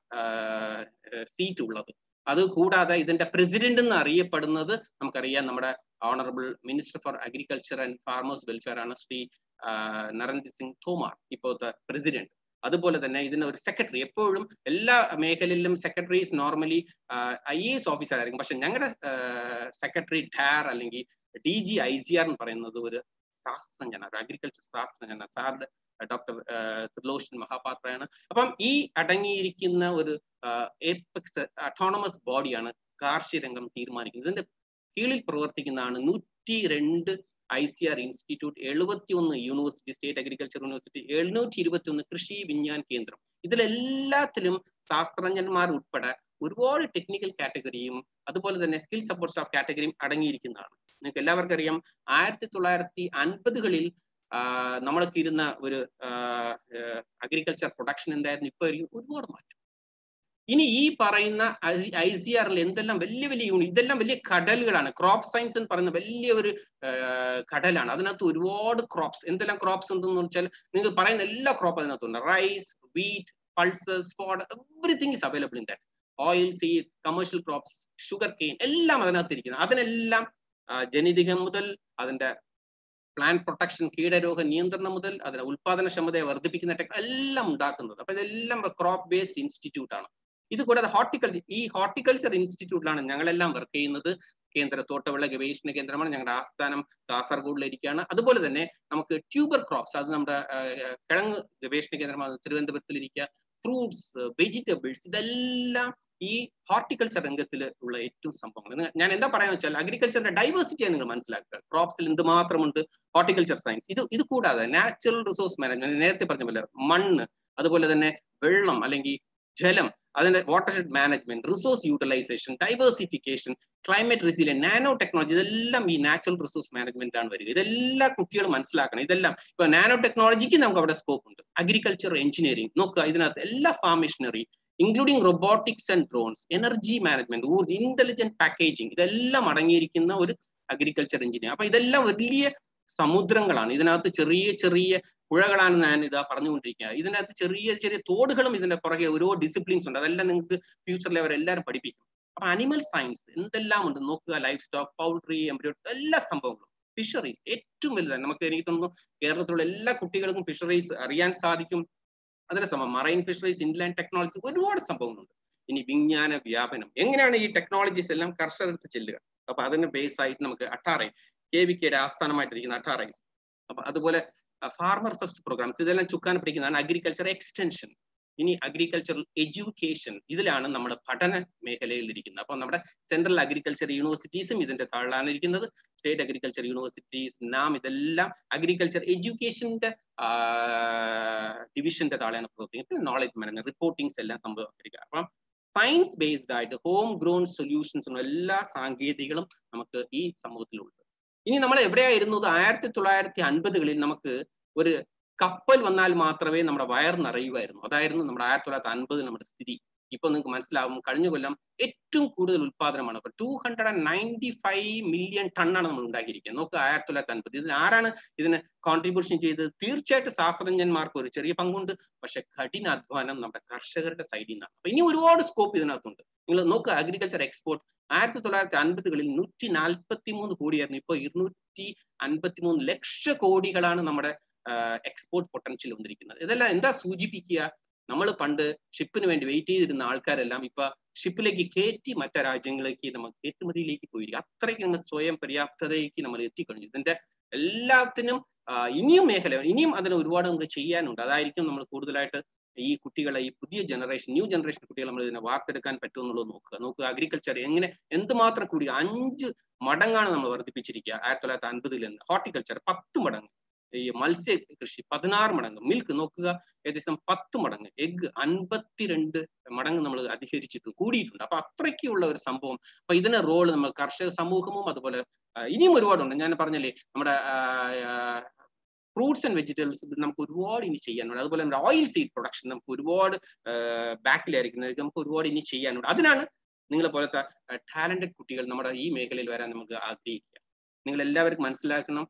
J: സീറ്റ് ഉള്ളത് അത് കൂടാതെ ഇതിന്റെ പ്രസിഡന്റ് എന്ന് അറിയപ്പെടുന്നത് നമുക്കറിയാം നമ്മുടെ honourable minister for agriculture and farmers welfare ആണ് ശ്രീ നരേന്ദ്ര സിംഗ് തോമാർ ഇപ്പോഴത്തെ പ്രസിഡന്റ് അതുപോലെ തന്നെ ഇതിന് ഒരു സെക്രട്ടറി എപ്പോഴും എല്ലാ മേഖലയിലും secretaries normally I A S officer ആയിരിക്കും പക്ഷെ ഞങ്ങളുടെ സെക്രട്ടറി ടാർ അല്ലെങ്കിൽ D G I C R എന്ന് പറയുന്നത് ഒരു ശാസ്ത്രജ്ഞനാണ് ഒരു അഗ്രികൾച്ചർ ശാസ്ത്രജ്ഞനാണ് സാറിന്റെ ഡോക്ടർ ത്രിലോഷൻ മഹാപാത്രയാണ് അപ്പം ഈ അടങ്ങിയിരിക്കുന്ന ഒരു എപെക്സ് അട്ടോണമസ് ബോഡിയാണ് കാർഷിക രംഗം തീരുമാനിക്കുന്നത് ഇതിന്റെ കീഴിൽ പ്രവർത്തിക്കുന്നതാണ് നൂറ്റി രണ്ട് ഐ സി ആർ ഇൻസ്റ്റിറ്റ്യൂട്ട് എഴുപത്തി ഒന്ന് യൂണിവേഴ്സിറ്റി സ്റ്റേറ്റ് അഗ്രികൾച്ചർ യൂണിവേഴ്സിറ്റി എഴുന്നൂറ്റി ഇരുപത്തി ഒന്ന് കൃഷി വിജ്ഞാൻ കേന്ദ്രം ഇതിലെല്ലാത്തിലും ശാസ്ത്രജ്ഞന്മാർ ഉൾപ്പെടെ ഒരുപാട് ടെക്നിക്കൽ കാറ്റഗറിയും അതുപോലെ തന്നെ സ്കിൽ സപ്പോർട്ട് സ്റ്റാഫ് കാറ്റഗറിയും അടങ്ങിയിരിക്കുന്നതാണ് നിങ്ങൾക്ക് എല്ലാവർക്കും അറിയാം ആയിരത്തി തൊള്ളായിരത്തി അൻപതുകളിൽ നമ്മളൊക്കെ ഇരുന്ന ഒരു അഗ്രികൾച്ചർ പ്രൊഡക്ഷൻ ഉണ്ടായിരുന്നു ഇപ്പൊ ഒരുപാട് മാറ്റം ഇനി ഈ പറയുന്ന ഐ സി ആറിൽ എന്തെല്ലാം വലിയ വലിയ യൂണിറ്റ് ഇതെല്ലാം വലിയ കടലുകളാണ് ക്രോപ്പ് സയൻസ് എന്ന് പറയുന്ന വലിയ ഒരു കടലാണ് അതിനകത്ത് ഒരുപാട് ക്രോപ്സ് എന്തെല്ലാം ക്രോപ്സ് ഉണ്ടെന്ന് വെച്ചാൽ നിങ്ങൾക്ക് പറയുന്ന എല്ലാ ക്രോപ്പ് അതിനകത്തുണ്ട് rice wheat pulses food everything is available in that oil seed commercial crops sugar cane എല്ലാം അതിനകത്ത് ഇരിക്കുന്നത് അതിനെല്ലാം ജനിതകം മുതൽ അതിന്റെ പ്ലാന്റ് പ്രൊട്ടക്ഷൻ കീടരോഗ നിയന്ത്രണം മുതൽ അതിന്റെ ഉത്പാദനക്ഷമതയെ വർദ്ധിപ്പിക്കുന്ന ടെക് എല്ലാം ഉണ്ടാക്കുന്നത് അപ്പൊ ഇതെല്ലാം ക്രോപ്പ് ബേസ്ഡ് ഇൻസ്റ്റിറ്റ്യൂട്ട് ആണ് ഇത് കൂടാതെ ഹോർട്ടിക്കൾച്ചർ ഈ ഹോർട്ടിക്കൾച്ചർ ഇൻസ്റ്റിറ്റ്യൂട്ടിലാണ് ഞങ്ങളെല്ലാം വർക്ക് ചെയ്യുന്നത് കേന്ദ്ര തോട്ടവിള ഗവേഷണ കേന്ദ്രമാണ് ഞങ്ങളുടെ ആസ്ഥാനം കാസർഗോഡിലിരിക്കുകയാണ് അതുപോലെ തന്നെ നമുക്ക് ട്യൂബർ ക്രോപ്സ് അത് നമ്മുടെ കിഴങ്ങ് ഗവേഷണ കേന്ദ്രമാണ് തിരുവനന്തപുരത്തിലിരിക്കുക ഫ്രൂട്ട്സ് വെജിറ്റബിൾസ് ഇതെല്ലാം ഈ ഹോർട്ടിക്കൾച്ചർ രംഗത്തിൽ ഉള്ള ഏറ്റവും സംഭവങ്ങൾ ഞാൻ എന്താ പറയാന്ന് വെച്ചാൽ അഗ്രികൾച്ചറിന്റെ ഡൈവേഴ്സിറ്റിയാണ് നിങ്ങൾ മനസ്സിലാക്കുക ക്രോപ്സിൽ എന്തുമാത്രമുണ്ട് ഹോർട്ടിക്കൾച്ചർ സയൻസ് ഇത് ഇത് കൂടാതെ നാച്ചുറൽ റിസോഴ്സ് മാനേജ്മെന്റ് നേരത്തെ പറഞ്ഞ പോലെ മണ്ണ് അതുപോലെ തന്നെ വെള്ളം അല്ലെങ്കിൽ ജലം അതിന്റെ watershed management resource utilisation diversification climate resilient nano technology ഇതെല്ലാം ഈ നാച്ചുറൽ റിസോഴ്സ് മാനേജ്മെന്റ് ആണ് വരിക ഇതെല്ലാ കുട്ടികളും മനസ്സിലാക്കണം ഇതെല്ലാം ഇപ്പൊ നാനോ ടെക്നോളജിക്ക് നമുക്ക് അവിടെ സ്കോപ്പ് ഉണ്ട് അഗ്രികൾച്ചർ എഞ്ചിനീയറിംഗ് നോക്കുക ഇതിനകത്ത് എല്ലാ farm machinery including robotics and drones energy management ഊർജ് ഇന്റലിജന്റ് പാക്കേജിംഗ് ഇതെല്ലാം അടങ്ങിയിരിക്കുന്ന ഒരു അഗ്രികൾച്ചർ എഞ്ചിനീയർ അപ്പൊ ഇതെല്ലാം വലിയ സമുദ്രങ്ങളാണ് ഇതിനകത്ത് ചെറിയ ചെറിയ പുഴകളാണ് ഞാൻ ഇതാ പറഞ്ഞുകൊണ്ടിരിക്കുക ഇതിനകത്ത് ചെറിയ ചെറിയ തോടുകളും ഇതിന്റെ പുറകെ ഓരോ ഡിസിപ്ലിൻസ് ഉണ്ട് അതെല്ലാം നിങ്ങൾക്ക് ഫ്യൂച്ചറിൽ അവരെല്ലാവരും പഠിപ്പിക്കും അപ്പൊ അനിമൽ സയൻസ് എന്തെല്ലാം ഉണ്ട് നോക്കുക ലൈഫ് സ്റ്റോക്ക് പൗൾട്രി എംബ്രിയോ എല്ലാ സംഭവങ്ങളും ഫിഷറീസ് ഏറ്റവും വലുതാണ് നമുക്ക് എനിക്ക് തോന്നുന്നു കേരളത്തിലുള്ള എല്ലാ കുട്ടികൾക്കും ഫിഷറീസ് അറിയാൻ സാധിക്കും അതിന്റെ സംഭവം മറൈൻ ഫിഷറീസ് ഇൻലാൻഡ് ടെക്നോളജി ഒരുപാട് സംഭവങ്ങളുണ്ട് ഇനി വിജ്ഞാന വ്യാപനം എങ്ങനെയാണ് ഈ ടെക്നോളജീസ് എല്ലാം കർഷകർക്ക് ചെല്ലുക അപ്പൊ അതിന് ബേസ് ആയിട്ട് നമുക്ക് അട്ടാറൈ കെ വി കെയുടെ ആസ്ഥാനമായിട്ടിരിക്കുന്ന അട്ടാറൈസ് അപ്പൊ അതുപോലെ ഫാർമർ ഫസ്റ്റ് പ്രോഗ്രാംസ് ഇതെല്ലാം ചുക്കാൻ പിടിക്കുന്നതാണ് അഗ്രികൾച്ചർ എക്സ്റ്റൻഷൻ ഇനി അഗ്രികൾച്ചറൽ എഡ്യൂക്കേഷൻ ഇതിലാണ് നമ്മുടെ പഠന മേഖലയിൽ ഇരിക്കുന്നത് അപ്പൊ നമ്മുടെ സെൻട്രൽ അഗ്രികൾച്ചർ യൂണിവേഴ്സിറ്റീസും ഇതിന്റെ താഴെയാണ് ഇരിക്കുന്നത് സ്റ്റേറ്റ് അഗ്രികൾച്ചർ യൂണിവേഴ്സിറ്റീസ് നാം ഇതെല്ലാം അഗ്രികൾച്ചർ എഡ്യൂക്കേഷന്റെ ഡിവിഷന്റെ താഴെയാണ് പ്രവർത്തിക്കുന്നത് നോളജ് മാനേജ്മെന്റ് റിപ്പോർട്ടിങ്സ് എല്ലാം സംഭവിക്കുക അപ്പം സയൻസ് ബേസ്ഡ് ആയിട്ട് ഹോം ഗ്രോൺ സൊല്യൂഷൻസും എല്ലാ സാങ്കേതികളും നമുക്ക് ഈ സമൂഹത്തിലുണ്ട് ഇനി നമ്മൾ എവിടെയായിരുന്നത് ആയിരത്തി തൊള്ളായിരത്തി അൻപതുകളിൽ നമുക്ക് ഒരു കപ്പൽ വന്നാൽ മാത്രമേ നമ്മുടെ വയർ നിറയുമായിരുന്നു അതായിരുന്നു നമ്മുടെ ആയിരത്തി തൊള്ളായിരത്തി അൻപതിൽ നമ്മുടെ സ്ഥിതി ഇപ്പൊ നിങ്ങൾക്ക് മനസ്സിലാവും കഴിഞ്ഞ കൊല്ലം ഏറ്റവും കൂടുതൽ ഉത്പാദനമാണ് ഇപ്പൊ two hundred and ninety five million ടണ്ണാണ് നമ്മൾ ഉണ്ടാക്കിയിരിക്കുന്നത് നോക്കുക ആയിരത്തി തൊള്ളായിരത്തി അൻപത് ഇതിന് ആരാണ് ഇതിന് കോൺട്രിബ്യൂഷൻ ചെയ്തത് തീർച്ചയായിട്ടും ശാസ്ത്രജ്ഞന്മാർക്ക് ഒരു ചെറിയ പങ്കുണ്ട് പക്ഷെ കഠിനാധ്വാനം നമ്മുടെ കർഷകരുടെ സൈഡിൽ നിന്നാണ് അപ്പൊ ഇനി ഒരുപാട് സ്കോപ്പ് ഇതിനകത്തുണ്ട് നിങ്ങൾ നോക്കുക അഗ്രികൾച്ചർ എക്സ്പോർട്ട് ആയിരത്തി തൊള്ളായിരത്തി അൻപതുകളിൽ നൂറ്റി നാൽപ്പത്തി മൂന്ന് കോടിയായിരുന്നു ഇപ്പൊ ഇരുന്നൂറ്റി അൻപത്തി മൂന്ന് ലക്ഷ കോടികളാണ് നമ്മുടെ എക്സ്പോർട്ട് പൊട്ടൻഷ്യൽ വന്നിരിക്കുന്നത് ഇതെല്ലാം എന്താ സൂചിപ്പിക്കുക നമ്മൾ പണ്ട് ഷിപ്പിന് വേണ്ടി വെയിറ്റ് ചെയ്തിരുന്ന ആൾക്കാരെല്ലാം ഇപ്പൊ ഷിപ്പിലേക്ക് കയറ്റി മറ്റു രാജ്യങ്ങളിലേക്ക് നമ്മൾ കയറ്റുമതിയിലേക്ക് പോയിരിക്കും അത്രയ്ക്ക് നമ്മൾ സ്വയം പര്യാപ്തതയ്ക്ക് നമ്മൾ എത്തിക്കഴിഞ്ഞു ഇതിന്റെ എല്ലാത്തിനും ഇനിയും മേഖല ഇനിയും അതിന് ഒരുപാട് നമുക്ക് ചെയ്യാനുണ്ട് അതായിരിക്കും നമ്മൾ കൂടുതലായിട്ട് ഈ കുട്ടികളെ ഈ പുതിയ ജനറേഷൻ ന്യൂ ജനറേഷൻ കുട്ടികൾ നമ്മൾ ഇതിനെ വാർത്തെടുക്കാൻ പറ്റുമെന്നുള്ളത് നോക്കുക നോക്കുക അഗ്രികൾച്ചർ എങ്ങനെ എന്തുമാത്രം കൂടി അഞ്ച് മടങ്ങാണ് നമ്മൾ വർദ്ധിപ്പിച്ചിരിക്കുക ആയിരത്തി തൊള്ളായിരത്തി അൻപതിൽ നിന്ന് ഹോർട്ടിക്കൾച്ചർ പത്ത് മടങ്ങ് ഈ മത്സ്യ കൃഷി പതിനാറ് മടങ്ങ് മിൽക്ക് നോക്കുക ഏകദേശം പത്ത് മടങ്ങ് എഗ് അൻപത്തിരണ്ട് മടങ്ങ് നമ്മൾ അധികരിച്ചിട്ടുണ്ട് കൂടിയിട്ടുണ്ട് അപ്പൊ അത്രയ്ക്കുള്ള ഒരു സംഭവം അപ്പൊ ഇതിന് റോള് നമ്മൾ കർഷക സമൂഹവും അതുപോലെ ഇനിയും ഒരുപാടുണ്ട് ഞാൻ പറഞ്ഞല്ലേ നമ്മുടെ ഫ്രൂട്ട്സ് ആൻഡ് വെജിറ്റബിൾസ് നമുക്ക് ഒരുപാട് ഇനി ചെയ്യാനുണ്ട് അതുപോലെ നമ്മുടെ ഓയിൽ സീഡ് പ്രൊഡക്ഷൻ നമുക്ക് ഒരുപാട് ബാക്കിലായിരിക്കുന്നത് നമുക്ക് ഒരുപാട് ഇനി ചെയ്യാനുണ്ട് അതിനാണ് നിങ്ങളെ പോലത്തെ ടാലന്റഡ് കുട്ടികൾ നമ്മുടെ ഈ മേഖലയിൽ വരാൻ നമുക്ക് ആഗ്രഹിക്കുക നിങ്ങൾ എല്ലാവർക്കും മനസ്സിലാക്കണം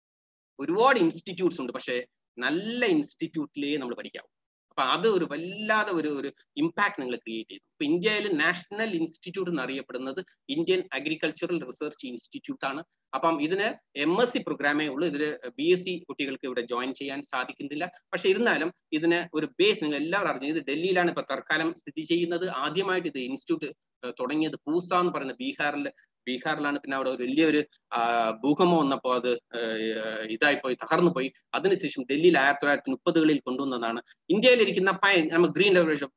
J: ഒരുപാട് ഇൻസ്റ്റിറ്റ്യൂട്ട്സ് ഉണ്ട് പക്ഷേ നല്ല ഇൻസ്റ്റിറ്റ്യൂട്ടിലേ നമ്മൾ പഠിക്കാവൂ അപ്പൊ അത് ഒരു വല്ലാതെ ഒരു ഒരു ഇമ്പാക്ട് നിങ്ങൾ ക്രിയേറ്റ് ചെയ്തു ഇപ്പൊ ഇന്ത്യയിൽ നാഷണൽ ഇൻസ്റ്റിറ്റ്യൂട്ട് എന്നറിയപ്പെടുന്നത് ഇന്ത്യൻ അഗ്രികൾച്ചറൽ റിസർച്ച് ഇൻസ്റ്റിറ്റ്യൂട്ട് ആണ് അപ്പം ഇതിന് എം എസ് സി പ്രോഗ്രാമേ ഉള്ളൂ ഇതിന് ബി എസ് സി കുട്ടികൾക്ക് ഇവിടെ ജോയിൻ ചെയ്യാൻ സാധിക്കുന്നില്ല പക്ഷെ ഇരുന്നാലും ഇതിന് ഒരു ബേസ് നിങ്ങൾ എല്ലാവരും അറിഞ്ഞു ഇത് ഡൽഹിയിലാണ് ഇപ്പൊ തൽക്കാലം സ്ഥിതി ചെയ്യുന്നത് ആദ്യമായിട്ട് ഇത് ഇൻസ്റ്റിറ്റ്യൂട്ട് തുടങ്ങിയത് പൂസ എന്ന് പറയുന്ന ബീഹാറിൽ ബീഹാറിലാണ് പിന്നെ അവിടെ ഒരു വലിയൊരു ഭൂകമ്പം വന്നപ്പോൾ അത് ഇതായി പോയി തകർന്നു പോയി അതിനുശേഷം ഡൽഹിയിൽ ആയിരത്തി തൊള്ളായിരത്തി മുപ്പതുകളിൽ കൊണ്ടുവന്നതാണ് ഇന്ത്യയിലിരിക്കുന്ന പയ നമ്മൾ ഗ്രീൻ റെവല്യൂഷൻ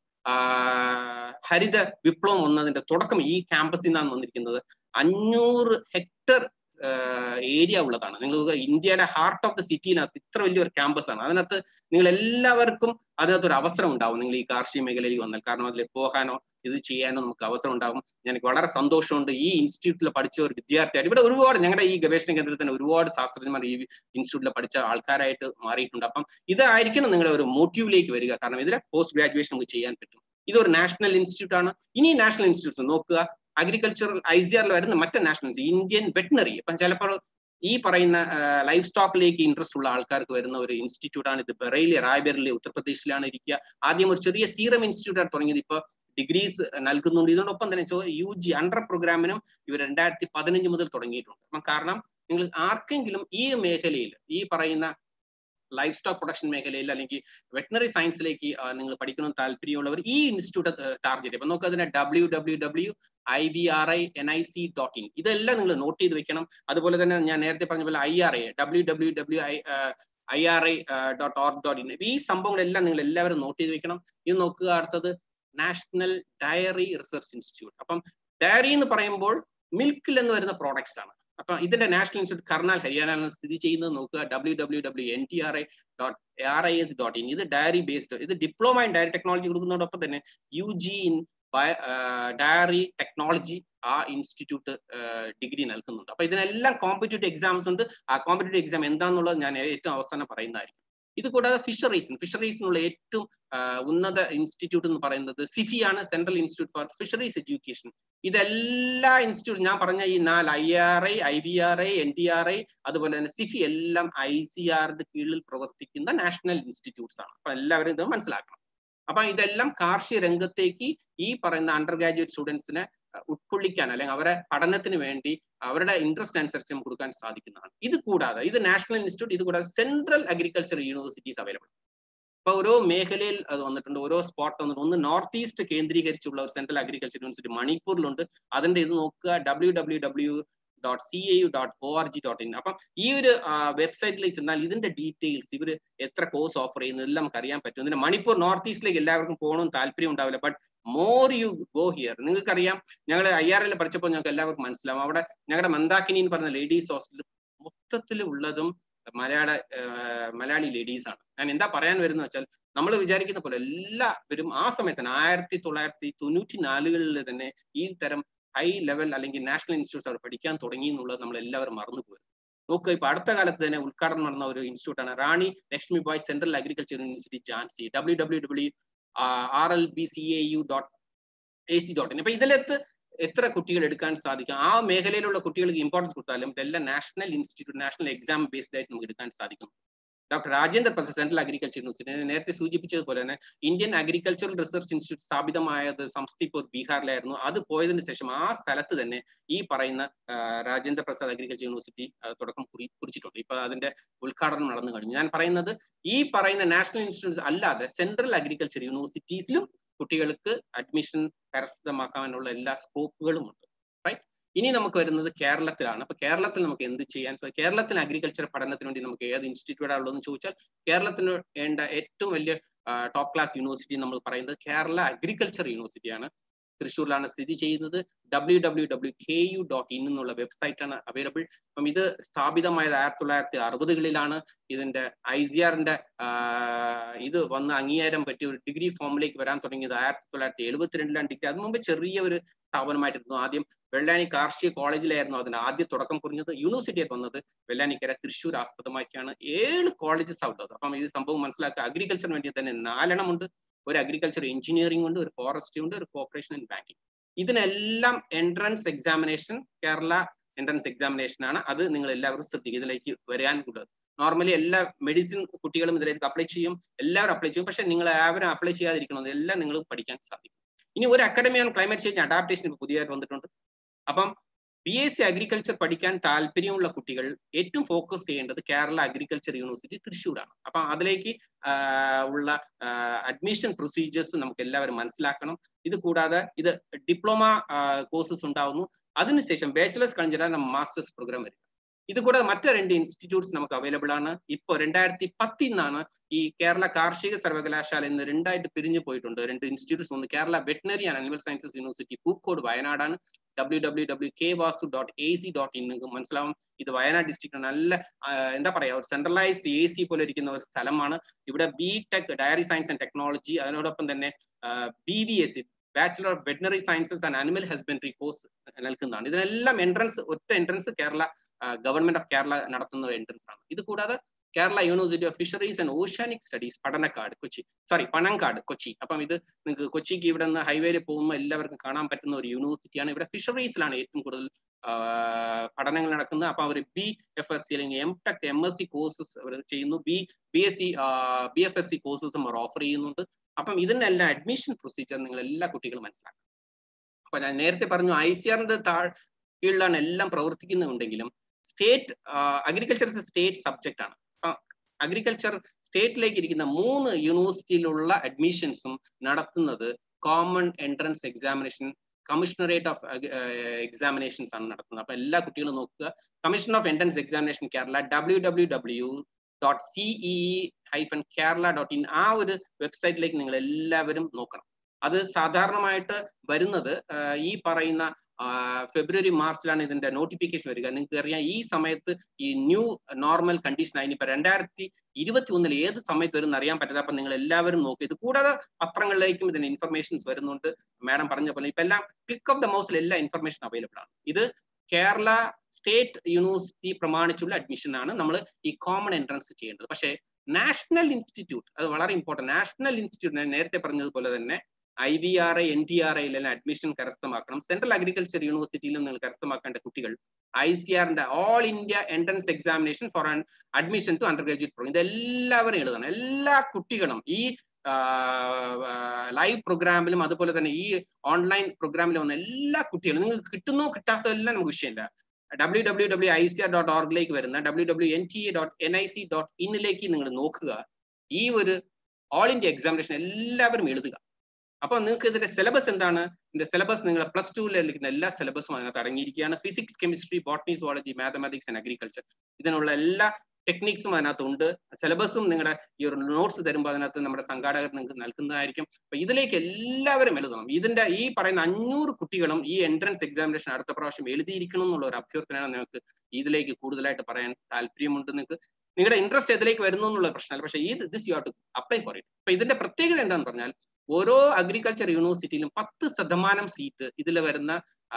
J: ഹരിത വിപ്ലവം വന്നതിന്റെ തുടക്കം ഈ ക്യാമ്പസിൽ നിന്നാണ് വന്നിരിക്കുന്നത് അഞ്ഞൂറ് ഹെക്ടർ ഏരിയ ഉള്ളതാണ് നിങ്ങൾ ഇന്ത്യയുടെ ഹാർട്ട് ഓഫ് ദ സിറ്റിനകത്ത് ഇത്ര വലിയൊരു ക്യാമ്പസ് ആണ് അതിനകത്ത് നിങ്ങൾ എല്ലാവർക്കും അതിനകത്ത് ഒരു അവസരം ഉണ്ടാവും നിങ്ങൾ ഈ കാർഷിക മേഖലയിൽ വന്നാൽ കാരണം അതിൽ പോകാനോ ഇത് ചെയ്യാനോ നമുക്ക് അവസരം ഉണ്ടാകും എനിക്ക് വളരെ സന്തോഷമുണ്ട് ഈ ഇൻസ്റ്റിറ്റ്യൂട്ടിൽ പഠിച്ച ഒരു വിദ്യാർത്ഥിയായിട്ട് ഇവിടെ ഒരുപാട് ഞങ്ങളുടെ ഈ ഗവേഷണ കേന്ദ്രത്തിൽ തന്നെ ഒരുപാട് ശാസ്ത്രജ്ഞന്മാർ ഈ ഇൻസ്റ്റിറ്റ്യൂട്ടിൽ പഠിച്ച ആൾക്കാരായിട്ട് മാറിയിട്ടുണ്ട് അപ്പം ഇതായിരിക്കണം നിങ്ങളുടെ ഒരു മോട്ടീവിലേക്ക് വരിക കാരണം ഇതിലെ പോസ്റ്റ് ഗ്രാജുവേഷൻ നമുക്ക് ചെയ്യാൻ പറ്റും ഇതൊരു നാഷണൽ ഇൻസ്റ്റിറ്റ്യൂട്ട് ആണ് ഇനി നാഷണൽ ഇൻസ്റ്റിറ്റ്യൂട്ട് നോക്കുക അഗ്രികൾച്ചറൽ ഐ സി ആറിൽ വരുന്ന മറ്റു നാഷണൽ ഇന്ത്യൻ വെറ്റിനറി ഇപ്പം ചിലപ്പോൾ ഈ പറയുന്ന ലൈഫ് സ്റ്റോക്കിലേക്ക് ഇൻട്രസ്റ്റ് ഉള്ള ആൾക്കാർക്ക് വരുന്ന ഒരു ഇൻസ്റ്റിറ്റ്യൂട്ട് ആണ് ഇത് ബറേലി റായ്ബറേലി ഉത്തർപ്രദേശിലാണ് ഇരിക്കുക ആദ്യം ഒരു ചെറിയ സീറം ഇൻസ്റ്റിറ്റ്യൂട്ട് ആണ് തുടങ്ങിയത് ഇപ്പൊ ഡിഗ്രീസ് നൽകുന്നുണ്ട് ഇതിനോടൊപ്പം തന്നെ യു ജി അണ്ടർ പ്രോഗ്രാമിനും ഇവർ രണ്ടായിരത്തി പതിനഞ്ച് മുതൽ തുടങ്ങിയിട്ടുണ്ട് അപ്പം കാരണം നിങ്ങൾ ആർക്കെങ്കിലും ഈ മേഖലയിൽ ഈ പറയുന്ന ലൈഫ് സ്റ്റോക്ക് പ്രൊഡക്ഷൻ മേഖലയിൽ അല്ലെങ്കിൽ വെറ്റിനറി സയൻസിലേക്ക് നിങ്ങൾ പഠിക്കണം താല്പര്യമുള്ളവർ ഈ ഇൻസ്റ്റിറ്റ്യൂട്ട് ടാർഗറ്റ് ഇപ്പൊ നമുക്ക് അതിനെ W W W I V R I N I C dot in ഇതെല്ലാം നിങ്ങൾ നോട്ട് ചെയ്ത് വെക്കണം അതുപോലെ തന്നെ ഞാൻ നേരത്തെ പറഞ്ഞ പോലെ I R I W W W I I R I dot or dot in ഈ സംഭവങ്ങളെല്ലാം നിങ്ങൾ എല്ലാവരും നോട്ട് ചെയ്ത് വെക്കണം ഇത് നോക്കുക അടുത്തത് നാഷണൽ ഡയറി റിസർച്ച് ഇൻസ്റ്റിറ്റ്യൂട്ട് അപ്പം ഡയറി എന്ന് പറയുമ്പോൾ മിൽക്കിൽ എന്ന് വരുന്ന പ്രോഡക്ട്സ് ആണ് അപ്പൊ ഇതിന്റെ നാഷണൽ ഇൻസ്റ്റിറ്റ്യൂട്ട് കർണാൽ ഹരിയാനയിലാണ് സ്ഥിതി ചെയ്യുന്നത് നോക്കുക W W W N T R I dot R I S dot in ഇത് ഡയറി ബേസ്ഡ് ഇത് ഡിപ്ലോമ ഇൻ ഡയറി ടെക്നോളജി കൊടുക്കുന്നതോടൊപ്പം തന്നെ U G in dairy technology ആ ഇൻസ്റ്റിറ്റ്യൂട്ട് ഡിഗ്രി നൽകുന്നുണ്ട് അപ്പൊ ഇതിനെല്ലാം കോമ്പറ്റേറ്റീവ് എക്സാംസ് ഉണ്ട് ആ കോമ്പറ്റേറ്റീവ് എക്സാം എന്താണെന്നുള്ളത് ഞാൻ ഏറ്റവും അവസാനം പറയുന്നതായിരിക്കും ഇത് കൂടാതെ ഫിഷറീസിന് ഫിഷറീസിനുള്ള ഏറ്റവും ഉന്നത ഇൻസ്റ്റിറ്റ്യൂട്ട് എന്ന് പറയുന്നത് സിഫി ആണ് central institute for fisheries education ഇതെല്ലാ ഇൻസ്റ്റിറ്റ്യൂട്ട് ഞാൻ പറഞ്ഞ ഈ നാല് I R I I V R I N T R I അതുപോലെ തന്നെ സിഫി എല്ലാം ഐ സി ആറിന്റെ കീഴിൽ പ്രവർത്തിക്കുന്ന നാഷണൽ ഇൻസ്റ്റിറ്റ്യൂട്ട്സ് ആണ് അപ്പൊ എല്ലാവരും ഇത് മനസ്സിലാക്കണം അപ്പൊ ഇതെല്ലാം കാർഷിക രംഗത്തേക്ക് ഈ പറയുന്ന അണ്ടർ ഗ്രാജുവേറ്റ് സ്റ്റുഡൻസിനെ ഉൾക്കൊള്ളിക്കാൻ അല്ലെങ്കിൽ അവരെ പഠനത്തിന് വേണ്ടി അവരുടെ ഇൻട്രസ്റ്റ് അനുസരിച്ച് നമുക്ക് കൊടുക്കാൻ സാധിക്കുന്നതാണ് ഇത് കൂടാതെ ഇത് നാഷണൽ ഇൻസ്റ്റിറ്റ്യൂട്ട് ഇത് കൂടാതെ സെൻട്രൽ അഗ്രികൾച്ചർ യൂണിവേഴ്സിറ്റീസ് അവൈലബിൾ ഇപ്പൊ ഓരോ മേഖലയിൽ അത് വന്നിട്ടുണ്ട് ഓരോ സ്പോട്ട് വന്നിട്ടുണ്ട് ഒന്ന് നോർത്ത് ഈസ്റ്റ് കേന്ദ്രീകരിച്ചുള്ള ഒരു സെൻട്രൽ അഗ്രികൾച്ചർ യൂണിവേഴ്സിറ്റി മണിപ്പൂരിലുണ്ട് അതിന്റെ ഇത് നോക്കുക W W W dot C A U dot O R G dot in അപ്പം ഈ ഒരു വെബ്സൈറ്റിലേക്ക് ചെന്നാൽ ഇതിന്റെ ഡീറ്റെയിൽസ് ഇവർ എത്ര കോഴ്സ് ഓഫർ ചെയ്യുന്നു എല്ലാം നമുക്ക് അറിയാൻ പറ്റും ഇതിന്റെ മണിപ്പൂർ നോർത്ത് ഈസ്റ്റിലേക്ക് എല്ലാവർക്കും പോകണമെന്ന് താല്പര്യം ഉണ്ടാവില്ല but more you go here നിങ്ങൾക്കറിയാം ഞങ്ങൾ ഐ ആർ എൽ പഠിച്ചപ്പോൾ ഞങ്ങൾക്ക് എല്ലാവർക്കും മനസ്സിലാവും അവിടെ ഞങ്ങളുടെ മന്ദാക്കിനി എന്ന് പറഞ്ഞ ലേഡീസ് ഹോസ്റ്റൽ മൊത്തത്തിൽ ഉള്ളതും മലയാള മലയാളി ലേഡീസ് ആണ് ഞാൻ എന്താ പറയാൻ വരുന്നത് വെച്ചാൽ നമ്മൾ വിചാരിക്കുന്ന പോലെ എല്ലാവരും ആ സമയത്ത് തന്നെ ആയിരത്തി തൊള്ളായിരത്തി തൊണ്ണൂറ്റി നാലുകളിൽ തന്നെ ഈ തരം ഹൈ ലെവൽ അല്ലെങ്കിൽ നാഷണൽ ഇൻസ്റ്റിറ്റ്യൂട്ട്സ് അവർ പഠിക്കാൻ തുടങ്ങി എന്നുള്ളത് നമ്മൾ എല്ലാവരും മറന്നുപോയി നോക്കുക ഇപ്പൊ അടുത്ത കാലത്ത് തന്നെ ഉദ്ഘാടനം നടന്ന ഒരു ഇൻസ്റ്റിറ്റ്യൂട്ട് ആണ് Rani Lakshmi Bai central agriculture university Jhansi W W W R L B C A U dot A C dot in അപ്പൊ ഇതിലത്ത് എത്ര കുട്ടികൾ എടുക്കാൻ സാധിക്കും ആ മേഖലയിലുള്ള കുട്ടികൾക്ക് ഇമ്പോർട്ടൻസ് കൊടുത്താലും ഇതെല്ലാം national institute national exam based ആയിട്ട് നമുക്ക് എടുക്കാൻ സാധിക്കും doctor Rajendra Prasad central agriculture university നേരത്തെ സൂചിപ്പിച്ചതുപോലെ തന്നെ ഇന്ത്യൻ അഗ്രികൾച്ചറൽ റിസർച്ച് ഇൻസ്റ്റിറ്റ്യൂട്ട് സ്ഥാപിതമായത് സംസ്ഥിപൂർ ബീഹാറിലായിരുന്നു അത് പോയതിനു ശേഷം ആ സ്ഥലത്ത് തന്നെ ഈ പറയുന്ന രാജേന്ദ്ര പ്രസാദ് അഗ്രികൾച്ചർ യൂണിവേഴ്സിറ്റി തുടക്കം കുറി കുറിച്ചിട്ടുണ്ട് ഇപ്പൊ അതിന്റെ ഉദ്ഘാടനം നടന്നു കഴിഞ്ഞു ഞാൻ പറയുന്നത് ഈ പറയുന്ന നാഷണൽ ഇൻസ്റ്റിറ്റ്യൂട്ട് അല്ലാതെ സെൻട്രൽ അഗ്രികൾച്ചർ യൂണിവേഴ്സിറ്റീസിലും കുട്ടികൾക്ക് അഡ്മിഷൻ കരസ്ഥമാക്കാനുള്ള എല്ലാ സ്കോപ്പുകളും ഉണ്ട് റൈറ്റ് ഇനി നമുക്ക് വരുന്നത് കേരളത്തിലാണ് അപ്പൊ കേരളത്തിൽ നമുക്ക് എന്ത് ചെയ്യാൻ കേരളത്തിൽ അഗ്രികൾച്ചർ പഠനത്തിന് വേണ്ടി നമുക്ക് ഏത് ഇൻസ്റ്റിറ്റ്യൂട്ടാണ് ഉള്ളതെന്ന് ചോദിച്ചാൽ കേരളത്തിന് വേണ്ട ഏറ്റവും വലിയ ടോപ്പ് ക്ലാസ് യൂണിവേഴ്സിറ്റി നമ്മൾ പറയുന്നത് കേരള അഗ്രികൾച്ചർ യൂണിവേഴ്സിറ്റിയാണ് തൃശ്ശൂരിലാണ് സ്ഥിതി ചെയ്യുന്നത് W W W K U dot in എന്നുള്ള വെബ്സൈറ്റ് ആണ് അവൈലബിൾ അപ്പം ഇത് സ്ഥാപിതമായത് ആയിരത്തി തൊള്ളായിരത്തി അറുപതുകളിലാണ് ഇതിന്റെ ഐ സി ആറിന്റെ ഇത് വന്ന് അംഗീകാരം പറ്റിയ ഒരു ഡിഗ്രി ഫോമിലേക്ക് വരാൻ തുടങ്ങിയത് ആയിരത്തി തൊള്ളായിരത്തി എഴുപത്തിരണ്ടിലാണ് ഡിഗ്രി അതിനു മുമ്പ് ചെറിയ ഒരു സ്ഥാപനമായിട്ടിരുന്നു ആദ്യം വെള്ളാനി കാർഷിക കോളേജിലായിരുന്നു അതിന്റെ ആദ്യ തുടക്കം കുറിഞ്ഞത് യൂണിവേഴ്സിറ്റിയിൽ വന്നത് വെള്ളാനിക്കര തൃശ്ശൂർ ആസ്പദമാക്കിയാണ് ഏഴ് കോളേജസ് ഉള്ളത് അപ്പം ഇത് സംഭവം മനസ്സിലാക്കുക അഗ്രികൾച്ചറിന് വേണ്ടി തന്നെ നാലെണ്ണം ഉണ്ട് ഒരു അഗ്രികൾച്ചർ എഞ്ചിനീയറിംഗ് ഉണ്ട് ഒരു ഫോറസ്ട്രി ഉണ്ട് ഒരു കോർപ്പറേഷൻ ആൻഡ് ബാങ്കിങ് ഇതിനെല്ലാം entrance examination Kerala entrance examination ആണ് അത് നിങ്ങൾ എല്ലാവരും ശ്രദ്ധിക്കുക ഇതിലേക്ക് വരാൻ കൂടുതൽ നോർമലി എല്ലാ മെഡിസിൻ കുട്ടികളും ഇതിലേക്ക് അപ്ലൈ ചെയ്യും എല്ലാവരും അപ്ലൈ ചെയ്യും പക്ഷെ നിങ്ങൾ ആവരും അപ്ലൈ ചെയ്യാതിരിക്കണം എല്ലാം നിങ്ങൾ പഠിക്കാൻ സാധിക്കും ഇനി ഒരു academy on climate change adaptation ഇപ്പൊ പുതിയതായിട്ട് വന്നിട്ടുണ്ട് അപ്പം ബി എസ് സി അഗ്രികൾച്ചർ പഠിക്കാൻ താല്പര്യമുള്ള കുട്ടികൾ ഏറ്റവും ഫോക്കസ് ചെയ്യേണ്ടത് കേരള അഗ്രികൾച്ചർ യൂണിവേഴ്സിറ്റി തൃശ്ശൂരാണ് അപ്പം അതിലേക്ക് ഉള്ള അഡ്മിഷൻ പ്രൊസീജിയേഴ്സ് നമുക്ക് എല്ലാവരും മനസ്സിലാക്കണം ഇത് കൂടാതെ ഇത് ഡിപ്ലോമ കോഴ്സസ് ഉണ്ടാവുന്നു അതിനുശേഷം ബാച്ചിലേഴ്സ് കഴിഞ്ഞിട്ടാണ് മാസ്റ്റേഴ്സ് പ്രോഗ്രാം വരിക ഇത് കൂടാതെ മറ്റു രണ്ട് ഇൻസ്റ്റിറ്റ്യൂട്ട്സ് നമുക്ക് അവൈലബിൾ ആണ് ഇപ്പോൾ രണ്ടായിരത്തി പത്തിൽ നിന്നാണ് ഈ കേരള കാർഷിക സർവകലാശാല എന്ന് രണ്ടായിട്ട് പിരിഞ്ഞു പോയിട്ടുണ്ട് രണ്ട് ഇൻസ്റ്റിറ്റ്യൂട്ട്സ് ഒന്ന് Kerala veterinary and animal sciences university Pookode വയനാടാണ് W W W K VASU dot A C dot in മനസ്സിലാവും ഇത് വയനാട് ഡിസ്ട്രിക്ട് നല്ല എന്താ പറയാ ഒരു സെൻട്രലൈസ്ഡ് എ സി പോലെ ഇരിക്കുന്ന ഒരു സ്ഥലമാണ് ഇവിടെ B tech dairy science and technology അതിനോടൊപ്പം തന്നെ B V S C bachelor of veterinary sciences and animal husbandry course നൽകുന്നതാണ് ഇതിനെല്ലാം എൻട്രൻസ് ഒറ്റ entrance Kerala government of Kerala നടത്തുന്ന ഒരു എൻട്രൻസ് ആണ് ഇത് കൂടാതെ Kerala university of fisheries and oceanic studies പഠനക്കാട് കൊച്ചി സോറി പണങ്കാട് കൊച്ചി അപ്പം ഇത് നിങ്ങൾക്ക് കൊച്ചിക്ക് ഇവിടെ നിന്ന് ഹൈവേയിൽ പോകുമ്പോൾ എല്ലാവർക്കും കാണാൻ പറ്റുന്ന ഒരു യൂണിവേഴ്സിറ്റിയാണ് ഇവിടെ ഫിഷറീസിലാണ് ഏറ്റവും കൂടുതൽ പഠനങ്ങൾ നടക്കുന്നത് അപ്പൊ അവർ ബി എഫ് എസ് സി അല്ലെങ്കിൽ M tech M S C courses അവർ ചെയ്യുന്നു B B S C B F S C കോഴ്സസും അവർ ഓഫർ ചെയ്യുന്നുണ്ട് അപ്പം ഇതിനെല്ലാം അഡ്മിഷൻ പ്രൊസീജിയർ നിങ്ങൾ എല്ലാ കുട്ടികളും മനസ്സിലാക്കണം അപ്പൊ ഞാൻ നേരത്തെ പറഞ്ഞു ഐ സി ആറിന്റെ താഴ് കീഴിലാണ് എല്ലാം പ്രവർത്തിക്കുന്നുണ്ടെങ്കിലും സ്റ്റേറ്റ് അഗ്രികൾച്ചർ സ്റ്റേറ്റ് സബ്ജക്റ്റ് ആണ് അഗ്രികൾച്ചർ സ്റ്റേറ്റിലേക്ക് ഇരിക്കുന്ന മൂന്ന് യൂണിവേഴ്സിറ്റിയിലുള്ള അഡ്മിഷൻസും നടത്തുന്നത് common entrance examination commissionerate of examinations ആണ് നടത്തുന്നത് അപ്പൊ എല്ലാ കുട്ടികളും നോക്കുക commission of entrance examination Kerala W W W dot CE hyphen Kerala dot in ആ ഒരു വെബ്സൈറ്റിലേക്ക് നിങ്ങൾ എല്ലാവരും നോക്കണം അത് സാധാരണമായിട്ട് വരുന്നത് ഈ പറയുന്ന ഫെബ്രുവരി മാർച്ചിലാണ് ഇതിന്റെ നോട്ടിഫിക്കേഷൻ വരിക നിങ്ങൾക്ക് അറിയാം ഈ സമയത്ത് ഈ ന്യൂ നോർമൽ കണ്ടീഷൻ ആയി ഇപ്പൊ രണ്ടായിരത്തി ഇരുപത്തി ഒന്നിൽ ഏത് സമയത്ത് വരും അറിയാൻ പറ്റാതെ അപ്പൊ നിങ്ങൾ എല്ലാവരും നോക്കി ഇത് കൂടാതെ പത്രങ്ങളിലേക്കും ഇതിന്റെ ഇൻഫർമേഷൻസ് വരുന്നുണ്ട് മാഡം പറഞ്ഞ പോലെ ഇപ്പൊ എല്ലാം ക്ലിക്ക് ഓഫ് ദ മൗസിൽ എല്ലാ ഇൻഫർമേഷൻ അവൈലബിൾ ആണ് ഇത് കേരള സ്റ്റേറ്റ് യൂണിവേഴ്സിറ്റി പ്രമാണിച്ചുള്ള അഡ്മിഷൻ ആണ് നമ്മൾ ഈ കോമൺ എൻട്രൻസ് ചെയ്യേണ്ടത് പക്ഷേ നാഷണൽ ഇൻസ്റ്റിറ്റ്യൂട്ട് അത് വളരെ ഇമ്പോർട്ടൻറ്റ് നാഷണൽ ഇൻസ്റ്റിറ്റ്യൂട്ട് ഞാൻ നേരത്തെ പറഞ്ഞതുപോലെ തന്നെ I V R I N T R ഐയിലെല്ലാം അഡ്മിഷൻ കരസ്ഥമാക്കണം സെൻട്രൽ അഗ്രികൾച്ചർ യൂണിവേഴ്സിറ്റിയിലും നിങ്ങൾ കരസ്ഥമാക്കേണ്ട കുട്ടികൾ ഐ സി ആറിന്റെ all India entrance examination for an admission to undergraduate programme ഇതെല്ലാവരും എഴുതണം എല്ലാ കുട്ടികളും ഈ ലൈവ് പ്രോഗ്രാമിലും അതുപോലെ തന്നെ ഈ ഓൺലൈൻ പ്രോഗ്രാമിലും വന്ന എല്ലാ കുട്ടികളും നിങ്ങൾക്ക് കിട്ടുന്നോ കിട്ടാത്തോ എല്ലാം നമുക്ക് വിഷയമില്ല W W W I C R dot ഓർഗിലേക്ക് വരുന്ന W W N T A dot N I C dot ഇന്നിലേക്ക് നിങ്ങൾ നോക്കുക ഈ ഒരു ഓൾ ഇന്ത്യ എക്സാമിനേഷൻ എല്ലാവരും എഴുതുക അപ്പൊ നിങ്ങൾക്ക് ഇതിന്റെ സിലബസ് എന്താണ് ഇതിന്റെ സിലബസ് നിങ്ങൾ പ്ലസ് ടുവിൽ ലഭിക്കുന്ന എല്ലാ സിലബസും അതിനകത്ത് അടങ്ങിയിരിക്കുകയാണ് physics chemistry botany zoology mathematics and agriculture ഇതിനുള്ള എല്ലാ ടെക്നിക്സും അതിനകത്തുണ്ട് സിലബസും നിങ്ങളുടെ ഈ ഒരു നോട്ട്സ് തരുമ്പോൾ അതിനകത്ത് നമ്മുടെ സംഘാടകർ നിങ്ങൾക്ക് നൽകുന്നതായിരിക്കും അപ്പൊ ഇതിലേക്ക് എല്ലാവരും എഴുതണം ഇതിന്റെ ഈ പറയുന്ന അഞ്ഞൂറ് കുട്ടികളും ഈ എൻട്രൻസ് എക്സാമിനേഷൻ അടുത്ത പ്രാവശ്യം എഴുതിയിരിക്കണം എന്നുള്ള ഒരു അഭ്യർത്ഥനയാണ് നിങ്ങൾക്ക് ഇതിലേക്ക് കൂടുതലായിട്ട് പറയാൻ താല്പര്യമുണ്ട് നിങ്ങൾക്ക് നിങ്ങളുടെ ഇൻട്രസ്റ്റ് എതിലേക്ക് വരുന്നു എന്നുള്ള പ്രശ്നമല്ല പക്ഷേ ഈ this you have to apply for it അപ്പൊ ഇതിന്റെ പ്രത്യേകത എന്താണെന്ന് പറഞ്ഞാൽ ഓരോ അഗ്രികൾച്ചർ യൂണിവേഴ്സിറ്റിയിലും പത്ത് ശതമാനം സീറ്റ് ഇതിൽ വരുന്ന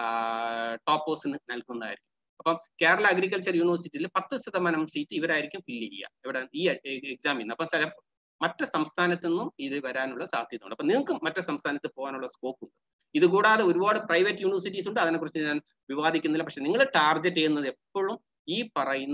J: ടോപ്പേഴ്സിന് നൽകുന്നതായിരിക്കും അപ്പം കേരള അഗ്രികൾച്ചർ യൂണിവേഴ്സിറ്റിയിൽ പത്ത് ശതമാനം സീറ്റ് ഇവരായിരിക്കും ഫില്ല് ചെയ്യുക ഇവിടെ ഈ എക്സാമിൽ നിന്ന് അപ്പൊ ചില മറ്റ് സംസ്ഥാനത്തു നിന്നും ഇത് വരാനുള്ള സാധ്യതയുണ്ട് അപ്പൊ നിങ്ങൾക്ക് മറ്റു സംസ്ഥാനത്ത് പോകാനുള്ള സ്കോപ്പ് ഉണ്ട് ഇത് കൂടാതെ ഒരുപാട് പ്രൈവറ്റ് യൂണിവേഴ്സിറ്റീസ് ഉണ്ട് അതിനെക്കുറിച്ച് ഞാൻ വിവാദിക്കുന്നില്ല പക്ഷെ നിങ്ങൾ ടാർഗറ്റ് ചെയ്യുന്നത് എപ്പോഴും ഈ പറയുന്ന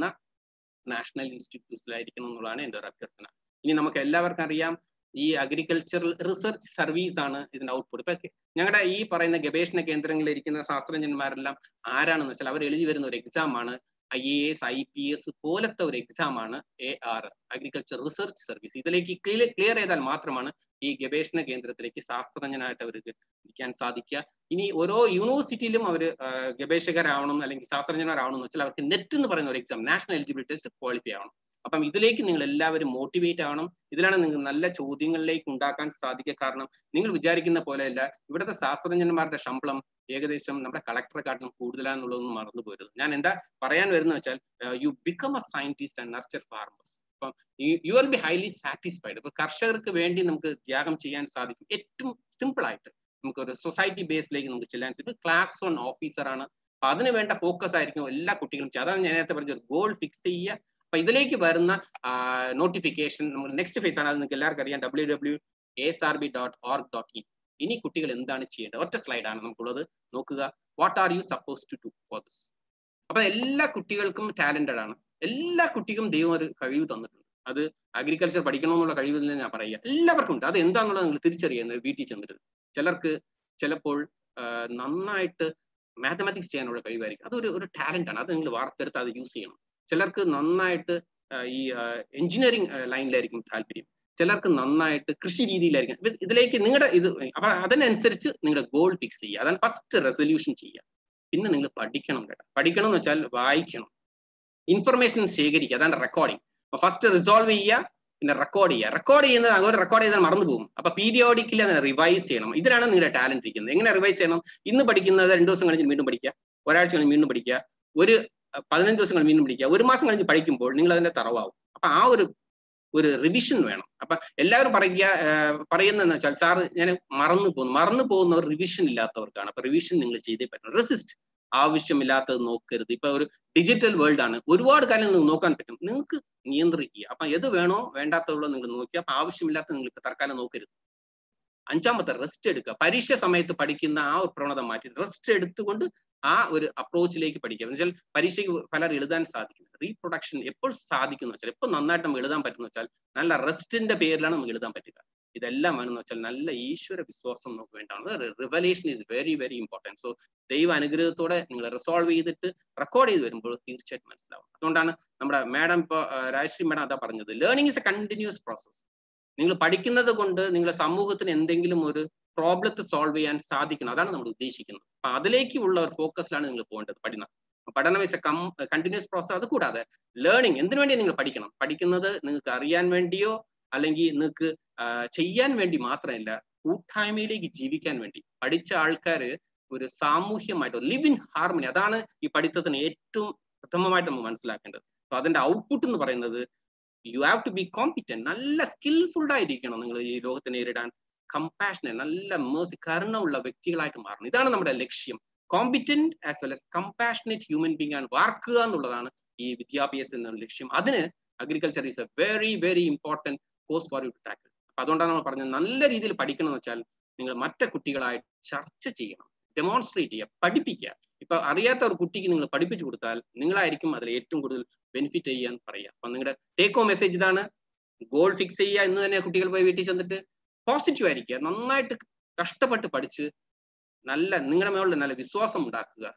J: നാഷണൽ ഇൻസ്റ്റിറ്റ്യൂട്ട്സിലായിരിക്കണം എന്നുള്ളതാണ് എൻ്റെ ഒരു അഭ്യർത്ഥന ഇനി നമുക്ക് എല്ലാവർക്കും അറിയാം ഈ അഗ്രികൾച്ചറൽ റിസർച്ച് സർവീസ് ആണ് ഇതിന്റെ ഔട്ട്പുട്ട് ഇപ്പൊ ഞങ്ങളുടെ ഈ പറയുന്ന ഗവേഷണ കേന്ദ്രങ്ങളിൽ ഇരിക്കുന്ന ശാസ്ത്രജ്ഞന്മാരെല്ലാം ആരാണെന്ന് വെച്ചാൽ അവർ എഴുതി വരുന്ന ഒരു എക്സാം ആണ് I A S I P S പോലത്തെ ഒരു എക്സാം ആണ് A R S agriculture research service ഇതിലേക്ക് ക്ലിയർ ചെയ്താൽ മാത്രമാണ് ഈ ഗവേഷണ കേന്ദ്രത്തിലേക്ക് ശാസ്ത്രജ്ഞനായിട്ട് അവർക്ക് ഇരിക്കാൻ സാധിക്കുക ഇനി ഓരോ യൂണിവേഴ്സിറ്റിയിലും അവർ ഗവേഷകരാവണം അല്ലെങ്കിൽ ശാസ്ത്രജ്ഞരാവണം എന്ന് വെച്ചാൽ അവർക്ക് നെറ്റ് എന്ന് പറയുന്ന ഒരു exam national eligibility test qualify ആവണം അപ്പം ഇതിലേക്ക് നിങ്ങൾ എല്ലാവരും മോട്ടിവേറ്റ് ആവണം ഇതിലാണ് നിങ്ങൾക്ക് നല്ല ചോദ്യങ്ങളിലേക്ക് ഉണ്ടാക്കാൻ സാധിക്കുക കാരണം നിങ്ങൾ വിചാരിക്കുന്ന പോലെയല്ല ഇവിടുത്തെ ശാസ്ത്രജ്ഞന്മാരുടെ ശമ്പളം ഏകദേശം നമ്മുടെ കളക്ടറെക്കാട്ടിലും കൂടുതലാന്നുള്ളതൊന്നും മറന്നു പോരുത് ഞാൻ എന്താ പറയാൻ വരുന്ന വെച്ചാൽ you become a scientist and nurture farmers അപ്പം you will be highly satisfied ഇപ്പൊ കർഷകർക്ക് വേണ്ടി നമുക്ക് ത്യാഗം ചെയ്യാൻ സാധിക്കും ഏറ്റവും സിമ്പിൾ ആയിട്ട് നമുക്ക് ഒരു സൊസൈറ്റി ബേസിലേക്ക് നമുക്ക് ചെല്ലാൻ സാധിക്കും ക്ലാസ് വൺ ഓഫീസറാണ് അപ്പൊ അതിന് വേണ്ട ഫോക്കസ് ആയിരിക്കും എല്ലാ കുട്ടികളും അതാണ് ഞാൻ നേരത്തെ പറഞ്ഞ ഗോൾ ഫിക്സ് ചെയ്യുക അപ്പൊ ഇതിലേക്ക് വരുന്ന നോട്ടിഫിക്കേഷൻ നമ്മൾ നെക്സ്റ്റ് ഫേസ് ആണ് അത് നിങ്ങൾക്ക് എല്ലാവർക്കും അറിയാം W W S R B dot org dot in ഇനി കുട്ടികൾ എന്താണ് ചെയ്യേണ്ടത് ഒറ്റ സ്ലൈഡാണ് നമുക്കുള്ളത് നോക്കുക what are you suppose to do for this അപ്പൊ എല്ലാ കുട്ടികൾക്കും ടാലന്റഡ് ആണ് എല്ലാ കുട്ടിക്കും ദൈവം ഒരു കഴിവ് തന്നിട്ടുണ്ട് അത് അഗ്രികൾച്ചർ പഠിക്കണമെന്നുള്ള കഴിവില്ല ഞാൻ പറയുക എല്ലാവർക്കും ഉണ്ട് അത് എന്താണെന്നുള്ളത് നിങ്ങൾ തിരിച്ചറിയുന്നത് വീട്ടിൽ ചെന്നിട്ട് ചിലർക്ക് ചിലപ്പോൾ നന്നായിട്ട് മാത്തമാറ്റിക്സ് ചെയ്യാനുള്ള കഴിവായിരിക്കും അതൊരു ഒരു ടാലന്റ് ആണ് അത് നിങ്ങൾ വാർത്തെടുത്ത് അത് യൂസ് ചെയ്യണം ചിലർക്ക് നന്നായിട്ട് ഈ എഞ്ചിനീയറിംഗ് ലൈനിലായിരിക്കും താല്പര്യം ചിലർക്ക് നന്നായിട്ട് കൃഷി രീതിയിലായിരിക്കും ഇതിലേക്ക് നിങ്ങളുടെ ഇത് അപ്പൊ അതിനനുസരിച്ച് നിങ്ങളുടെ ഗോൾ ഫിക്സ് ചെയ്യുക അതാണ് ഫസ്റ്റ് റെസൊല്യൂഷൻ ചെയ്യുക പിന്നെ നിങ്ങൾ പഠിക്കണം കേട്ടോ പഠിക്കണം എന്ന് വെച്ചാൽ വായിക്കണം ഇൻഫർമേഷൻ ശേഖരിക്കുക അതാണ് റെക്കോർഡിങ് അപ്പൊ ഫസ്റ്റ് റിസോൾവ് ചെയ്യുക പിന്നെ റെക്കോർഡ് ചെയ്യുക റെക്കോർഡ് ചെയ്യുന്നത് അതുപോലെ റെക്കോർഡ് ചെയ്താൽ മറന്നു പോകും അപ്പൊ പീരിയോഡിക്കലി അത് റിവൈസ് ചെയ്യണം ഇതിലാണ് നിങ്ങളുടെ ടാലന്റ് ഇരിക്കുന്നത് എങ്ങനെ റിവൈസ് ചെയ്യണം ഇന്ന് പഠിക്കുന്നത് രണ്ടു ദിവസം കഴിഞ്ഞ് വീണ്ടും പഠിക്കുക ഒരാഴ്ച കഴിഞ്ഞ് വീണ്ടും പഠിക്കുക ഒരു പതിനഞ്ച് ദിവസം കഴിഞ്ഞ് വീണ്ടും പഠിക്കുക ഒരു മാസം കഴിഞ്ഞ് പഠിക്കുമ്പോൾ നിങ്ങൾ അതിന്റെ തറവാവും അപ്പൊ ആ ഒരു ഒരു റിവിഷൻ വേണം അപ്പൊ എല്ലാവരും പറയുക പറയുന്നതെന്ന് വെച്ചാൽ സാർ ഞാൻ മറന്നു പോകുന്നു മറന്നു പോകുന്നവർ റിവിഷൻ ഇല്ലാത്തവർക്കാണ് അപ്പൊ റിവിഷൻ നിങ്ങൾ ചെയ്തേ പറ്റണം റെസിസ്റ്റ് ആവശ്യമില്ലാത്തത് നോക്കരുത് ഇപ്പൊ ഒരു ഡിജിറ്റൽ വേൾഡ് ആണ് ഒരുപാട് കാര്യങ്ങൾ നിങ്ങൾക്ക് നോക്കാൻ പറ്റും നിങ്ങൾക്ക് നിയന്ത്രിക്കുക അപ്പൊ ഏത് വേണോ വേണ്ടാത്തതുള്ള നിങ്ങൾ നോക്കുക അപ്പൊ ആവശ്യമില്ലാത്ത നിങ്ങൾക്ക് തൽക്കാലം നോക്കരുത് അഞ്ചാമത്തെ റെസ്റ്റ് എടുക്കുക പരീക്ഷ സമയത്ത് പഠിക്കുന്ന ആ ഒരു പ്രവണത മാറ്റി റെസ്റ്റ് എടുത്തുകൊണ്ട് ആ ഒരു അപ്രോച്ചിലേക്ക് പഠിക്കുക എന്ന് വെച്ചാൽ പരീക്ഷയ്ക്ക് പലർ എഴുതാൻ സാധിക്കുന്നത് റീപ്രൊഡക്ഷൻ എപ്പോൾ സാധിക്കുന്നു വെച്ചാൽ എപ്പോൾ നന്നായിട്ട് നമുക്ക് എഴുതാൻ പറ്റുന്ന വെച്ചാൽ നല്ല റെസ്റ്റിന്റെ പേരിലാണ് നമുക്ക് എഴുതാൻ പറ്റുക ഇതെല്ലാം വേണമെന്ന് വെച്ചാൽ നല്ല ഈശ്വര വിശ്വാസം നമുക്ക് വേണ്ടാണ് revelation is very very important so ദൈവ അനുഗ്രഹത്തോടെ നിങ്ങൾ റിസോൾവ് ചെയ്തിട്ട് റെക്കോർഡ് ചെയ്ത് വരുമ്പോൾ തീർച്ചയായിട്ടും മനസ്സിലാവും അതുകൊണ്ടാണ് നമ്മുടെ മാഡം ഇപ്പോൾ രാജശ്രീ മാഡം അതാ പറഞ്ഞത് learning is a continuous process നിങ്ങൾ പഠിക്കുന്നത് കൊണ്ട് നിങ്ങളുടെ സമൂഹത്തിന് എന്തെങ്കിലും ഒരു പ്രോബ്ലത്തെ സോൾവ് ചെയ്യാൻ സാധിക്കണം അതാണ് നമ്മൾ ഉദ്ദേശിക്കുന്നത് അപ്പൊ അതിലേക്കുള്ള ഒരു ഫോക്കസിലാണ് നിങ്ങൾ പോകേണ്ടത് പഠനം പഠനം is a come continuous process അത് കൂടാതെ ലേണിംഗ് എന്തിനു വേണ്ടി നിങ്ങൾ പഠിക്കണം പഠിക്കുന്നത് നിങ്ങൾക്ക് അറിയാൻ വേണ്ടിയോ അല്ലെങ്കിൽ നിങ്ങൾക്ക് ചെയ്യാൻ വേണ്ടി മാത്രമല്ല കൂട്ടായ്മയിലേക്ക് ജീവിക്കാൻ വേണ്ടി പഠിച്ച ആൾക്കാര് ഒരു സാമൂഹ്യമായിട്ട് ലിവ് ഇൻ ഹാർമണി അതാണ് ഈ പഠിത്തത്തിന് ഏറ്റവും പ്രഥമമായിട്ട് നമ്മൾ മനസ്സിലാക്കേണ്ടത് അപ്പൊ അതിന്റെ ഔട്ട്പുട്ട് എന്ന് പറയുന്നത് you have to be competent നല്ല സ്കിൽഫുൾഡ് ആയിരിക്കണം നിങ്ങൾ ഈ ലോകത്തെ നേരിടാൻ കമ്പാഷനെ നല്ല മേഴ്സി കരുണമുള്ള വ്യക്തികളായിട്ട് മാറണം ഇതാണ് നമ്മുടെ ലക്ഷ്യം competent as well as compassionate human being ആണ് വാർക്കുക എന്നുള്ളതാണ് ഈ വിദ്യാഭ്യാസം എന്ന ലക്ഷ്യം അതിന് agriculture is a very very important course for you to tackle അപ്പൊ അതുകൊണ്ടാണ് നമ്മൾ പറഞ്ഞത് നല്ല രീതിയിൽ പഠിക്കണം എന്ന് വെച്ചാൽ നിങ്ങൾ മറ്റു കുട്ടികളായിട്ട് ചർച്ച ചെയ്യണം ഡെമോൺസ്ട്രേറ്റ് ചെയ്യുക പഠിപ്പിക്കുക ഇപ്പൊ അറിയാത്ത ഒരു കുട്ടിക്ക് നിങ്ങൾ പഠിപ്പിച്ചു കൊടുത്താൽ നിങ്ങളായിരിക്കും അതിൽ ഏറ്റവും കൂടുതൽ ബെനിഫിറ്റ് ചെയ്യാൻ പറയുക അപ്പൊ നിങ്ങളുടെ ടേക്ക് ഹോം മെസ്സേജ് ഇതാണ് ഗോൾ ഫിക്സ് ചെയ്യുക എന്ന് തന്നെ കുട്ടികൾ പോയി വീട്ടിൽ ചെന്നിട്ട് പോസിറ്റീവ് ആയിരിക്കുക നന്നായിട്ട് കഷ്ടപ്പെട്ട് പഠിച്ച് നല്ല നിങ്ങളുടെ മേലുള്ള നല്ല വിശ്വാസം ഉണ്ടാക്കുക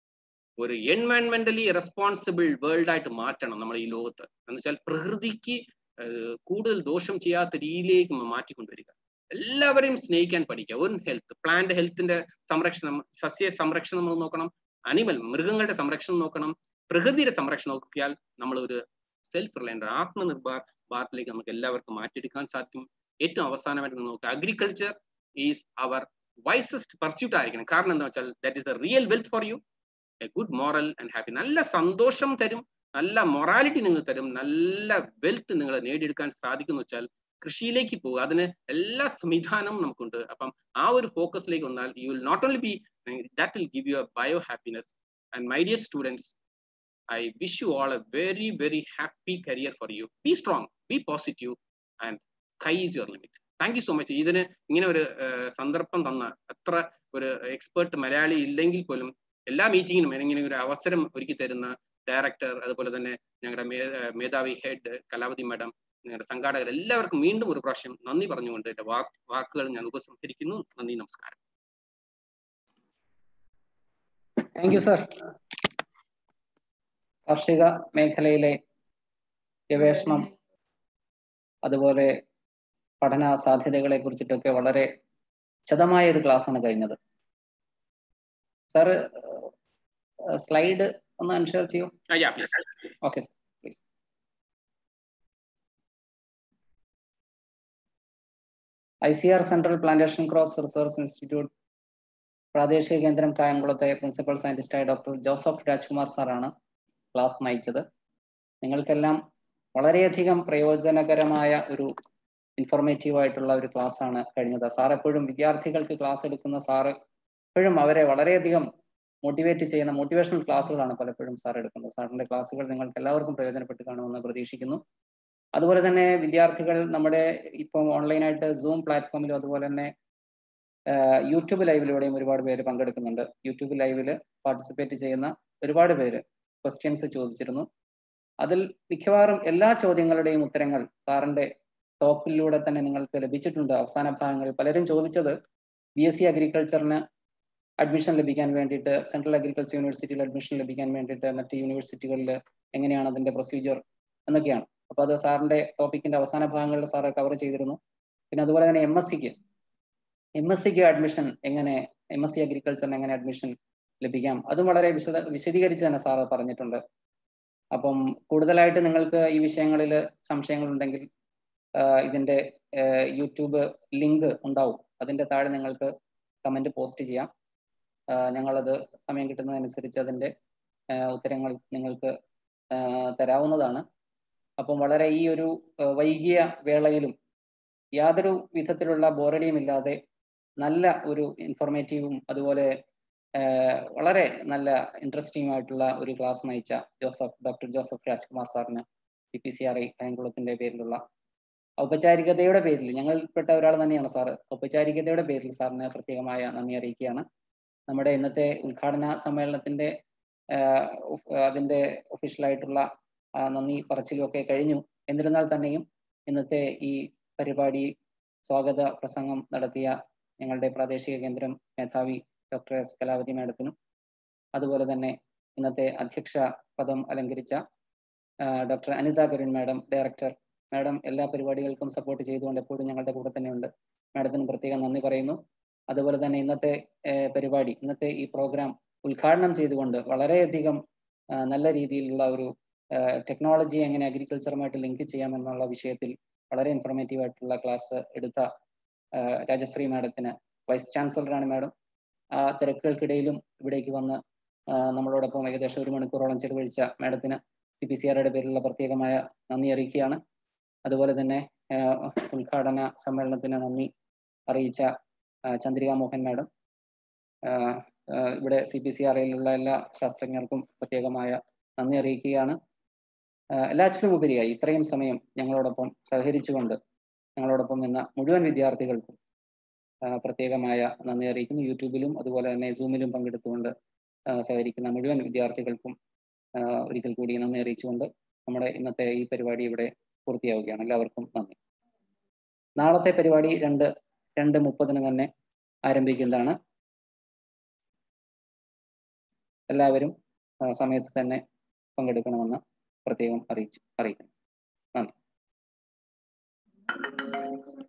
J: ഒരു എൻവയൺമെന്റലി റെസ്പോൺസിബിൾ വേൾഡ് ആയിട്ട് മാറ്റണം നമ്മൾ ഈ ലോകത്ത് എന്ന് വെച്ചാൽ പ്രകൃതിക്ക് കൂടുതൽ ദോഷം ചെയ്യാത്ത രീതിയിലേക്ക് മാറ്റിക്കൊണ്ടുവരിക എല്ലാവരെയും സ്നേഹിക്കാൻ പഠിക്കുക ഒരു ഹെൽത്ത് പ്ലാന്റ് ഹെൽത്തിന്റെ സംരക്ഷണം സസ്യ സംരക്ഷണം നമ്മൾ നോക്കണം അനിമൽ മൃഗങ്ങളുടെ സംരക്ഷണം നോക്കണം പ്രകൃതിയുടെ സംരക്ഷണം നോക്കിയാൽ നമ്മൾ ഒരു സെൽഫ് റിലയൻഡ് ആത്മനിർഭർ ഭാരതത്തിലേക്ക് നമുക്ക് എല്ലാവർക്കും മാറ്റിയെടുക്കാൻ സാധിക്കും ഏറ്റവും അവസാനമായിട്ട് നമ്മൾ നോക്കുക agriculture is our wisest pursuit ആയിരിക്കണം കാരണം എന്താ വെച്ചാൽ that is the real wealth for you a good moral and happy നല്ല സന്തോഷം തരും നല്ല മൊറാലിറ്റി നിങ്ങൾ തരും നല്ല വെൽത്ത് നിങ്ങൾ നേടിയെടുക്കാൻ സാധിക്കുന്നു വെച്ചാൽ കൃഷിയിലേക്ക് പോകുക അതിന് എല്ലാ സംവിധാനവും നമുക്കുണ്ട് അപ്പം ആ ഒരു ഫോക്കസിലേക്ക് വന്നാൽ you will not only be that will give you a bio happiness and my dear students I wish you all a very very happy career for you be strong be positive and sky is your limit thank you so much ഇതിന് ഇങ്ങനെ ഒരു സന്ദർഭം തന്ന അത്ര ഒരു എക്സ്പേർട്ട് മലയാളി ഇല്ലെങ്കിൽ പോലും എല്ലാ മീറ്റിങ്ങിനും ഇങ്ങനെ ഒരു അവസരം ഒരുക്കി തരുന്ന ഡയറക്ടർ അതുപോലെ തന്നെ ഞങ്ങളുടെ മേധാവി ഹെഡ് കലാവതി മാഡം നിങ്ങളുടെ സംഘാടകർ എല്ലാവർക്കും വീണ്ടും ഒരു പ്രാവശ്യം നന്ദി പറഞ്ഞുകൊണ്ട് എന്റെ വാക്കുകൾ ഞാൻ ഉപസംഹരിക്കുന്നു നന്ദി നമസ്കാരം
F: താങ്ക് യു സർ കാർഷിക മേഖലയിലെ ഗവേഷണം അതുപോലെ പഠന സാധ്യതകളെ കുറിച്ചിട്ടൊക്കെ വളരെ വിശദമായ ഒരു ക്ലാസ് ആണ് കഴിഞ്ഞത് സാർ സ്ലൈഡ് ഒന്ന് അൺഷെയർ ചെയ്യൂ okay sir please I C R central plantation crops research institute പ്രാദേശിക കേന്ദ്രം കായംകുളത്തെ പ്രിൻസിപ്പൽ സയന്റിസ്റ്റായ ഡോക്ടർ ജോസഫ് രാജ്കുമാർ സാറാണ് ക്ലാസ് നയിച്ചത് നിങ്ങൾക്കെല്ലാം വളരെയധികം പ്രയോജനകരമായ ഒരു ഇൻഫോർമേറ്റീവ് ആയിട്ടുള്ള ഒരു ക്ലാസ് ആണ് കഴിഞ്ഞത് സാർ എപ്പോഴും വിദ്യാർത്ഥികൾക്ക് ക്ലാസ് എടുക്കുന്ന സാറ് എപ്പോഴും അവരെ വളരെയധികം മോട്ടിവേറ്റ് ചെയ്യുന്ന മോട്ടിവേഷണൽ ക്ലാസ്സുകളാണ് പലപ്പോഴും സാർ എടുക്കുന്നത് സാറിന്റെ ക്ലാസ്സുകൾ നിങ്ങൾക്ക് എല്ലാവർക്കും പ്രയോജനപ്പെട്ട് കാണുമെന്ന് പ്രതീക്ഷിക്കുന്നു അതുപോലെ തന്നെ വിദ്യാർത്ഥികൾ നമ്മുടെ ഇപ്പം ഓൺലൈനായിട്ട് സൂം പ്ലാറ്റ്ഫോമിലും അതുപോലെ തന്നെ യൂട്യൂബ് ലൈവിലൂടെയും ഒരുപാട് പേര് പങ്കെടുക്കുന്നുണ്ട് യൂട്യൂബ് ലൈവിൽ പാർട്ടിസിപ്പേറ്റ് ചെയ്യുന്ന ഒരുപാട് പേര് ക്വസ്റ്റ്യൻസ് ചോദിച്ചിരുന്നു അതിൽ മിക്കവാറും എല്ലാ ചോദ്യങ്ങളുടെയും ഉത്തരങ്ങൾ സാറിന്റെ ടോക്കിലൂടെ തന്നെ നിങ്ങൾക്ക് ലഭിച്ചിട്ടുണ്ട് അവസാന ഭാഗങ്ങളിൽ പലരും ചോദിച്ചത് ബി എസ് സി അഗ്രികൾച്ചറിന് അഡ്മിഷൻ ലഭിക്കാൻ വേണ്ടിയിട്ട് സെൻട്രൽ അഗ്രികൾച്ചർ യൂണിവേഴ്സിറ്റിയിൽ അഡ്മിഷൻ ലഭിക്കാൻ വേണ്ടിയിട്ട് മറ്റ് യൂണിവേഴ്സിറ്റികളിൽ എങ്ങനെയാണ് അതിന്റെ പ്രൊസീജിയർ എന്നൊക്കെയാണ് അപ്പൊ അത് സാറിന്റെ ടോപ്പിക്കിന്റെ അവസാന ഭാഗങ്ങളിൽ സാറ് കവർ ചെയ്തിരുന്നു പിന്നെ അതുപോലെ തന്നെ എം എസ് സിക്ക് എം എസ് സിക്ക് അഡ്മിഷൻ എങ്ങനെ എം എസ് സി അഗ്രികൾച്ചറിന് എങ്ങനെ അഡ്മിഷൻ ലഭിക്കാം അതും വളരെ വിശദ വിശദീകരിച്ച് തന്നെ സാറ് പറഞ്ഞിട്ടുണ്ട് അപ്പം കൂടുതലായിട്ട് നിങ്ങൾക്ക് ഈ വിഷയങ്ങളിൽ സംശയങ്ങളുണ്ടെങ്കിൽ ഇതിന്റെ യൂട്യൂബ് ലിങ്ക് ഉണ്ടാവും അതിന്റെ താഴെ നിങ്ങൾക്ക് കമന്റ് പോസ്റ്റ് ചെയ്യാം ഞങ്ങളത് സമയം കിട്ടുന്നതനുസരിച്ച് അതിന്റെ ഉത്തരങ്ങൾ നിങ്ങൾക്ക് തരാവുന്നതാണ് അപ്പം വളരെ ഈ ഒരു വൈകിയ വേളയിലും യാതൊരു വിധത്തിലുള്ള ബോറടിയും ഇല്ലാതെ നല്ല ഒരു ഇൻഫോർമേറ്റീവും അതുപോലെ വളരെ നല്ല ഇൻട്രസ്റ്റിംഗ് ആയിട്ടുള്ള ഒരു ക്ലാസ് നയിച്ച ജോസഫ് ഡോക്ടർ ജോസഫ് രാജ്കുമാർ സാറിന് C P C R I കായംകുളത്തിന്റെ പേരിലുള്ള ഔപചാരികതയുടെ പേരിൽ ഞങ്ങൾപ്പെട്ട ഒരാൾ തന്നെയാണ് സാറ് ഔപചാരികതയുടെ പേരിൽ സാറിന് പ്രത്യേകമായ നന്ദി അറിയിക്കുകയാണ് നമ്മുടെ ഇന്നത്തെ ഉദ്ഘാടന സമ്മേളനത്തിന്റെ അതിന്റെ ഒഫീഷ്യലായിട്ടുള്ള നന്ദി പറച്ചിലും ഒക്കെ കഴിഞ്ഞു എന്നിരുന്നാൽ തന്നെയും ഇന്നത്തെ ഈ പരിപാടി സ്വാഗത പ്രസംഗം നടത്തിയ ഞങ്ങളുടെ പ്രാദേശിക കേന്ദ്രം മേധാവി ഡോക്ടർ എസ് കലാവതി മാഡത്തിനും അതുപോലെ തന്നെ ഇന്നത്തെ അധ്യക്ഷ പദം അലങ്കരിച്ച doctor Anitha Karun madam director madam എല്ലാ പരിപാടികൾക്കും സപ്പോർട്ട് ചെയ്തുകൊണ്ട് എപ്പോഴും ഞങ്ങളുടെ കൂടെ തന്നെയുണ്ട് മാഡത്തിന് പ്രത്യേകം നന്ദി പറയുന്നു അതുപോലെ തന്നെ ഇന്നത്തെ പരിപാടി ഇന്നത്തെ ഈ പ്രോഗ്രാം ഉദ്ഘാടനം ചെയ്തുകൊണ്ട് വളരെയധികം നല്ല രീതിയിലുള്ള ഒരു ടെക്നോളജി എങ്ങനെ അഗ്രികൾച്ചറുമായിട്ട് ലിങ്ക് ചെയ്യാമെന്നുള്ള വിഷയത്തിൽ വളരെ ഇൻഫോർമേറ്റീവ് ആയിട്ടുള്ള ക്ലാസ് എടുത്ത രാജശ്രീ മാഡത്തിന് വൈസ് ചാൻസലറാണ് മാഡം ആ തിരക്കുകൾക്കിടയിലും ഇവിടേക്ക് വന്ന് നമ്മളോടൊപ്പം ഏകദേശം ഒരു മണിക്കൂറോളം ചെലവഴിച്ച മാഡത്തിന് സി പി സി ആറുടെ പേരിലുള്ള പ്രത്യേകമായ നന്ദി അറിയിക്കുകയാണ് അതുപോലെ തന്നെ ഉദ്ഘാടന സമ്മേളനത്തിന് നന്ദി അറിയിച്ച ചന്ദ്രിക മോഹൻ മാഡം ഇവിടെ സി പി സി ആറിലുള്ള എല്ലാ ശാസ്ത്രജ്ഞർക്കും പ്രത്യേകമായ നന്ദി അറിയിക്കുകയാണ് എല്ലാറ്റിലും ഉപരിയായി ഇത്രയും സമയം ഞങ്ങളോടൊപ്പം സഹകരിച്ചുകൊണ്ട് ഞങ്ങളോടൊപ്പം നിന്ന മുഴുവൻ വിദ്യാർത്ഥികൾക്കും പ്രത്യേകമായ നന്ദി അറിയിക്കുന്നു യൂട്യൂബിലും അതുപോലെ തന്നെ സൂമിലും പങ്കെടുത്തുകൊണ്ട് സഹകരിക്കുന്ന മുഴുവൻ വിദ്യാർത്ഥികൾക്കും ഒരിക്കൽ കൂടി നന്ദി അറിയിച്ചുകൊണ്ട് നമ്മുടെ ഇന്നത്തെ ഈ പരിപാടി ഇവിടെ പൂർത്തിയാവുകയാണ് എല്ലാവർക്കും നന്ദി നാളത്തെ പരിപാടി രണ്ട് രണ്ട് മുപ്പതിന് തന്നെ ആരംഭിക്കുന്നതാണ് എല്ലാവരും സമയത്ത് തന്നെ പങ്കെടുക്കണമെന്ന് പ്രത്യേകം അറിയിച്ചു അറിയിക്കുന്നു നന്ദി